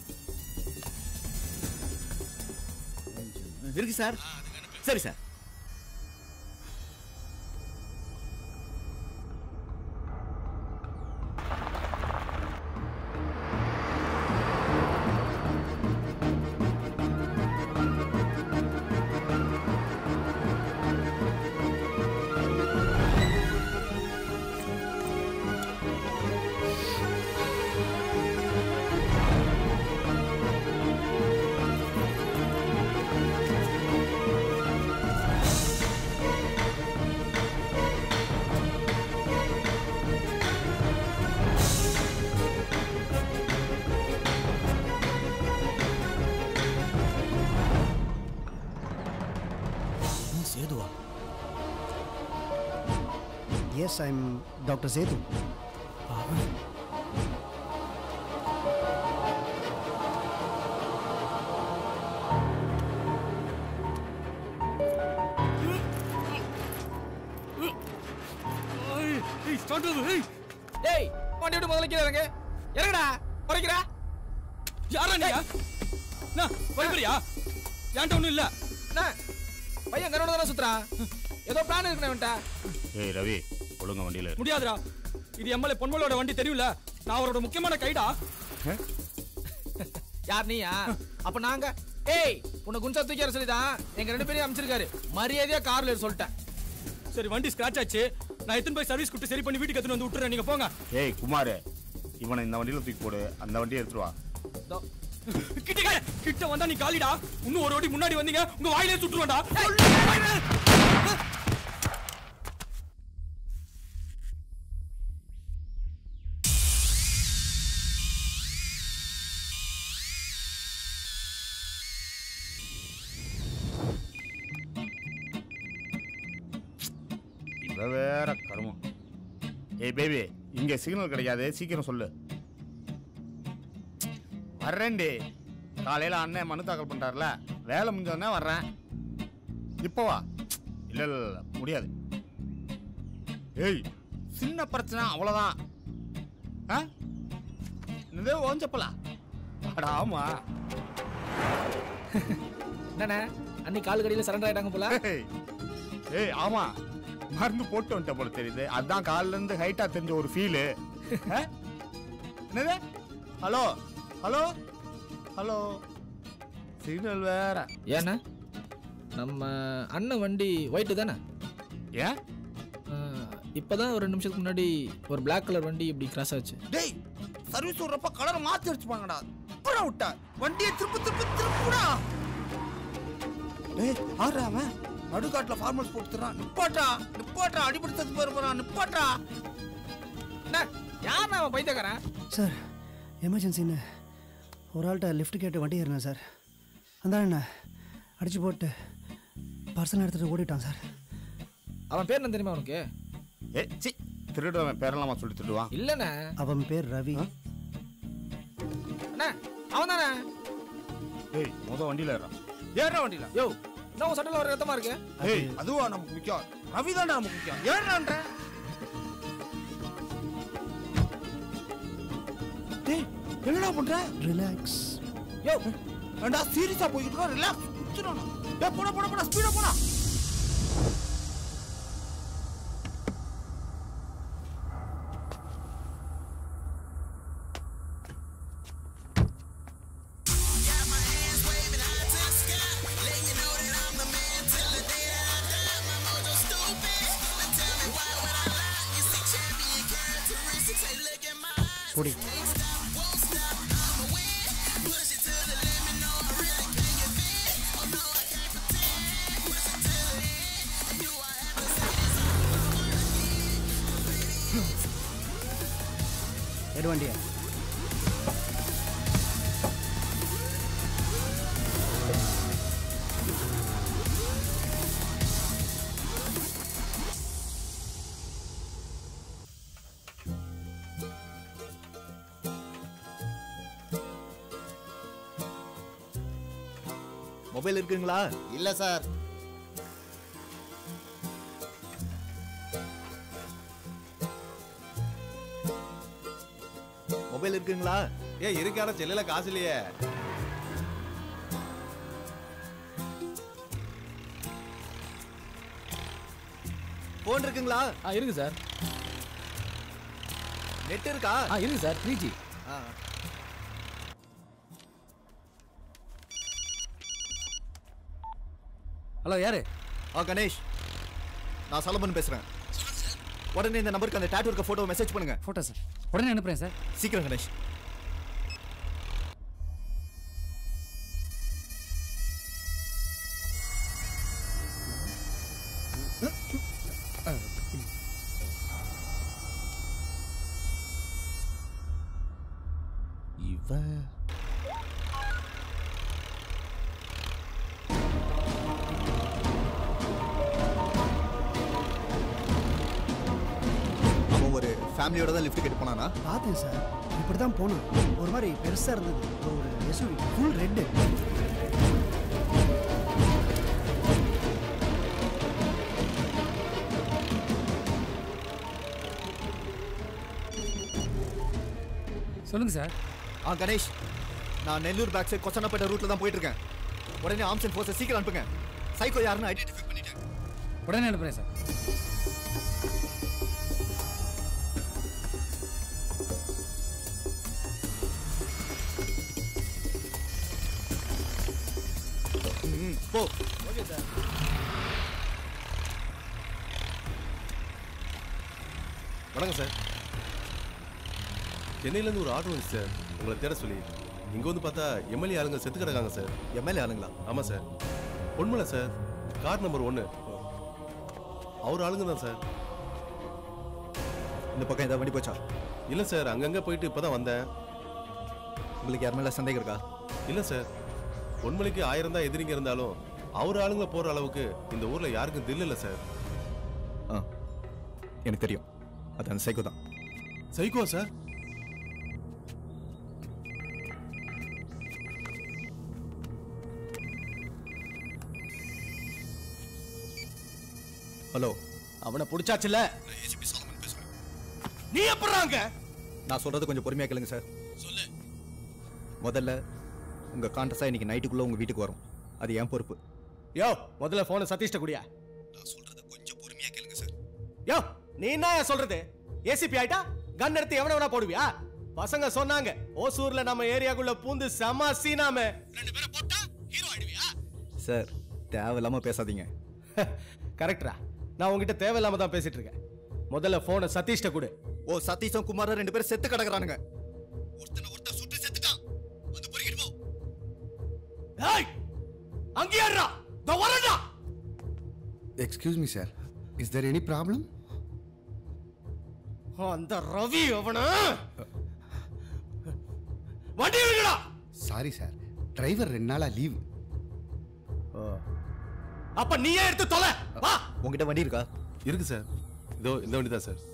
இருக்கு சார் சரி சார் சேதுவா yes I am doctor Sethu டேய் வண்டி விட்டு முதல்ல கீழே இறங்கு இறங்குடா குறைக்கிறா யாரா நீயா என்ன குறைக்கிறியா ஏன்ட்ட ஒன்றும் இல்ல என்ன பையன் கரோட தானே சுத்துறான் ஏதோ பிளான் இருக்குண்ணே அவன்ட்ட ஏய் ரவி ஒழுங்க வண்டியில இரு. முடியாதுடா இது எம்எல்ஏ பொன்மலோட வண்டி தெரியும்ல நான் அவரோட முக்கியமான கைடா யார் நீயா அப்ப நாங்க ஏய் உன்னை குஞ்சா தூக்கி வர சொல்லிதான் எங்க ரெண்டு பேரையும் அமைச்சிருக்காரு மரியாதையா கார்ல ஏறு சொல்லிட்டேன் சரி வண்டி ஸ்கிராச் ஆச்சு நான் எத்தனை போய் சர்வீஸ் கொடுத்து சரி பண்ணி வீட்டுக்கு எடுத்துட்டு வந்து விட்டுறேன் நீங்க போங்க ஏய் குமார் இவனை இந்த வண்டியில தூக்கி போடு அந்த வண்டியை எடுத்துட்டு வா இதோ. கிட்ட கா- கிட்ட வந்தா நீ காலிடா இன்னும் ஒரு வாட்டி முன்னாடி வந்தீங்க உங்க வாயிலே சுட்டுருவேன்டா இவ வேற கருமம் ஏய் பேபி இங்க சிக்னல் கிடைக்காது சீக்கிரம் சொல்லு வர்றேன்டி காலையில அண்ணன் மனு தாக்கல் பண்றாருல வேலை முடிஞ்சோடனே வர்றேன் இப்போ வா இல்ல இல்ல இல்ல, முடியாது ஏய் சின்ன பிரச்சனை அவ்வளவுதான் ஆ என்னது ஓஞ்சப்பலா அட ஆமா என்னண்ணே அன்னைக்கு கால் கடியில சரண்டர் ஆயிட்டாங்க போல ஏய், ஏய் ஆமா மருந்து போட்டு வந்துட்ட போல தெரியுது அதான் கால்ல இருந்து ஹைட்டா தெரிஞ்ச ஒரு ஃபீலு என்னது ஹலோ ஹலோ ஹலோ சிக்னல் வேற ஏண்ணே நம்ம அண்ணன் வண்டி ஒயிட்டு தானே ஏன் இப்போதான் ஒரு ரெண்டு நிமிஷத்துக்கு முன்னாடி ஒரு Black கலர் வண்டி இப்படி கிராஸ் ஆச்சு டேய் சர்வீஸ் விடுறப்ப கலரை மாத்தி அடிச்சுப்பாங்கடா புறா விட்டா வண்டியை திருப்பு திருப்பு திருப்புடா டேய் ஆடுறா அவன் நடுக்காட்டுல ஃபார்மல்ஸ் போட்டுறான் நிப்பாட்டா நிப்பாட்டா அடிபடுத்தது போற போறான் நிப்பாட்டா யார் அவன் பைத்தியக்காரன் சார் எமர்ஜென்சின்னு ஒரு ஆள்கிட்ட லிஃப்ட் கேட்டு வண்டி ஏறினேன் சார் அந்த என்ன அடிச்சு போட்டு பர்சன் எடுத்துகிட்டு ஓடிட்டான் சார் அவன் பேர் என்ன தெரியுமா உனக்கு ஏ சி திருடுவன் பேரெல்லாமா சொல்லி திருடுவான் இல்லண்ணே அவன் பேர் ரவி அண்ணா அவன் தானே ஏய் முத வண்டியில ஏறான் ஏறா வண்டியில யோ என்ன உன் சட்டையில் ஒரு ரத்தமா இருக்கு ஏய் அதுவா நமக்கு முக்கியம் ரவி தான்டா நமக்கு முக்கியம் ஏறான்ற டேய் என்னடா பண்ற ரிலாக்ஸ் யோ ஏண்டா சீரியஸா போய்கிட்டு இருக்கா ரிலாக்ஸ் குச்சிரோனா ஏய் போடா போடா போடா ஸ்பீடா போடா பொடி எடு வண்டியா மொபைல் இருக்குங்களா இல்ல சார் மொபைல் இருக்குங்களா ஏ இருக்கான செல்லுல காசு இல்லையே போன் இருக்குங்களா ஆ இருக்கு சார் நெட் இருக்கா ஆ இருக்கு சார் த்ரீ ஜி ஆ ஹலோ யாரு ஆ கணேஷ் நான் சலமன் பேசுறேன் உடனே இந்த நம்பருக்கு அந்த டேட்டூ இருக்க போட்டோ மெசேஜ் பண்ணுங்க ஃபோட்டோ சார் உடனே அனுப்புறேன் சார் சீக்கிரம் கணேஷ் இவன் அவன் ஒரு ஃபேமிலியோட தான் லிஃப்ட் கேட்டு போனானா பார்த்தேன் சார் இப்படி தான் போகணும் ஒரு மாதிரி பெருசாக இருந்தது ஒரு எஸ்யூவி ஃபுல் ரெட்டு சொல்லுங்க சார் ஆ கணேஷ் நான் நெல்லூர் பேக் சைட் கொச்சனப்பேட்டை ரூட்ல தான் போயிட்டு இருக்கேன் உடனே ஆர்ம்ஸ் அண்ட் ஃபோர்ஸை சீக்கிரம் அனுப்புங்க சைக்கோ யாருன்னு ஐடென்டிஃபை பண்ணிட்டேன் உடனே அனுப்புறேன் சார் ம், போ ஓகே சார் வணக்கம் சார் சென்னையிலேருந்து ஒரு ஆட்டோ வந்துச்சு சார் உங்களை தேட சொல்லி இங்கே வந்து பார்த்தா எம்எல்ஏ ஆளுங்க செத்து கிடக்காங்க சார் எம்எல்ஏ ஆளுங்களா ஆமாம் sir Ponmalai sir car number ஒன்று அவர் ஆளுங்க தான் சார் இந்த பக்கம் ஏதாவது வண்டி போச்சா இல்லை சார் அங்கங்கே போயிட்டு இப்போ தான் வந்தேன் உங்களுக்கு யார் மேல சந்தேகம் இருக்கா இல்லை சார் பொன்மலைக்கு ஆயிரம் தான் எதிரிங்க இருந்தாலும் அவர் ஆளுங்க போகிற அளவுக்கு இந்த ஊரில் யாருக்கும் தில் இல்லை சார் ஆ எனக்கு தெரியும் அது அந்த சைக்கோ தான் சைக்கோ சார் ஹலோ அவனை பிடிச்சாச்சுல நீ எப்பறாங்க நான் சொல்றது கொஞ்சம் பொறுமையா கேளுங்க சார் சொல்லு முதல்ல உங்க கான்டஸா இன்னைக்கு நைட்டுக்குள்ள உங்க வீட்டுக்கு வரும் அது என் பொறுப்பு யோ முதல்ல போனை சதீஷ்ட குடியா நான் சொல்றது கொஞ்சம் பொறுமையா கேளுங்க சார் யோ நீ என்ன சொல்றது ஏசிபி ஆயிட்டா கன் எடுத்து எவன வேணா போடுவியா பசங்க சொன்னாங்க ஓசூர்ல நம்ம ஏரியாக்குள்ள பூந்து செம சீனாம ரெண்டு பேரை போட்டா ஹீரோ ஆயிடுவியா சார் தேவையில்லாம பேசாதீங்க கரெக்டா நான் உங்ககிட்ட தேவையில்லாம தான் பேசிட்டு இருக்கேன் முதல்ல போனை சதீஷ்ட கொடு ஓ சதீஷும் குமாரும் ரெண்டு பேரும் செத்து கிடக்குறானுங்க ஒருத்தனை ஒருத்தன் சுட்டு செத்துட்டான் வந்து பொறுக்கிட்டு போ ஏய் அங்கேயாடுறா இதோ வரடா excuse me sir is there any problem அந்த ரவி அவன வண்டி விடுடா சாரி சார் டிரைவர் ரெண்டு நாளா லீவ் அப்ப நீயே எடுத்து தொலை வா உங்ககிட்ட வண்டி இருக்கா இருக்கு சார் இதோ இந்த வண்டி தான் சார்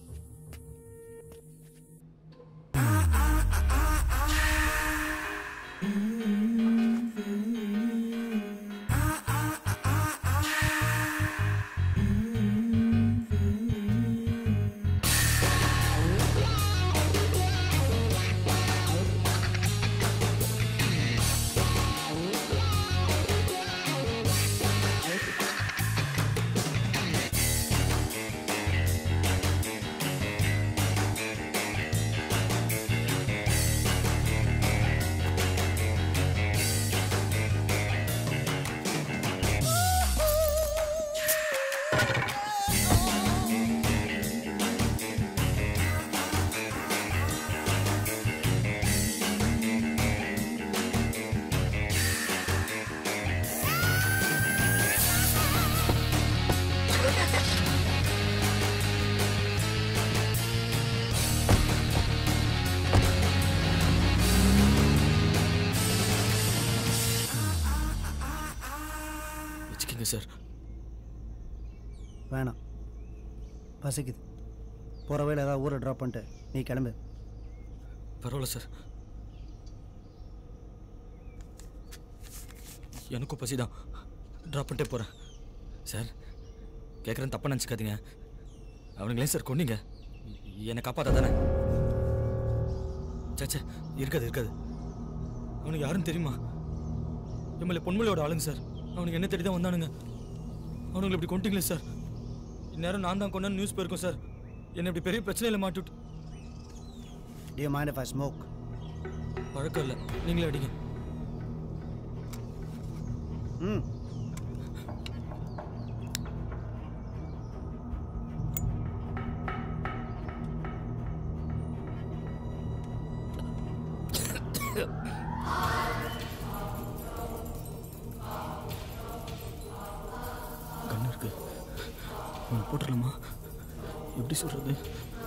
வச்சுக்கோங்க சார் வேணாம் பசிக்குது போகிற வழியில் ஏதாவது ஊரை ட்ராப் பண்ணிட்டு நீ கிளம்பு பரவாயில்ல சார் எனக்கும் பசி தான் ட்ராப் பண்ணிட்டே போகிறேன் சார் கேட்குறேன் தப்பாக நினச்சிக்காதீங்க அவனுங்களே சார் கொன்னீங்க என்னை காப்பாற்ற தானே சேச்சே இருக்காது இருக்காது அவனுக்கு யாருன்னு தெரியுமா எம்எல்ஏ பொன்மலையோட ஆளுங்க சார் அவனுக்கு என்ன தேடி தான் வந்தானுங்க அவனுங்களை இப்படி கொண்டீங்களே சார் இந்நேரம் நான் தான் கொண்டு நியூஸ் போயிருக்கோம் சார் என்னை இப்படி பெரிய பிரச்சனையில் மாட்டி விட்டு Do you mind if I smoke? பழக்கம் இல்லை நீங்களே அடிங்க ம் கண்ணு இருக்கு அவனை போட்டுடலாமா எப்படி சொல்றது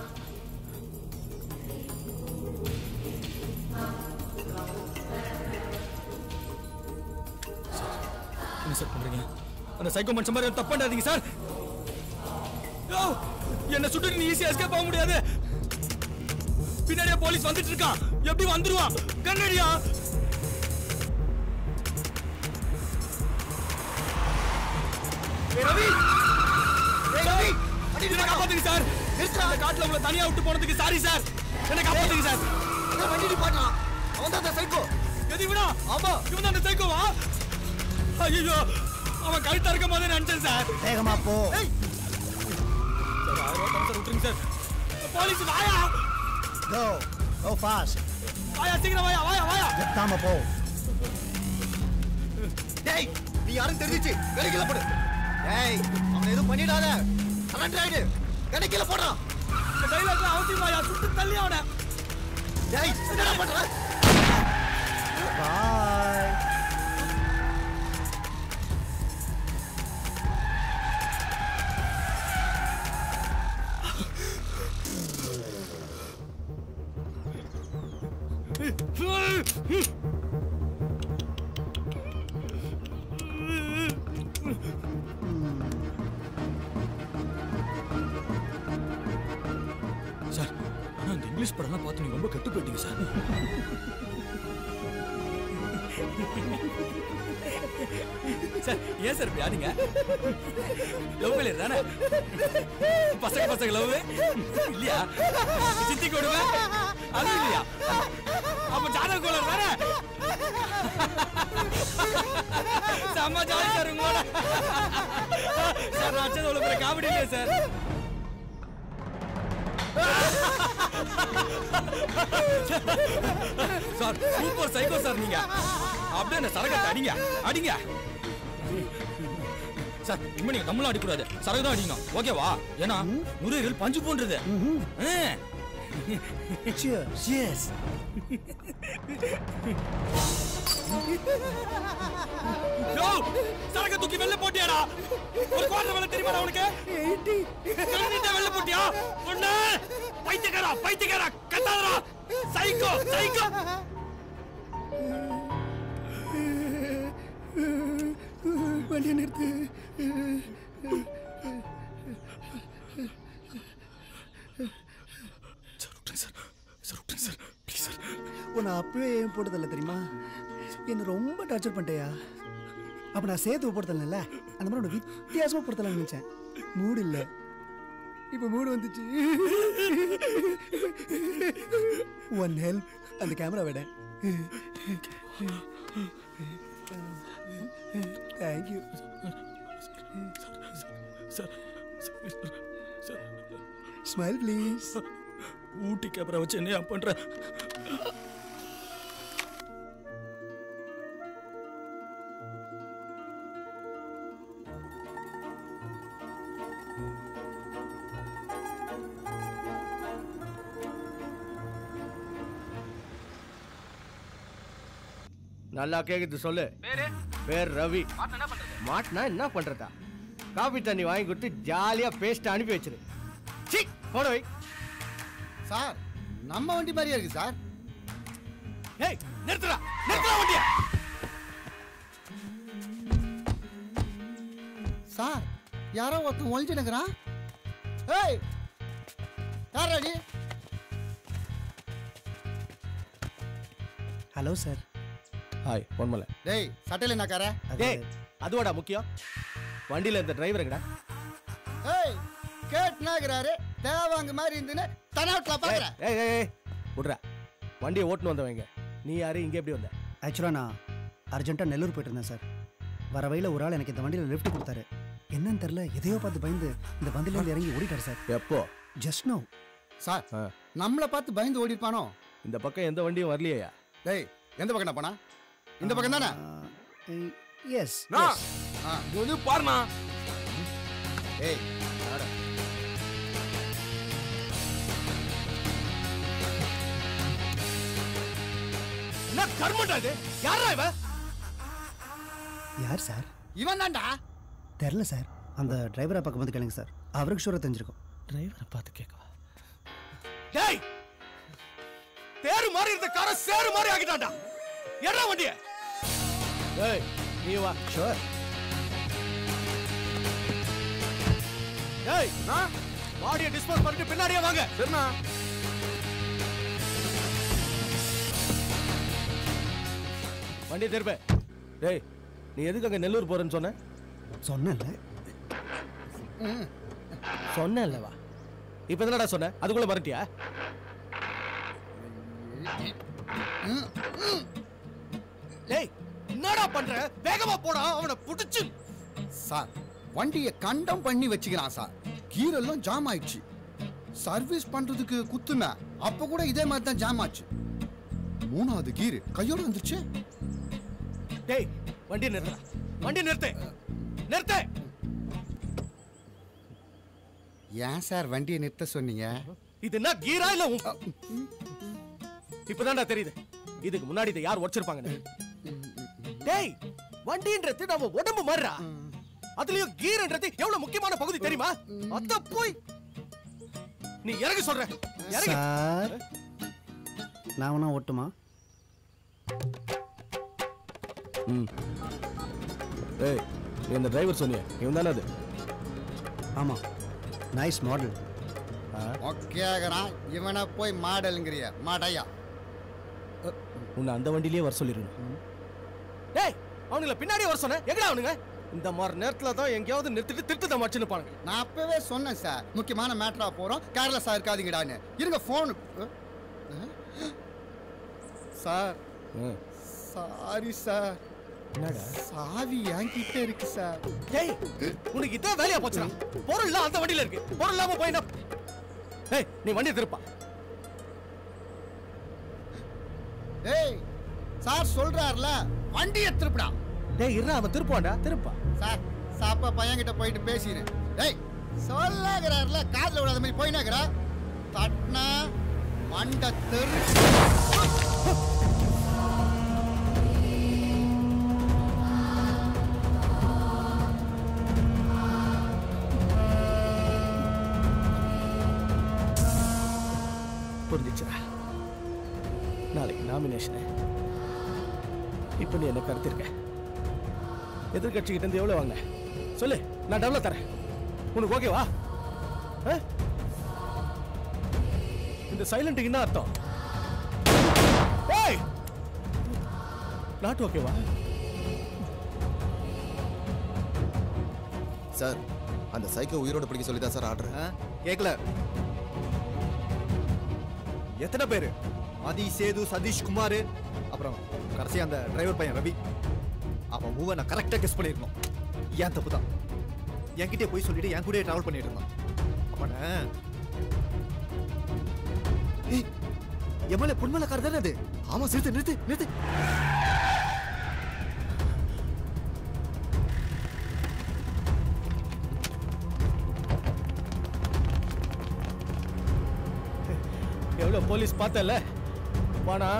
சார், என்ன சார் பண்றீங்க அந்த சைக்கோ மனுஷன் மாதிரி தப்பு பண்ணாதீங்க சார் யோ, என்னை சுட்டுட்டு நீ ஈஸியா எஸ்கேப் ஆக முடியாது பின்னாடியே போலீஸ் வந்துட்டு இருக்கான் எப்படி வந்துருவான் கண்ணடியா ஏய், ரவி ஏய், ரவி என்ன காப்பாத்துங்க சார் இந்த காட்டுல உங்களை தனியா விட்டு போனதுக்கு சாரி சார் என்ன காப்பாத்துங்க சார் வண்டி நிப்பாட்டான் அவன் தான் சைக்கோ எது இவனா ஆமா இவன் தான் அந்த சைக்கோவா ஐயோ அவன் கழுத்தா இருக்கும் போதே நினைச்சேன் சார் வேகமா போ ஏய். சார் ஆயிரம் ரூபாய் தரேன் சார் விட்டுருங்க சார் போலீஸ் வாயா Go. Go fast. வாயா சீக்கிரம் வாயா வாயா வாயா நிறுத்தாம போ டேய் நீ யாரும் தெரிஞ்சிச்சு கடைக்கில போடு டேய் அவனை எதுவும் பண்ணிடாத சரண்டர் ஆயிடு கடைக்கில போடுறான் டைலாக்ல அவசியம் வாயா சுட்டு தள்ளி அவனை டேய் என்னடா பண்ற பாய் சார் ஆனா இந்த இங்கிலீஷ் படம்லாம் பார்த்து நீங்க ரொம்ப கெட்டு போயிட்டீங்க சார் சார் ஏன் சார் இப்படி ஆனீங்க லவ் ஃபெயிலியர் தானே பசங்க பசங்க லவ் இல்லையா சித்தி கொடுமை அது இல்லையா அப்ப ஜாதக கோளர் தானே செம்ம ஜாலி சார் உங்களோட சார் நான் அச்சது அவ்வளோ பெரிய காமெடி இல்லையா sir sir super psycho sir நீங்க அப்படியே என்ன சரகத்தை அடிங்க அடிங்க சார் இனிமே நீங்க தமிழ் அடிக்கூடாது சரகு தான் அடிங்க ஓகேவா ஏன்னா நுரையீரல் பஞ்சு போன்றது Cheers. யோ சரக தூக்கி வெளில போட்டியாடா ஒரு குவார்டர் வெளில தெரியுமா உனக்கு கிளம்பிட்ட வெளில போட்டியா ஒண்ணு பைத்தியக்காரா பைத்தியக்காரா கத்தாதடா சைக்கோ சைக்கோ வண்டியை நிறுத்து உன்னை அப்பவே ஏன் போட்டதில்ல தெரியுமா என்ன ரொம்ப டார்ச்சர் பண்ணிட்டேயா அப்ப நான் சேர்த்து போடுறதில்ல அந்த மாதிரி உன்னை வித்தியாசமா போடுறதில்ல நினைச்சேன் மூடு இல்ல இப்ப மூடு வந்துச்சு ஒன் ஹெல்ப் அந்த கேமரா விட thank you sir smile please Ooty camera வச்சு என்ன பண்ற நல்லா கேக்குது சொல்லு பேர் ரவி மாட்டினா என்ன பண்றதா காபி தண்ணி வாங்கி கொடுத்து ஜாலியா பேஸ்ட் அனுப்பி வச்சிரு சீ போட வை சார் நம்ம வண்டி மாதிரியா இருக்கு சார் ஏய் நிறுத்துடா நிறுத்துடா வண்டிய சார் யாரோ ஒருத்தன் ஒழிச்சு நிக்கிறான் ஏய் யார் அடி ஹலோ சார் ஹாய் பொன்மலை டேய் சட்டையில என்ன கார டேய் அதுவாடா முக்கியம் வண்டியில இந்த டிரைவருங்கடா ஏய் கேட்னாகிறாரு தேவாங்க மாதிரி இருந்துன்னு தனாவட்ல பாக்குற ஏய் ஏய் ஏய் விட்றா வண்டியை ஓட்டுன்னு வந்தவங்க நீ யாரு இங்க எப்படி வந்த ஆக்சுவலாக நான் அர்ஜென்ட்டாக நெல்லூர் போயிட்டு இருந்தேன் சார் வர வழியில் ஒரு ஆள் எனக்கு இந்த வண்டியில் லிஃப்ட் கொடுத்தாரு என்னன்னு தெரில எதையோ பார்த்து பயந்து இந்த வண்டியில இறங்கி ஓடிட்டார் சார் எப்போ ஜஸ்ட் நோ சார் நம்மள பார்த்து பயந்து ஓடி இருப்பானோ இந்த பக்கம் எந்த வண்டியும் வரலையா டேய் எந்த பக்கம் போனா இந்த பக்கம் தானே எஸ் இது பாருண்ணா ஏய் வாடா. என்ன கர்மண்டா இது யாரா இவ யார் சார் இவன் தான்டா தெரில சார் அந்த டிரைவரை பக்கம் வந்து கேளுங்க சார் அவருக்கு ஷூராக தெரிஞ்சிருக்கும் டிரைவரை பார்த்து கேட்கவா டேய் தேரு மாதிரி இருந்த கார சேரு மாதிரி ஆகிட்டான்டா என்ன வண்டிய ஏய் நீ வா ஷூர் ஏய் பாடியை டிஸ்போஸ் பண்ணிட்டு பின்னாடியே வாங்க சரிண்ணா வண்டியை திருப்ப டேய் நீ எதுக்கு அங்க நெல்லூர் போறேன்னு சொன்ன சொன்னேன்ல சொன்னேன்ல வா இப்போ என்னடா சொன்ன அதுக்குள்ள மறட்டியா டேய் என்னடா பண்ற வேகமா போடா அவனை புடிச்சு சார் வண்டியை கண்டம் பண்ணி வச்சுக்கிறான் சார் கீரெல்லாம் ஜாம் ஆயிடுச்சு சர்வீஸ் பண்றதுக்கு குத்துன அப்ப கூட இதே மாதிரி தான் ஜாம் ஆச்சு மூணாவது கீர் கையோட வந்துருச்சு டேய் வண்டி நிறுத்துடா வண்டி நிறுத்து நிறுத்து ஏன் சார் வண்டியை நிறுத்த சொன்னீங்க இது என்ன கீரா இல்ல உன்- இப்பதான்டா தெரியுது இதுக்கு முன்னாடி இதை யார் உடைச்சிருப்பாங்கன்னு டேய் வண்டின்றது நம்ம உடம்பு மாறுறா அதுலயும் கீர்ன்றது எவ்வளவு முக்கியமான பகுதி தெரியுமா அத போய் நீ இறங்க சொல்ற இறங்கு சார் நான் வேணா ஓட்டுமா ம் ஏய் நீ இந்த டிரைவர் சொன்னியே இவன் தானே அது ஆமாம் நைஸ் மாடல் ஓகேங்கிறான் இவனை போய் மாடலுங்கிறிய மாடையா உன்னை அந்த வண்டியிலேயே வர சொல்லிருக்கணும் டேய் அவனுங்கள பின்னாடியே வர சொன்னேன் எங்கடா அவனுங்க இந்த மாதிரி நேரத்துல தான் எங்கேயாவது நிறுத்திட்டு திருட்டு தான் வச்சுன்னு பாருங்க நான் அப்பவே சொன்னேன் சார் முக்கியமான மேட்டரா போறோம் கேர்லெஸ்ஸா இருக்காதீங்கடான்னு இருங்க போன் சார் சாரி சார் என்னடா சாவி என்கிட்ட இருக்கு சார் டேய் உனக்கு இதே வேலையா போச்சுடா பொருள் எல்லாம் அந்த வண்டியில இருக்கு பொருள் இல்லாம போய் என்ன ஏய் நீ வண்டியை திருப்பா ஏய் சார் சொல்றாருல வண்டியை திருப்பிடா டேய் இருடா அவன் திருப்பான்டா திருப்பா சார் சாப்பா பையன்கிட்ட போயிட்டு பேசினேன் டேய் சொல்லாகிறாருல காதுல விடாத மாதிரி போயினாக்கிறா தட்னா மண்ட தெரு புரிஞ்சிச்சுடா நாளைக்கு நாமினேஷனு இப்போ நீ என்ன கடத்திருக்க எதிர்கட்சிக்கிட்ட இருந்து எவ்வளோ வாங்க சொல்லு நான் டெவலப் தரேன் உனக்கு ஓகேவா ஆ? இந்த சைலண்ட்டுக்கு என்ன அர்த்தம் ஏய் நாட் ஓகேவா சார் அந்த சைக்கோ உயிரோட பிடிக்க சொல்லி தான் சார் ஆர்டர் கேட்கல எத்தனை பேர் ஆதி சேது சதீஷ் குமார் அப்புறம் கடைசியா அந்த டிரைவர் பையன் ரவி அவன் மூவ நான் கரெக்டாக கெஸ் பண்ணியிருக்கணும் ஏன் தப்பு தான் என்கிட்டயே போய் சொல்லிட்டு என் கூடயே டிராவல் பண்ணிட்டு இருந்தான் அவனை ஏய் எம்எல்ஏ பொன்மலைக்கார தானே அது ஆமா நிறுத்து நிறுத்து நிறுத்து எவ்வளோ போலீஸ் பார்த்தல வானா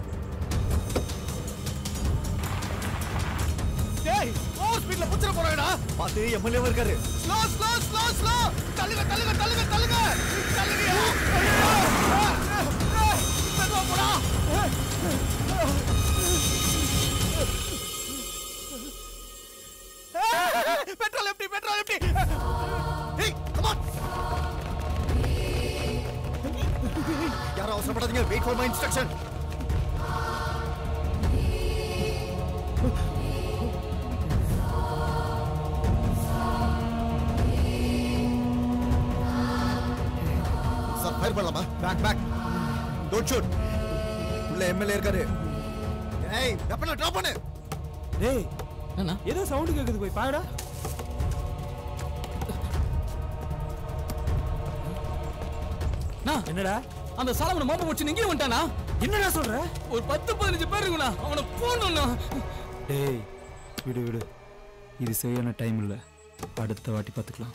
டேய் ஓவர் ஸ்பீட்ல புடிச்சிர போறாங்கடா பார்த்து எம்எல்ஏ இருக்காரு ஸ்லோ ஸ்லோ ஸ்லோ ஸ்லோ தள்ளுங்க தள்ளுங்க தள்ளுங்க தள்ளுங்க தள்ளுங்க மெதுவா போடா பெட்ரோல் எப்படி பெட்ரோல் எப்படி ஏய் கமான் யாரும் அவசரப்படாதீங்க வெயிட் ஃபார் மை இன்ஸ்ட்ரக்ஷன் பண்ணலாமா பேக் பேக் டோன்ட் ஷூட் உள்ள எம்எல்ஏ இருக்காரு ஏய் வெப்பனை டிராப் பண்ணு டேய் ஏதோ சவுண்ட் கேக்குது போய் பாருடா என்னடா அந்த சாலமனை மோப்ப வச்சு நீங்க வந்துட்டானா என்னடா சொல்ற ஒரு பத்து பதினஞ்சு பேர் இருக்குண்ணா அவனை போடணும்ண்ணா டேய் விடு விடு இது சரியான டைம் இல்ல அடுத்த வாட்டி பார்த்துக்கலாம்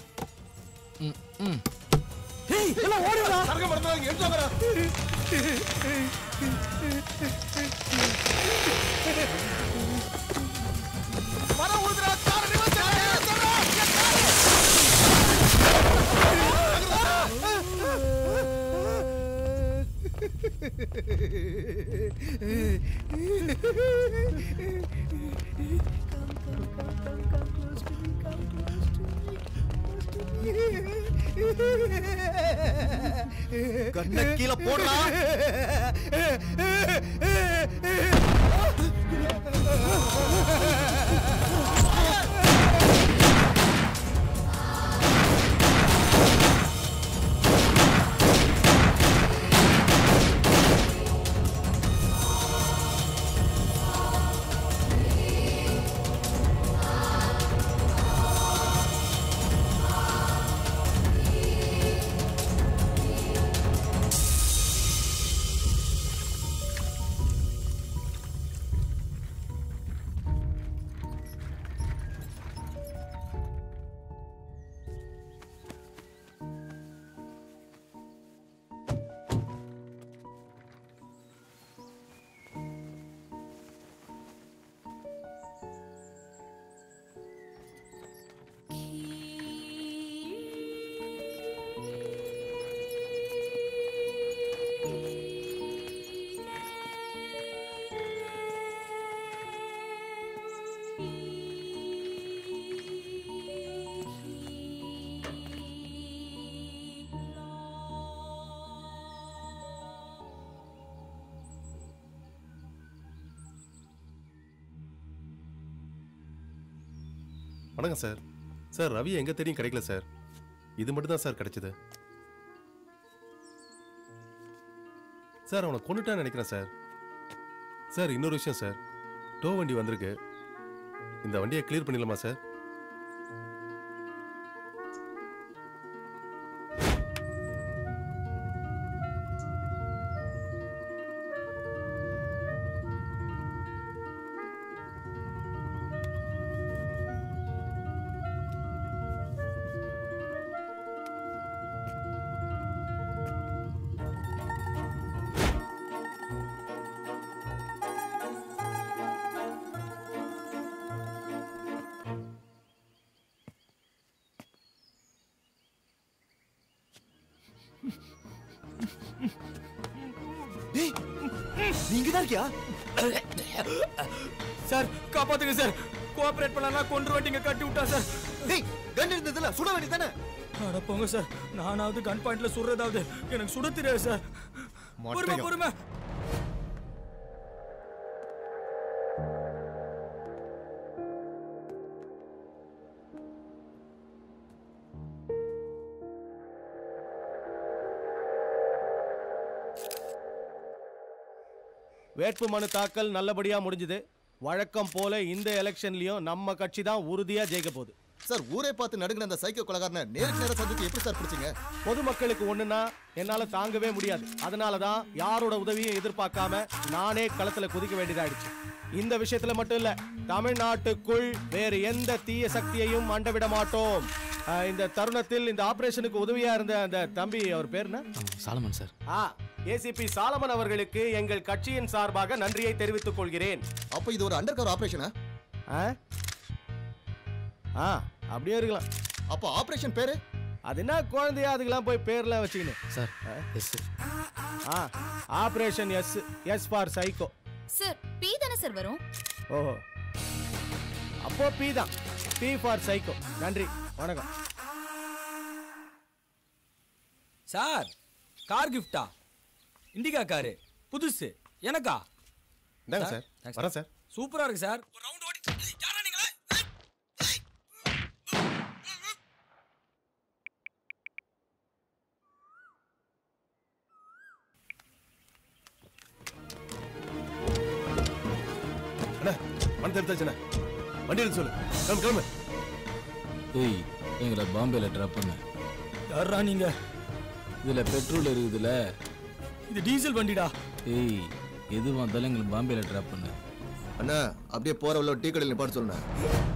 டேய் எல்லாம் ஓடுடா சரக்கு மறந்துடாதீங்க எடுத்து வாங்கடா மரம் உழுதுடா கார நிமிர்த்து கண்ணை கீழே போடுறா வணக்கம் சார் சார் ரவி எங்க தேடியும் கிடைக்கல சார் இது மட்டும் தான் சார் கிடைச்சது சார் அவனை கொண்டுட்டான்னு நினைக்கிறேன் சார் சார் இன்னொரு விஷயம் சார் டோ வண்டி வந்திருக்கு இந்த வண்டியை கிளியர் பண்ணிடலாமா சார் டேய் நீ இங்க தான் இருக்கியா சார் காப்பாத்துங்க சார் கோஆபரேட் பண்ணலாம் கொன்று வண்டிங்க கட்டி விட்டா சார் டேய் கன் இருந்ததுல சுட வேண்டியதானே அட போங்க சார் நானாவது கன் பாயிண்ட்ல சுடுறதாவது எனக்கு சுட தெரியாது சார் பொறுமை மட்டையா. பொறுமை வேட்பு மனு தாக்கல் நல்லபடியா முடிஞ்சது வழக்கம் போல இந்த எலெக்ஷன்லயும் நம்ம கட்சி தான் உறுதியா ஜெயிக்க போகுது சார் ஊரே பார்த்து நடுங்கிற அந்த சைக்கோ கொலகாரனை நேருக்கு நேரம் சந்திச்சு எப்படி சார் பிடிச்சீங்க பொதுமக்களுக்கு ஒண்ணுன்னா என்னால தாங்கவே முடியாது அதனால தான் யாரோட உதவியும் எதிர்பார்க்காம நானே களத்துல குதிக்க வேண்டியதாயிடுச்சு இந்த விஷயத்துல மட்டும் இல்ல தமிழ்நாட்டுக்குள் வேறு எந்த தீய சக்தியையும் அண்டவிட மாட்டோம் ஆஹ், இந்த தருணத்தில் இந்த ஆபரேஷனுக்கு உதவியா இருந்த அந்த தம்பி அவர் பேர் என்ன சாலமன் சார் ஆ ஏசிபி சாலமன் அவர்களுக்கு எங்கள் கட்சியின் சார்பாக நன்றியை தெரிவித்துக் கொள்கிறேன் அப்போ இது ஒரு அண்டர் கவர் ஆபரேஷனா ஆ ஆ அப்படியே இருக்கலாம் அப்போ ஆபரேஷன் பேரு அது என்ன குழந்தையா அதுக்கெல்லாம் போய் பேர்லாம் வச்சுக்கின்னு சார் எஸ் ஆ operation S S for psycho sir P தானே சார் வரும் ஓஹோ அப்போ பி தான் பி ஃபார் சைக்கோ நன்றி வணக்கம் சார் கார் கிஃப்டா இண்டிகா காரு புதுசு எனக்கா இந்தாங்க சார் வரேன் சார் சூப்பரா இருக்கு சார் அண்ணா வண்டி எடுத்தாச்சுண்ணே வண்டி எடுத்து சொல்லு கிளம்பு கிளம்பு ஏய் எங்களை பாம்பேல ட்ராப் பண்ண யாரா நீங்க இதுல பெட்ரோல் இருக்குதுல இது டீசல் வண்டிடா ஏய் எது வந்தாலும் எங்களுக்கு பாம்பேல ட்ராப் பண்ணு அண்ணா அப்படியே போற உள்ள டீ கடையில் நிப்பாட்டு சொல்லுண்ணே